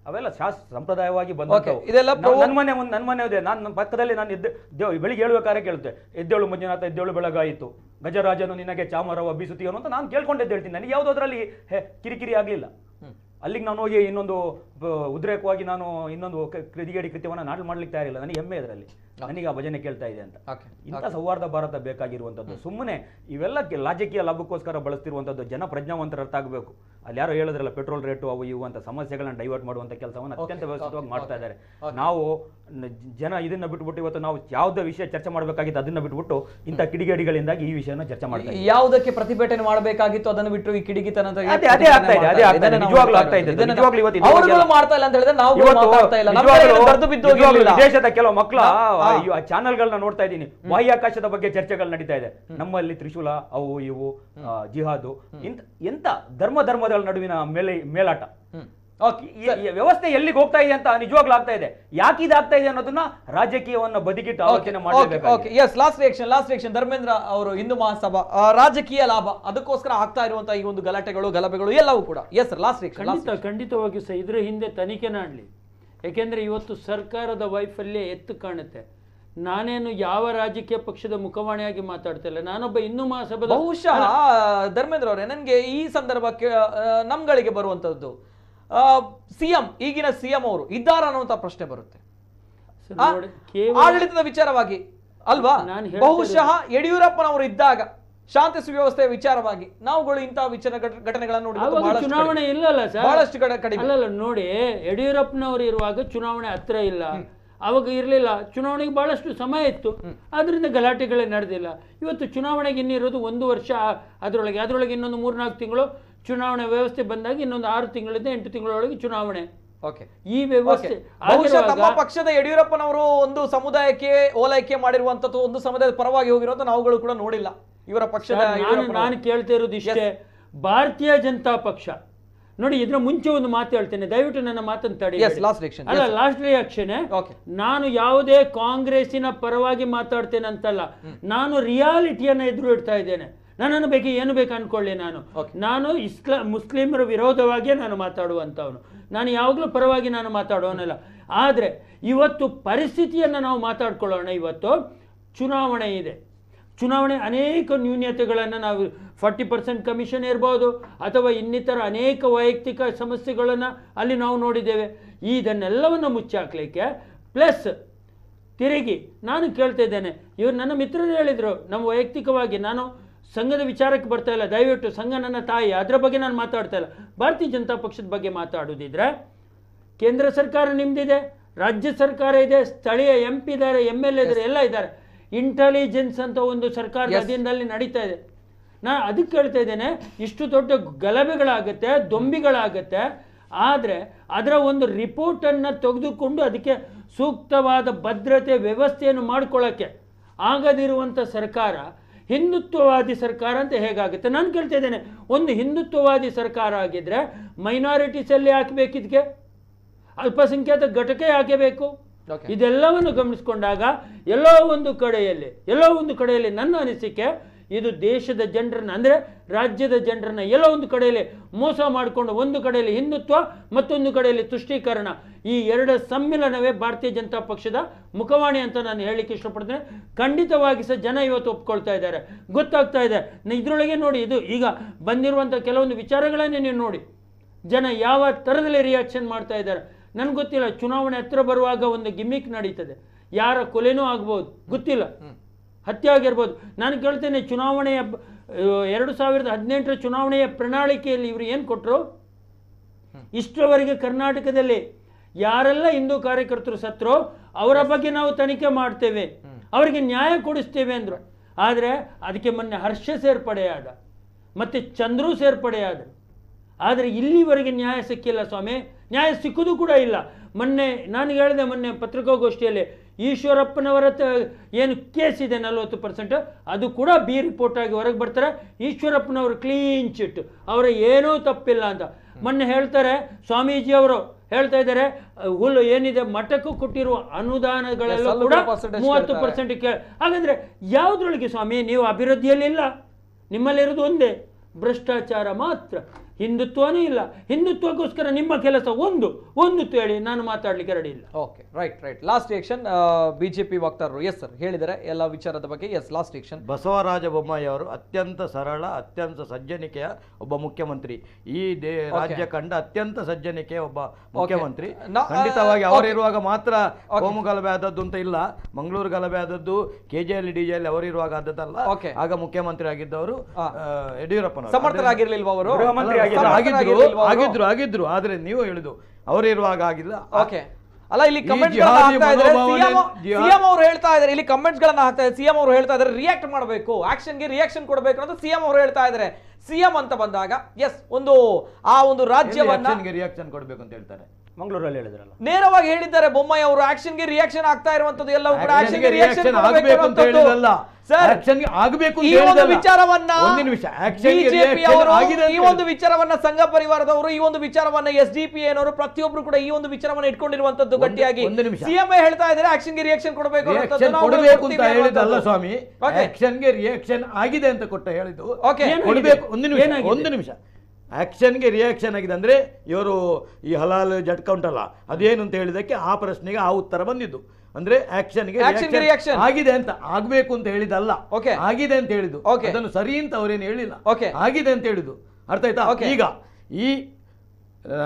ಅವೆಲ್ಲ ಶಾಸ್ ಸಂಪ್ರದಾಯವಾಗಿ ಬಂದದ್ದು Okay, ಇದೆಲ್ಲ ಪ್ರೊ- ನನ್ನ ಮನೆ ಒಂದು ನನ್ನ ಮನೆ ಇದೆ ನಾನು ಪಕ್ಕದಲ್ಲಿ ನಾನು ಎದ್ದು ದೇವ್ ಬೆಳಿಗ್ಗೆ ಹೇಳ್ಬೇಕಾದ್ರೆ ಕೇಳುತ್ತೆ ಎದ್ದೇಳು ಮಂಜುನಾಥ ಎದ್ದೇಳು ಬೆಳಗಾಯಿತು ಗಜರಾಜನು ನಿನಗೆ ಚಾಮರವ ಬೀಸುತ್ತೀಯನು ಅಂತ ನಾನು ಕೇಳ್ಕೊಂಡೆದ್ದು ಹೇಳ್ತೀನಿ ನನಗೆ ಯಾವುದಾದ್ರಲ್ಲಿ ಕಿರಿಕಿರಿ ಆಗಲಿಲ್ಲ ಅಲ್ಲಿಗೆ ನಾನು ಹೋಗಿ ಇನ್ನೊಂದು ಬ- ಉದ್ರೇಕವಾಗಿ ನಾನು ಇನ್ನೊಂದು ಕ- ಕ್ರಿದಿಗೇಡಿ ಕೃತ್ಯವನ್ನು ನಾಡು ಮಾಡ್ಲಿಕ್ಕೆ ತಯಾರಿಲ್ಲ ನನಗೆ ಹೆಮ್ಮೆ ಇದರಲ್ಲಿ ನನಗೆ ಆ ಭಜನೆ ಕೇಳ್ತಾ ಇದೆ ಅಂತ Okay. ಇಂಥ ಸೌಹಾರ್ದ ಭಾರತ ಬೇಕಾಗಿರುವಂಥದ್ದು ಸುಮ್ಮನೆ ಇವೆಲ್ಲ ಕೆ- ರಾಜಕೀಯ ಲಾಭಕ್ಕೋಸ್ಕರ ಬಳಸ್ತಿರುವಂಥದ್ದು ಜನ ಪ್ರಜ್ಞಾವಂತರ ಅರ್ಥ ಆಗಬೇಕು ಅಲ್ಲಿ ಯಾರೋ ಹೇಳಿದ್ರಲ್ಲ ಪೆಟ್ರೋಲ್ ರೇಟು ಅವು ಇವು ಅಂತ ಸಮಸ್ಯೆಗಳನ್ನ ಡೈವರ್ಟ್ ಮಾಡುವಂಥ ಕೆಲಸವನ್ನು ಅತ್ಯಂತ ವ್ಯವಸ್ಥಿತವಾಗಿ ಮಾಡ್ತಾ ಇದ್ದಾರೆ ನಾವು ನ- ಜನ ಇದನ್ನ ಬಿಟ್ಬಿಟ್ಟು ಇವತ್ತು ನಾವು ಯಾವುದೇ ವಿಷಯ ಚರ್ಚೆ ಮಾಡಬೇಕಾಗಿತ್ತು ಅದನ್ನ ಬಿಟ್ಬಿಟ್ಟು ಇಂಥ ಕಿಡಿಗೇಡಿಗಳಿಂದಾಗಿ ಈ ವಿಷಯನ ಚರ್ಚೆ ಮಾಡ್ತಾ ಇದ್ದೀವಿ ಯಾವುದಕ್ಕೆ ಪ್ರತಿಭಟನೆ ಮಾಡಬೇಕಾಗಿತ್ತು ಅದನ್ನು ಬಿಟ್ಟು ಈ ಕಿಡಿಗಿತನ ಅಂತ ಅದೇ- ಅದೇ ಆಗ್ತಾ ಇದೆ, ಅದೇ ಆಗ್ತಾ ಇದೆ. ಇದನ್ನ ನಾವು ನಿಜವಾಗ್ಲೂ ಮಾಡ್ತಾ ಆಗ್ತಾ ಇದೆ. ಇದನ್ನ ನಿಜವಾಗ್ಲೂ ಇವತ್ತು ಅವ್ರುಗಳು ನಿಜವಾಗ್ಲೂ ಮಾಡ್ತಾ ಇಲ್ಲ ಅಂತ ಹೇಳಿದ್ರೆ ನಾವು ಇವತ್ತು ಮಾತಾಡ್ತಾ ಇಲ್ಲ ನಮ್ಮ ನಿಜವಾಗ್ಲೂ- ಕೈಯಲ್ಲಿ ಬರೆದು ಬಿದ್ದು ನಿಜವಾಗ್ಲೂ ಹೋಗಿರ್ಲಿಲ್ಲ. ವಿದೇಶದ ಕೆಲವು ಮಕ್ಕಳ ಹಾ. ಚಾನೆಲ್ಗಳನ್ನ ನೋಡ್ತಾ ಇದ್ದೀನಿ ಬಾಹ್ಯಾಕಾಶದ ಬಗ್ಗೆ ಚರ್ಚೆಗಳು ನಡೀತಾ ಇದೆ ನಮ್ಮಲ್ಲಿ ತ್ರಿಶೂಲ ಅವು ಇವು ಆ, ಜಿಹಾದು ಇಂತ ಎಂತ ಧರ್ಮ ಧರ್ಮಗಳ ನಡುವಿನ ಮೇಲೆ ಮೇಲಾಟ ಹ್ಮ್. ಈ- ಈ ವ್ಯವಸ್ಥೆ ಎಲ್ಲಿಗೆ ಹೋಗ್ತಾ ಇದೆ ಅಂತ ನಿಜವಾಗ್ಲೂ ಆಗ್ತಾ ಇದೆ ಯಾಕೆ ಇದಾಗ್ತಾ ಇದೆ ಅನ್ನೋದನ್ನ ರಾಜಕೀಯವನ್ನ ಬದಿಗಿಟ್ಟು ಆಲೋಚನೆ ಮಾಡಲೇಬೇಕಾಗಿದೆ yes last reaction last reaction Dharmendra ಅವರು ಹಿಂದೂ ಮಹಾಸಭಾ ಆ, ರಾಜಕೀಯ ಲಾಭ ಅದಕ್ಕೋಸ್ಕರ ಆಗ್ತಾ ಇರುವಂತಹ ಈ ಒಂದು ಗಲಾಟೆಗಳು ಗಲಭೆಗಳು ಎಲ್ಲವೂ ಕೂಡ ಎಸ್ ಲಾಸ್ಟ್ ರಿಯಾಕ್ಷನ್ ಖಂಡಿತ ಖಂಡಿತವಾಗಿಯೂ ಸಹ ಇದ್ರ ಹಿಂದೆ ತನಿಖೆ ಮಾಡಲಿ ಯಾಕೆಂದ್ರೆ ಇವತ್ತು ಸರ್ಕಾರದ ವೈಫಲ್ಯ ಎತ್ತು ಕಾಣುತ್ತೆ ನಾನೇನು ಯಾವ ರಾಜಕೀಯ ಪಕ್ಷದ ಮುಖವಾಣಿಯಾಗಿ ಮಾತಾಡ್ತಾ ಇಲ್ಲ ನಾನೊಬ್ಬ ಹಿಂದೂ ಮಹಾಸಭಾದ ಬಹುಶಃ ಧರ್ಮೇಂದ್ರ ಅವರೇ ನನಗೆ ಈ ಸಂದರ್ಭಕ್ಕೆ ಆ, ನಮ್ಗಳಿಗೆ ಬರುವಂತದ್ದು ಸಿಎಂ ಈಗಿನ ಸಿಎಂ ಅವರು ಇದ್ದಾರ ಅನ್ನುವಂತ ಪ್ರಶ್ನೆ ಬರುತ್ತೆ ಸರ್, ಆ, ನೋಡಿ, ಕೇವಲ ಆಡಳಿತದ ವಿಚಾರವಾಗಿ ಅಲ್ವಾ ನಾನು ಹೇಳ್ತಾ ಬಹುಶಃ ಯಡಿಯೂರಪ್ಪನವರು ಇದ್ದಾಗ ಶಾಂತಿ ಸುವ್ಯವಸ್ಥೆಯ ವಿಚಾರವಾಗಿ ನಾವುಗಳು ಇಂತಹ ವಿಚಾರ ಘಟ- ಘಟನೆಗಳನ್ನು ನೋಡಿದ್ದು ಆವಾಗ ಬಹಳಷ್ಟು ಚುನಾವಣೆ ಕಡಿಮೆ. ಇಲ್ಲಲ್ಲ ಸರ್ ಬಹಳಷ್ಟು ಕಡೆ ಕಡಿಮೆ ಅಲ್ಲಲ್ಲ ನೋಡಿ ಯಡಿಯೂರಪ್ಪನವರು ಇರುವಾಗ ಚುನಾವಣೆ ಹತ್ರ ಇಲ್ಲ ಅವಾಗ ಇರಲಿಲ್ಲ ಚುನಾವಣೆಗೆ ಬಹಳಷ್ಟು ಸಮಯ ಇತ್ತು ಆದ್ರಿಂದ ಗಲಾಟೆಗಳೇ ನಡೆದಿಲ್ಲ ಇವತ್ತು ಚುನಾವಣೆಗೆ ಇನ್ನಿರೋದು ಒಂದು ವರ್ಷ ಅದರೊಳಗೆ ಅದರೊಳಗೆ ಇನ್ನೊಂದು ಮೂರ್ನಾಲ್ಕು ತಿಂಗಳು ಚುನಾವಣೆ ವ್ಯವಸ್ಥೆ ಬಂದಾಗ ಇನ್ನೊಂದು ಆರು ತಿಂಗಳಿಂದ ಎಂಟು ತಿಂಗಳೊಳಗೆ ಚುನಾವಣೆ ಓಕೆ ಈ ವ್ಯವಸ್ಥೆ ಬಹುಶಃ ತಮ್ಮ ಆಗಿರುವಾಗ- ಪಕ್ಷದ ಯಡಿಯೂರಪ್ಪನವರು ಒಂದು ಸಮುದಾಯಕ್ಕೆ ಓಲೈಕೆ ಮಾಡಿರುವಂತದ್ದು ಒಂದು ಸಮುದಾಯದ ಪರವಾಗಿ ಹೋಗಿರುವಂತ ನಾವುಗಳು ಕೂಡ ನೋಡಿಲ್ಲ ಇವರ ಪಕ್ಷದ ಸರ್, ನಾನು ಯಡಿಯೂರಪ್ಪನವರು. ನಾನು ಕೇಳ್ತಾ ಇರೋದು ಇಷ್ಟೇ ಭಾರತೀಯ ಜನತಾ ಪಕ್ಷ ನೋಡಿ ಇದ್ರ ಮುಂಚೆ ಒಂದು ಮಾತು ಹೇಳ್ತೇನೆ ದಯವಿಟ್ಟು ನನ್ನ ಮಾತನ್ನು ತಡಿ Yes, last reaction. ಅಲ್ಲ Yes, sir. Last reaction Okay. ನಾನು ಯಾವುದೇ ಕಾಂಗ್ರೆಸ್ಸಿನ ಪರವಾಗಿ ಮಾತಾಡ್ತೇನೆ ಅಂತಲ್ಲ ನಾನು ರಿಯಾಲಿಟಿಯನ್ನ ಎದುರು ಇಡ್ತಾ ಇದ್ದೇನೆ ನನ್ನನ್ನು ಬೇಕು ಏನು ಬೇಕು ಅನ್ಕೊಳ್ಳಿ ನಾನು ನಾನು ಇಸ್ಲಾ ಮುಸ್ಲಿಮರ ವಿರೋಧವಾಗಿಯೇ ನಾನು ಮಾತಾಡುವಂಥವನು ನಾನು ಯಾವಾಗಲೂ ಪರವಾಗಿ ನಾನು ಮಾತಾಡೋನಲ್ಲ ಆದರೆ ಇವತ್ತು ಪರಿಸ್ಥಿತಿಯನ್ನು ನಾವು ಮಾತಾಡ್ಕೊಳ್ಳೋಣ ಇವತ್ತು ಚುನಾವಣೆ ಇದೆ ಚುನಾವಣೆ ಅನೇಕ ನ್ಯೂನ್ಯತೆಗಳನ್ನು ನಾವು ಫಾರ್ಟಿ ಪರ್ಸೆಂಟ್ ಕಮಿಷನ್ ಇರ್ಬೋದು ಅಥವಾ ಇನ್ನಿತರ ಅನೇಕ ವೈಯಕ್ತಿಕ ಸಮಸ್ಯೆಗಳನ್ನು ಅಲ್ಲಿ ನಾವು ನೋಡಿದ್ದೇವೆ ಇದನ್ನೆಲ್ಲವನ್ನು ಮುಚ್ಚಾಕ್ಲಿಕ್ಕೆ ಪ್ಲಸ್ ತಿರುಗಿ ನಾನು ಕೇಳ್ತಾ ಇದ್ದೇನೆ ಇವರು ನನ್ನ ಮಿತ್ರರು ಹೇಳಿದರು ನಮ್ಮ ವೈಯಕ್ತಿಕವಾಗಿ ನಾನು ಸಂಘದ ವಿಚಾರಕ್ಕೆ ಬರ್ತಾ ಇಲ್ಲ ದಯವಿಟ್ಟು ಸಂಘ ನನ್ನ ತಾಯಿ ಅದರ ಬಗ್ಗೆ ನಾನು ಮಾತಾಡ್ತಾ ಇಲ್ಲ ಭಾರತೀಯ ಜನತಾ ಪಕ್ಷದ ಬಗ್ಗೆ ಮಾತಾಡೋದಿದ್ರೆ ಕೇಂದ್ರ ಸರ್ಕಾರ ನಿಮ್ದಿದೆ ರಾಜ್ಯ ಸರ್ಕಾರ ಇದೆ ಸ್ಥಳೀಯ ಎಂ ಪಿ ಇದ್ದಾರೆ ಎಮ್ ಎಲ್ ಎ ಇದ್ದಾರೆ ಎಲ್ಲ ಇದ್ದಾರೆ ಇಂಟೆಲಿಜೆನ್ಸ್ ಅಂತ ಒಂದು ಸರ್ಕಾರದ Yes. ಅಧೀನದಲ್ಲಿ ನಡೀತಾ ಇದೆ ನಾನು ಅದಕ್ಕೆ ಹೇಳ್ತಾ ಇದ್ದೇನೆ ಇಷ್ಟು ದೊಡ್ಡ ಗಲಭೆಗಳಾಗುತ್ತೆ ದೊಂಬಿಗಳಾಗುತ್ತೆ ಆದರೆ ಅದರ ಒಂದು ರಿಪೋರ್ಟನ್ನು ತೆಗೆದುಕೊಂಡು ಅದಕ್ಕೆ ಸೂಕ್ತವಾದ ಭದ್ರತೆ ವ್ಯವಸ್ಥೆಯನ್ನು ಮಾಡ್ಕೊಳ್ಳೋಕ್ಕೆ ಆಗದಿರುವಂಥ ಸರ್ಕಾರ ಹಿಂದುತ್ವವಾದಿ ಸರ್ಕಾರ ಅಂತ ಹೇಗಾಗುತ್ತೆ ನಾನು ಕೇಳ್ತಾ ಇದ್ದೇನೆ ಒಂದು ಹಿಂದುತ್ವವಾದಿ ಸರ್ಕಾರ ಆಗಿದ್ರೆ ಮೈನಾರಿಟೀಸಲ್ಲಿ ಹಾಕಬೇಕಿದ್ಕೆ ಅಲ್ಪಸಂಖ್ಯಾತ ಘಟಕ ಯಾಕೆ ಬೇಕು Okay. ಇದೆಲ್ಲವನ್ನು ಗಮನಿಸಿಕೊಂಡಾಗ ಎಲ್ಲೋ ಒಂದು ಕಡೆಯಲ್ಲಿ ಎಲ್ಲೋ ಒಂದು ಕಡೆಯಲ್ಲಿ ನನ್ನ ಅನಿಸಿಕೆ ಇದು ದೇಶದ ಜನರನ್ನ ಅಂದರೆ ರಾಜ್ಯದ ಜನರನ್ನ ಎಲ್ಲೋ ಒಂದು ಕಡೆಯಲ್ಲಿ ಮೋಸ ಮಾಡಿಕೊಂಡು ಒಂದು ಕಡೆಯಲ್ಲಿ ಹಿಂದುತ್ವ ಮತ್ತೊಂದು ಕಡೆಯಲ್ಲಿ ತುಷ್ಟೀಕರಣ ಈ ಎರಡರ ಸಮ್ಮಿಲನವೇ ಭಾರತೀಯ ಜನತಾ ಪಕ್ಷದ ಮುಖವಾಣಿ ಅಂತ ನಾನು ಹೇಳಲಿಕ್ಕೆ ಇಷ್ಟಪಡ್ತೇನೆ ಖಂಡಿತವಾಗಿ ಸಹ ಜನ ಇವತ್ತು ಒಪ್ಕೊಳ್ತಾ ಇದ್ದಾರೆ ಗೊತ್ತಾಗ್ತಾ ಇದೆ ನ- ಇದ್ರೊಳಗೆ ನೋಡಿ ಇದು ಈಗ ಬಂದಿರುವಂಥ ಕೆಲವೊಂದು ವಿಚಾರಗಳನ್ನೇ ನೀವು ನೋಡಿ ಜನ ಯಾವ ಥರದಲ್ಲಿ ರಿಯಾಕ್ಷನ್ ಮಾಡ್ತಾ ಇದ್ದಾರೆ ನನಗೆ ಗೊತ್ತಿಲ್ಲ ಚುನಾವಣೆ ಹತ್ರ ಬರುವಾಗ ಒಂದು ಗಿಮಿಕ್ ನಡೀತದೆ ಯಾರ ಕೊಲೆನೂ ಆಗ್ಬೋದು ಗೊತ್ತಿಲ್ಲ ಹತ್ಯೆ ಆಗಿರ್ಬೋದು ನಾನು ಕೇಳ್ತೇನೆ ಚುನಾವಣೆಯ ಬ- ಆ, ಎರಡು ಸಾವಿರದ ಹದಿನೆಂಟರ ಚುನಾವಣೆಯ ಪ್ರಣಾಳಿಕೆಯಲ್ಲಿ ಇವರು ಏನು ಕೊಟ್ಟರು ಇಷ್ಟರವರೆಗೆ ಕರ್ನಾಟಕದಲ್ಲಿ ಯಾರೆಲ್ಲ ಹಿಂದೂ ಕಾರ್ಯಕರ್ತರು ಸತ್ರೋ ಅವರ ಬಗ್ಗೆ ನಾವು ತನಿಖೆ ಮಾಡ್ತೇವೆ ಅವರಿಗೆ ನ್ಯಾಯ ಕೊಡಿಸ್ತೇವೆ ಅಂದರು ಆದರೆ ಅದಕ್ಕೆ ಮೊನ್ನೆ ಹರ್ಷ ಸೇರ್ಪಡೆಯಾದ ಮತ್ತು ಚಂದ್ರು ಸೇರ್ಪಡೆಯಾದರು ಆದರೆ ಇಲ್ಲಿವರೆಗೆ ನ್ಯಾಯ ಸಿಕ್ಕಿಲ್ಲ ಸ್ವಾಮಿ ನ್ಯಾಯ ಸಿಕ್ಕುದು ಕೂಡ ಇಲ್ಲ ಮೊನ್ನೆ ನಾನು ಹೇಳಿದೆ ಮೊನ್ನೆ ಪತ್ರಿಕಾಗೋಷ್ಠಿಯಲ್ಲಿ ಈಶ್ವರಪ್ಪನವರ ತ ಏನು ಕೇಸ್ ಇದೆ ನಲವತ್ತು ಪರ್ಸೆಂಟ್ ಅದು ಕೂಡ ಬಿ ರಿಪೋರ್ಟ್ ಆಗಿ ಹೊರಗೆ ಬರ್ತಾರೆ ಈಶ್ವರಪ್ಪನವರು ಕ್ಲೀನ್ ಚಿಟ್ ಅವರ ಏನೂ ತಪ್ಪಿಲ್ಲ ಅಂತ ಮೊನ್ನೆ ಹೇಳ್ತಾರೆ ಸ್ವಾಮೀಜಿ ಅವರು ಹೇಳ್ತಾ ಇದ್ದಾರೆ ಅಹ್, ಹುಲ್ಲು ಏನಿದೆ ಮಠಕ್ಕೂ ಕೊಟ್ಟಿರುವ ಅನುದಾನಗಳೆಲ್ಲ Yes, ಅಲ್ಲೂ ಕೂಡ ಕೂಡ percentage ಮೂವತ್ತು ಕೇಳ್ತಾರೆ. ಪರ್ಸೆಂಟ್ ಕೇ ಹಾಗಾದ್ರೆ ಯಾವುದ್ರೊಳಗೆ ಸ್ವಾಮಿ ನೀವು ಅಭಿವೃದ್ಧಿಯಲ್ಲಿಲ್ಲ ನಿಮ್ಮಲ್ಲಿರೋದು ಒಂದೇ ಭ್ರಷ್ಟಾಚಾರ ಮಾತ್ರ ಹಿಂದುತ್ವನೂ ಇಲ್ಲ ಹಿಂದುತ್ವಕ್ಕೋಸ್ಕರ ನಿಮ್ಮ ಕೆಲಸ ಒಂದು ಒಂದು ಹೇಳಿ ನಾನು ಮಾತಾಡ್ಲಿಕ್ಕೆ ರೆಡಿ ಇಲ್ಲ okay right right last reaction BJP ವಕ್ತಾರರು ಎಸ್ ಸರ್ ಹೇಳಿದರೆ ಎಲ್ಲ ವಿಚಾರದ ಬಗ್ಗೆ yes last reaction Basavaraja Bommai ಅವರು ಅತ್ಯಂತ ಸರಳ ಅತ್ಯಂತ ಸಜ್ಜನಿಕೆಯ ಒಬ್ಬ ಮುಖ್ಯಮಂತ್ರಿ ಈ ದೇ ರಾಜ್ಯ ಕಂಡ ಅತ್ಯಂತ ಸಜ್ಜನಿಕೆಯ ಒಬ್ಬ ಮುಖ್ಯಮಂತ್ರಿ ನಾ- ಖಂಡಿತವಾಗಿ ಆ, ಅವರಿರುವಾಗ ಮಾತ್ರ ಕೋಮು ಗಲಭೆ ಆದದ್ದು ಅಂತ ಇಲ್ಲ ಮಂಗಳೂರು ಗಲಭೆ ಆದದ್ದು K J L D J ಅವರಿರುವಾಗ ಆದದ್ದಲ್ಲ Okay. ಆಗ ಮುಖ್ಯಮಂತ್ರಿ ಆಗಿದ್ದವರು ಆ. ಆ, ಯಡಿಯೂರಪ್ಪನವರು ಸಮರ್ಥರಾಗಿರ್ಲಿಲ್ವಾ ಅವರು ಗೃಹ ಮಂತ್ರಿ ಅಲ್ಲ, ಆಗಿದ್ರು. ಆಗಿದ್ರು ಸಮರ್ಥರಾಗಿರ್ಲಿಲ್ವಾ ಅವರು? ಆಗಿದ್ರು ಆಗಿದ್ರು ಆದ್ರೆ ನೀವು ಹೇಳಿದು ಅವರಿರುವಾಗ ಆಗಿಲ್ಲ ಓಕೆ ಅಲ್ಲ ಇಲ್ಲಿ ಈ ಕಮೆಂಟ್ಸ್ ಜಿಹಾದಿ ಹಾಕ್ತಾ ಇದ್ದಾರೆ ಮನೋಭಾವನೆ- ಸಿಎಂ ಜಿಹಾ- ಸಿಎಂ ಅವರು ಹೇಳ್ತಾ ಇದ್ದಾರೆ ಇಲ್ಲಿ ಕಮೆಂಟ್ಸ್ ಗಳನ್ನ ಹಾಕ್ತಾ ಇದ್ದಾರೆ ಸಿಎಂ ಅವರು ಹೇಳ್ತಾ ಇದ್ದಾರೆ ರಿಯಾಕ್ಟ್ ಮಾಡಬೇಕು ಆಕ್ಷನ್ಗೆ ರಿಯಾಕ್ಷನ್ ಕೊಡಬೇಕು ಅಂತ ಸಿಎಂ ಅವರು ಹೇಳ್ತಾ ಇದ್ದಾರೆ ಸಿಎಂ ಅಂತ ಬಂದಾಗ ಎಸ್ ಒಂದು ಆ ಒಂದು ರಾಜ್ಯವನ್ನ ರಿಯಾಕ್ಷನ್ ಕೊಡ್ಬೇಕು ಅಂತ ಹೇಳ್ತಾರೆ ಮಂಗಳೂರಲ್ಲಿ ಹೇಳಿದ್ರಲ್ಲ ನೇರವಾಗಿ ಹೇಳಿದ್ದಾರೆ ಬೊಮ್ಮಾಯಿ ಅವರು ಆಕ್ಷನ್ಗೆ ರಿಯಾಕ್ಷನ್ ಆಗ್ತಾ ಇರುವಂತದ್ದು ಎಲ್ಲವೂ ಕೂಡ Action ಆಕ್ಷನ್ಗೆ ಗೆ ರಿಯಾಕ್ಷನ್ reaction ಆಗ್ಬೇಕು ಅಂತ ಹೇಳಿದಲ್ಲ ಸರ್ Action ಗೆ ಆಗ್ಬೇಕು ಅಂತ ಈ ಒಂದು ಹೇಳಿದಲ್ಲ. ವಿಚಾರವನ್ನ ಒಂದು ನಿಮಿಷ Action ಗೆ ಬಿಜೆಪಿ reaction ಅವರು ಆಗಿದೆ ಅಂತ ಈ ಒಂದು ವಿಚಾರವನ್ನ ಸಂಘ ಪರಿವಾರದವರು ಈ ಒಂದು ವಿಚಾರವನ್ನ ಎಸ್ ಡಿ ಪಿ ಏನವರು ಪ್ರತಿಯೊಬ್ರು ಕೂಡ ಈ ಒಂದು ವಿಚಾರವನ್ನ ಇಟ್ಕೊಂಡಿರುವಂತದ್ದು ಒಂದು- ಗಟ್ಟಿಯಾಗಿ ಒಂದು ನಿಮಿಷ. ಸಿಎಂ ಹೇಳ್ತಾ ಇದ್ದಾರೆ ಆಕ್ಷನ್ ಗೆ ರಿಯಾಕ್ಷನ್ ಕೊಡಬೇಕು ಅನ್ನೋಂಥದ್ದು ರಿಯಾಕ್ಷನ್ ನಾವು ಕೊಡಬೇಕು ಅಂತ ಕೊಡ್ತೀವಿ ಹೇಳಿದಲ್ಲ ಅನ್ನುವಂಥದ್ದು. ಸ್ವಾಮಿ Okay. ಆಕ್ಷನ್ಗೆ ರಿಯಾಕ್ಷನ್ ಆಗಿದೆ ಅಂತ ಕೊಟ್ಟ ಹೇಳಿದ್ದು Okay. ಏನಾಗಿದೆ? ಕೊಡಬೇಕು ಒಂದು ನಿಮಿಷ ಏನಾಗಿದೆ? ಒಂದು ನಿಮಿಷ ಆಕ್ಷನ್ಗೆ ರಿಯಾಕ್ಷನ್ ಆಗಿದೆ ಅಂದ್ರೆ ಇವರು ಈ ಹಲಾಲ್ ಜಟ್ಕ ಉಂಟಲ್ಲ ಅದೇನು ಅಂತ ಹೇಳಿದಕ್ಕೆ ಆ ಪ್ರಶ್ನೆಗೆ ಆ ಉತ್ತರ ಬಂದಿದ್ದು ಅಂದ್ರೆ ಆಕ್ಷನ್ಗೆ Action ಗೆ reaction. ಆಗಿದೆ ಅಂತ ಆಗ್ಬೇಕು ಅಂತ ಹೇಳಿದಲ್ಲ Okay. ಆಗಿದೆ ಅಂತ ಹೇಳಿದ್ದು Okay. ಅದನ್ನು ಸರಿ ಅಂತ ಅವರೇನು ಹೇಳಿಲ್ಲ Okay. ಆಗಿದೆ ಅಂತ ಹೇಳಿದ್ದು ಅರ್ಥ ಆಯ್ತಾ Okay. ಈಗ ಈ ಆ,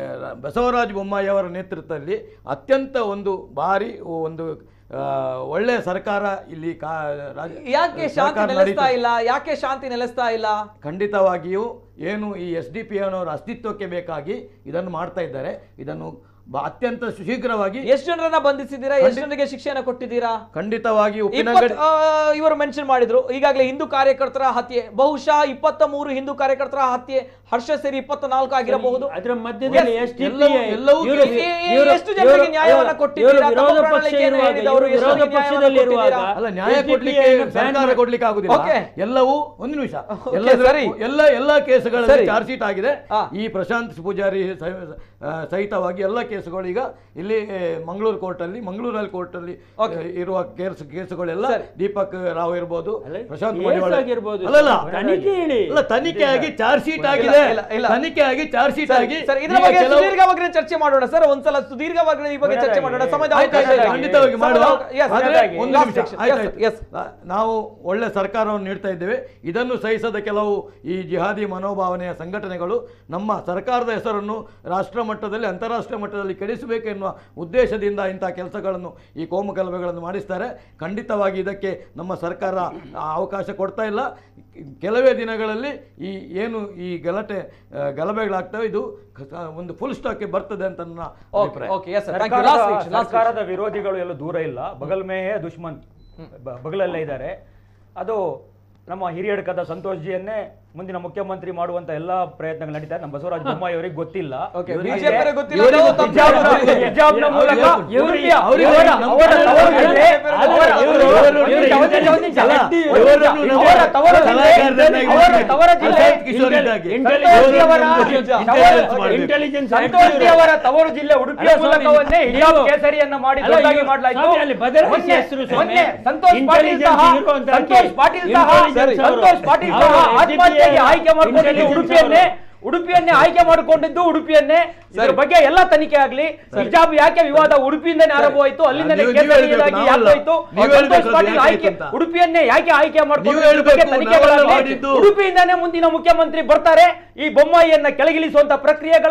ಬಸವರಾಜ ಬೊಮ್ಮಾಯಿ ಅವರ ನೇತೃತ್ವದಲ್ಲಿ ಅತ್ಯಂತ ಒಂದು ಭಾರಿ ಒಂದು ಆ, ಒಳ್ಳೆಯ ಸರ್ಕಾರ ಇಲ್ಲಿ ಕಾ ರಾಜ- ಯಾಕೆ ಶಾಂತಿ ಸರ್ಕಾರ ನೆಲೆಸ್ತಾ ನಡೀತದೆ. ಇಲ್ಲ ಯಾಕೆ ಶಾಂತಿ ನೆಲೆಸ್ತಾ ಇಲ್ಲ ಖಂಡಿತವಾಗಿಯೂ ಏನು ಈ ಎಸ್ ಡಿ ಪಿ ಅನ್ನೋರ ಅಸ್ತಿತ್ವಕ್ಕೆ ಬೇಕಾಗಿ ಇದನ್ನು ಮಾಡ್ತಾ ಇದ್ದಾರೆ ಇದನ್ನು ಬ- ಅತ್ಯಂತ ಶೀಘ್ರವಾಗಿ ಎಷ್ಟು ಜನರನ್ನ ಬಂಧಿಸಿದ್ದೀರಾ ಎಷ್ಟು ಜನರಿಗೆ ಶಿಕ್ಷೆಯನ್ನ ಕೊಟ್ಟಿದ್ದೀರಾ ಖಂಡಿತವಾಗಿ ಇಪ್ಪತ್- ಉಪ್ಪಿನಂಗಡಿ ಆ, ಇವರು ಮೆನ್ಷನ್ ಮಾಡಿದ್ರು ಈಗಾಗಲೇ ಹಿಂದೂ ಕಾರ್ಯಕರ್ತರ ಹತ್ಯೆ ಬಹುಶಃ ಇಪ್ಪತ್ತ ಮೂರು ಹಿಂದೂ ಕಾರ್ಯಕರ್ತರ ಹತ್ಯೆ ಹರ್ಷ ಸೇರಿ ಇಪ್ಪತ್ತ ನಾಲ್ಕು ಆಗಿರಬಹುದು ಅದರ ಮಧ್ಯದಲ್ಲಿ Yes, SDPI ಎಲ್ಲವೂ- ಎಲ್ಲವೂ ಇವರು- ಈ- ಈ- ಇವರು- ಎಷ್ಟು ಜನರಿಗೆ ಇವರು- ನ್ಯಾಯವನ್ನ ಇವರು ಕೊಟ್ಟಿದ್ದೀರಾ? ತಮ್ಮ ವಿರೋಧ ಪಕ್ಷ ಪ್ರಣಾಳಿಕೆಯನ್ನು ಇರುವಾಗ, ಹೇಳಿದವರು ಇವರು ಎಷ್ಟು ವಿರೋಧ ನ್ಯಾಯವನ್ನ ಪಕ್ಷದಲ್ಲಿ ಇರುವಾಗ ಕೊಟ್ಟಿದ್ದೀರಾ? ಅಲ್ಲ ನ್ಯಾಯ SDPI ಕೊಡ್ಲಿಕ್ಕೆ ಯನ್ನು ban ಸರ್ಕಾರ ಮಾಡಿ- ಕೊಡ್ಲಿಕ್ಕೆ ಆಗುದಿಲ್ಲ Okay. ಎಲ್ಲವೂ ಒಂದು ನಿಮಿಷ Okay, ಎಲ್ಲದರ- ಸರಿ. ಎಲ್ಲ ಎಲ್ಲ ಕೇಸುಗಳಲ್ಲಿ ಸರಿ. ಚಾರ್ಜ್ ಶೀಟ್ ಆಗಿದೆ ಹಾ. ಈ ಪ್ರಶಾಂತ್ ಪೂಜಾರಿ ಸಹ- ಆ, ಸಹಿತವಾಗಿ ಎಲ್ಲ ಕೇಸುಗಳು ಈಗ ಇಲ್ಲಿ ಮಂಗಳೂರು ಕೋರ್ಟ್ ಅಲ್ಲಿ ಮಂಗಳೂರಲ್ಲಿ ಕೋರ್ಟ್ ಅಲ್ಲಿ Okay. ಆ, ಇರುವ ಕೇಸ್ ಕೇಸುಗಳೆಲ್ಲ ಸರಿ. ದೀಪಕ್ ರಾವ್ ಇರ್ಬೋದು ಅಲ್ಲ, ಪ್ರಶಾಂತ್ ಕೇಸ್ ಮಡಿವಾಳ ಆಗಿರ್ಬೋದು. ಅಲ್ಲಲ್ಲ ತನಿಖೆ ಹೇಳಿ. ಅಲ್ಲ ತನಿಖೆ ಆಗಿ ಚಾರ್ಜ್ ಶೀಟ್ ಇಲ್ಲ, ಆಗಿದೆ ಇಲ್ಲ, ಇಲ್ಲ. ತನಿಖೆ ಆಗಿ ಚಾರ್ಜ್ ಶೀಟ್ ಸರ್, ಆಗಿ ಸರ್, ಇದ್ರ ಈಗ ಬಗ್ಗೆ ಕೆಲವು- ಸುದೀರ್ಘವಾಗಿ ಚರ್ಚೆ ಮಾಡೋಣ ಸರ್ ಒಂದ್ಸಲ ಸುದೀರ್ಘವಾಗಿ ಈ ಬಗ್ಗೆ ಚರ್ಚೆ ಮಾಡೋಣ ಸಮಯದ ಆಯ್ತು, ಅವಕಾಶ ಆಯ್ತು, ಇಲ್ಲ. ಖಂಡಿತವಾಗಿ ಸಮಯದ ಮಾಡುವ ಅವಕಾಶ- yes, ಆದ್ರೆ ಹಾಗಾಗಿ ಒಂದು last ನಿಮಿಷ, section. ಆಯ್ತು, Yes, ಆಯ್ತು. yes. ನಾ- ನಾವು ಒಳ್ಳೆ ಸರ್ಕಾರವನ್ನು ನೀಡ್ತಾ ಇದ್ದೇವೆ ಇದನ್ನು ಸಹಿಸದ ಕೆಲವು ಈ ಜಿಹಾದಿ ಮನೋಭಾವನೆಯ ಸಂಘಟನೆಗಳು ನಮ್ಮ ಸರ್ಕಾರದ ಹೆಸರನ್ನು ರಾಷ್ಟ್ರ ಮಟ್ಟದಲ್ಲಿ ಅಂತಾರಾಷ್ಟ್ರೀಯ ಮಟ್ಟದಲ್ಲಿ ಕೆಡಿಸಬೇಕು ಎನ್ನುವ ಉದ್ದೇಶದಿಂದ ಇಂತಹ ಕೆಲಸಗಳನ್ನು ಈ ಕೋಮು ಗಲಭೆಗಳನ್ನು ಮಾಡಿಸ್ತಾರೆ ಖಂಡಿತವಾಗಿ ಇದಕ್ಕೆ ನಮ್ಮ ಸರ್ಕಾರ ಆ ಅವಕಾಶ ಕೊಡ್ತಾ ಇಲ್ಲ ಕೆಲವೇ ದಿನಗಳಲ್ಲಿ ಈ ಏನು ಈ ಗಲಾಟೆ ಆ, ಗಲಭೆಗಳಾಗ್ತವೆ ಇದು ಕ- ಒಂದು ಫುಲ್ ಸ್ಟಾಕ್ಗೆ ಬರ್ತದೆ ಅಂತ ನನ್ನ ಓಕೆ ಅಭಿಪ್ರಾಯ okay yes sir thank you last ಸರ್ಕಾರದ section, last section. ಸರ್ಕಾರದ ವಿರೋಧಿಗಳು ಎಲ್ಲ ದೂರ ಇಲ್ಲ ಬಗಲ್ ಮೇ ಹೇ ದುಶ್ಮನ್ ಬ- ಬಗಲಲ್ಲೇ ಇದ್ದಾರೆ ಅದು ನಮ್ಮ ಹಿರಿಯಡ್ಕದ ಸಂತೋಷ್ ಜಿಯನ್ನೇ ಮುಂದಿನ ಮುಖ್ಯಮಂತ್ರಿ ಮಾಡುವಂತ ಎಲ್ಲಾ ಪ್ರಯತ್ನಗಳು ನಡೀತಾ ಇದೆ. ನಮ್ಮ ಬಸವರಾಜ ಬೊಮ್ಮಾಯಿ ಅವರಿಗೆ ಗೊತ್ತಿಲ್ಲ Okay, ಇವರಿಗೆ- BJP ಅವರಿಗೆ ಗೊತ್ತಿಲ್ಲ, ಇವರಿಗೆ ಅದು ತಪ್ಪು ಹಿಜಾಬ್ನ- ಮಾಡಿದ್ದಾರೆ. ಹಿಜಾಬ್ನ ಮೂಲಕ ಅವ್ರಿಗೆ- ಇವರಿಗೆ- ಅವ್ರಿಗೆ ಅವರ- ನಮ್ಮ ಅವರ ಕಡೆ ತವರು ಇವರು- ಜಿಲ್ಲೆ- ಅವರ- ಇವರು- ಇವರು- ಇವರು ಯಾವುದೇ ಒಂದು ನಿಮಿಷ. ಅಲ್ಲ, ಒಂದು ಇವರನ್ನು ನಿಮಿಷ. ನಮ್ಮ ಅವರ ತವರು ಜಿಲ್ಲೆ- ಕಲಾಕಾರರನ್ನಾಗಿ ಅವರ ತವರ ಜಿಲ್ಲೆ ಪ್ರಶಾಂತ್ ಕಿಶೋರ್ ಇದ್ದಾಗೆ. ಸಂತೋಷ್ ಜಿ ಅವರ Intelligence ಮಾಡ್ಬೇಕು. ಇಂಟೆಲಿಜೆನ್ಸ್ ಸಂತೋಷ್ ಜಿ ಅವರ ತವರು ಜಿಲ್ಲೆ ಉಡುಪಿಯ ಅಲ್ಲ ಸ್ವಾಮಿ, ಮೂಲಕವನ್ನೇ ಹಿಜಾಬ್ ನೀವು- ಕೇಸರಿಯನ್ನ ಮಾಡಿ ಅಲ್ಲ, ದೊಡ್ಡದಾಗಿ ಇವ್ರು- ಮಾಡಲಾಯಿತು ಸ್ವಾಮಿ, ಅಲ್ಲಿ ಬದಲಾಯಿಸಿ ಮೊನ್ನೆ- ಹೆಸರು ಸ್ವಾಮಿ. ಮೊನ್ನೆ ಸಂತೋಷ್ ಪಾಟೀಲ್ Intelligence ಸಹ ಇರುವಂತ ಸಂತೋಷ್ ಪಾಟೀಲ್ ಸಹ Intelligence ಅವರು. ಸಂತೋಷ್ ಪಾಟೀಲ್ ಸಹ ಅವರು ಆತ್ಮಹತ್ಯೆಗೆ ಆಯ್ಕೆ ಮಾಡಿಕೊಂಡಿದ್ದು Intelligence ಉಡುಪಿಯನ್ನೇ ಅವರು. ಉಡುಪಿಯನ್ನೇ ಆಯ್ಕೆ ಮಾಡಿಕೊಂಡಿದ್ದು ಉಡುಪಿಯನ್ನೇ ಇದ್ರ ಬಗ್ಗೆ ಎಲ್ಲ ತನಿಖೆ ಆಗ್ಲಿ ಹಿಜಾಬ್ ಯಾಕೆ ವಿವಾದ ಉಡುಪಿಯಿಂದನೇ ಆರಂಭ ಆಯ್ತು ಅಲ್ಲಿಂದನೇ ನೀವು- ಕೇಸರಿ ನೀವು ಹೇಳ್ಬೇಕು, ಇದಾಗಿ ಯಾಕೆ ನಾವಲ್ಲ. ಹೋಯ್ತು ನೀವು ಸಂತೋಷ್ ಹೇಳ್ಬೇಕು, ಪಾಟೀಲ್ ಯಾಕೆ ಆಯ್ಕೆ ಅಂತ. ಉಡುಪಿಯನ್ನೇ ಯಾಕೆ ಆಯ್ಕೆ ಮಾಡ್ಕೊಂಡು ನೀವು ಇದ್ರ ಬಗ್ಗೆ ಹೇಳ್ಬೇಕು, ತನಿಖೆಗಳಾಗ್ಲಿ. ನಾವೆಲ್ಲ ಮಾಡಿದ್ದು. ಉಡುಪಿಯಿಂದಾನೇ ಮುಂದಿನ ಮುಖ್ಯಮಂತ್ರಿ ಬರ್ತಾರೆ ಈ ಬೊಮ್ಮಾಯಿಯನ್ನ ಕೆಳಗಿಳಿಸುವಂತ ಪ್ರಕ್ರಿಯೆಗಳ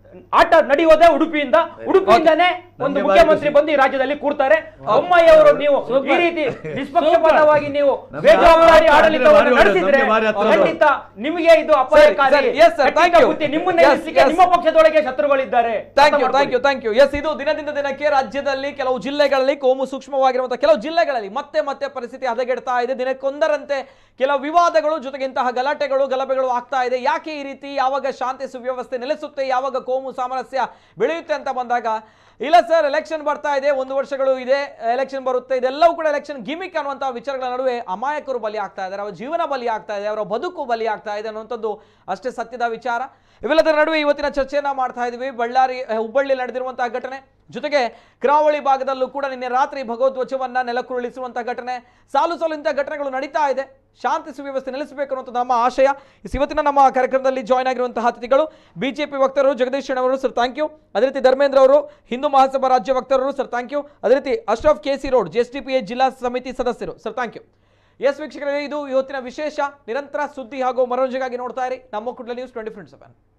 ಆಟ ನಡೆಯೋದೇ ಉಡುಪಿಯಿಂದ ಉಡುಪಿಯಿಂದಾನೇ ಒಂದು ನಮ್ಗೆ ಮುಖ್ಯಮಂತ್ರಿ ಭಾರಿ ಬಂದು ಈ ರಾಜ್ಯದಲ್ಲಿ ಕೂರ್ತಾರೆ ಬೊಮ್ಮಾಯಿ ಅವರು ನೀವು ಈ ರೀತಿ ನಿಷ್ಪಕ್ಷಪಾತವಾಗಿ ನೀವು ನಮ್ಗೆ ಬೇಜವಾಬ್ದಾರಿ ಭಾರಿ ಆಡಳಿತವನ್ನು ಒಳ್ಳೆದು, ನಡೆಸಿದ್ರೆ ನಮ್ಗೆ ಭಾರಿ ಹತ್ತಿರ ಖಂಡಿತ ನಿಮಗೆ ಇದು ಅಪಾಯಕಾರಿ ಸರಿ, yes sir, thank you. ಬುದ್ಧಿ ನಿಮ್ಮನ್ನ Yes, ನಿಲ್ಲಿಸ್ಲಿಕ್ಕೆ yes. ನಿಮ್ಮ ಪಕ್ಷದೊಳಗೆ ಶತ್ರುಗಳಿದ್ದಾರೆ ಥ್ಯಾಂಕ್ ಅರ್ಥ ಯು ಥ್ಯಾಂಕ್ ಯು ಮಾಡ್ಕೊಳ್ಳಿ. ಥ್ಯಾಂಕ್ ಯು ಎಸ್ ಇದು ದಿನದಿಂದ ದಿನಕ್ಕೆ ರಾಜ್ಯದಲ್ಲಿ ಕೆಲವು ಜಿಲ್ಲೆಗಳಲ್ಲಿ ಕೋಮು ಸೂಕ್ಷ್ಮವಾಗಿರುವಂತಹ ಕೆಲವು ಜಿಲ್ಲೆಗಳಲ್ಲಿ ಮತ್ತೆ ಮತ್ತೆ ಪರಿಸ್ಥಿತಿ ಹದಗೆಡ್ತಾ ಇದೆ ದಿನಕ್ಕೊಂದರಂತೆ ಕೆಲವು ವಿವಾದಗಳು ಜೊತೆಗೆ ಇಂತಹ ಗಲಾಟೆಗಳು ಗಲಭೆಗಳು ಆಗ್ತಾ ಇದೆ ಯಾಕೆ ಈ ರೀತಿ ಯಾವಾಗ ಶಾಂತಿ ಸುವ್ಯವಸ್ಥೆ ನೆಲೆಸುತ್ತೆ ಯಾವಾಗ ಕೋಮು ಸಾಮರಸ್ಯ ಬೆಳೆಯುತ್ತೆ ಅಂತ ಬಂದಾಗ ಇಲ್ಲ ಸರ್ ಎಲೆಕ್ಷನ್ ಬರ್ತಾ ಇದೆ ಒಂದು ವರ್ಷಗಳು ಇದೆ ಎಲೆಕ್ಷನ್ ಬರುತ್ತೆ ಇದೆಲ್ಲವೂ ಕೂಡ ಎಲೆಕ್ಷನ್ ಗಿಮಿಕ್ ಅನ್ನುವಂತಹ ವಿಚಾರಗಳ ನಡುವೆ ಅಮಾಯಕರು ಬಲಿ ಆಗ್ತಾ ಇದ್ದಾರೆ ಅವರ ಜೀವನ ಬಲಿ ಆಗ್ತಾ ಇದೆ ಅವರ ಬದುಕು ಬಲಿ ಆಗ್ತಾ ಇದೆ ಅನ್ನುವಂಥದ್ದು ಅಷ್ಟೇ ಸತ್ಯದ ವಿಚಾರ ಇವೆಲ್ಲದರ ನಡುವೆ ಇವತ್ತಿನ ಚರ್ಚೆಯನ್ನ ಮಾಡ್ತಾ ಇದ್ದೀವಿ ಬಳ್ಳಾರಿ ಅಹ್, ಹುಬ್ಬಳ್ಳಿ ನಡೆದಿರುವಂತಹ ಘಟನೆ ಜೊತೆಗೆ ಕರಾವಳಿ ಭಾಗದಲ್ಲೂ ಕೂಡ ನಿನ್ನೆ ರಾತ್ರಿ ಭಗವದ್ವಚವನ್ನ ನೆಲಕ್ಕುರುಳಿಸುವಂತಹ ಘಟನೆ ಸಾಲು ಸಾಲು ಇಂತಹ ಘಟನೆಗಳು ನಡೀತಾ ಇದೆ ಶಾಂತಿ ಸುವ್ಯವಸ್ಥೆ ನೆಲೆಸಬೇಕು ಅನ್ನೋದು ನಮ್ಮ ಆಶಯ ಇಸ್ ಇವತ್ತಿನ ನಮ್ಮ ಕಾರ್ಯಕ್ರಮದಲ್ಲಿ ಜಾಯ್ನ್ ಆಗಿರುವಂತಹ ಅತಿಥಿಗಳು ಬಿಜೆಪಿ ವಕ್ತಾರರು ಜಗದೀಶ್ ಶೆಣವರು ಸರ್ ಥ್ಯಾಂಕ್ ಯು ಅದೇ ರೀತಿ ಧರ್ಮೇಂದ್ರ ಅವರು ಹಿಂದೂ ಮಹಾಸಭಾ ರಾಜ್ಯ ವಕ್ತಾರರು ಸರ್ ಥ್ಯಾಂಕ್ ಯು ಅದೇ ರೀತಿ Ashraf K C road JSTPA ಜಿಲ್ಲಾ ಸಮಿತಿ ಸದಸ್ಯರು ಸರ್ ಥ್ಯಾಂಕ್ ಯು ಎಸ್ ವೀಕ್ಷಕರೇ ಇದು ಇವತ್ತಿನ ವಿಶೇಷ ನಿರಂತರ ಸುದ್ದಿ ಹಾಗೂ ಮನೋರಂಜನೆಗಾಗಿ ನೋಡ್ತಾ ಇರಿ ನಮ್ಮ Kudla news twenty four seven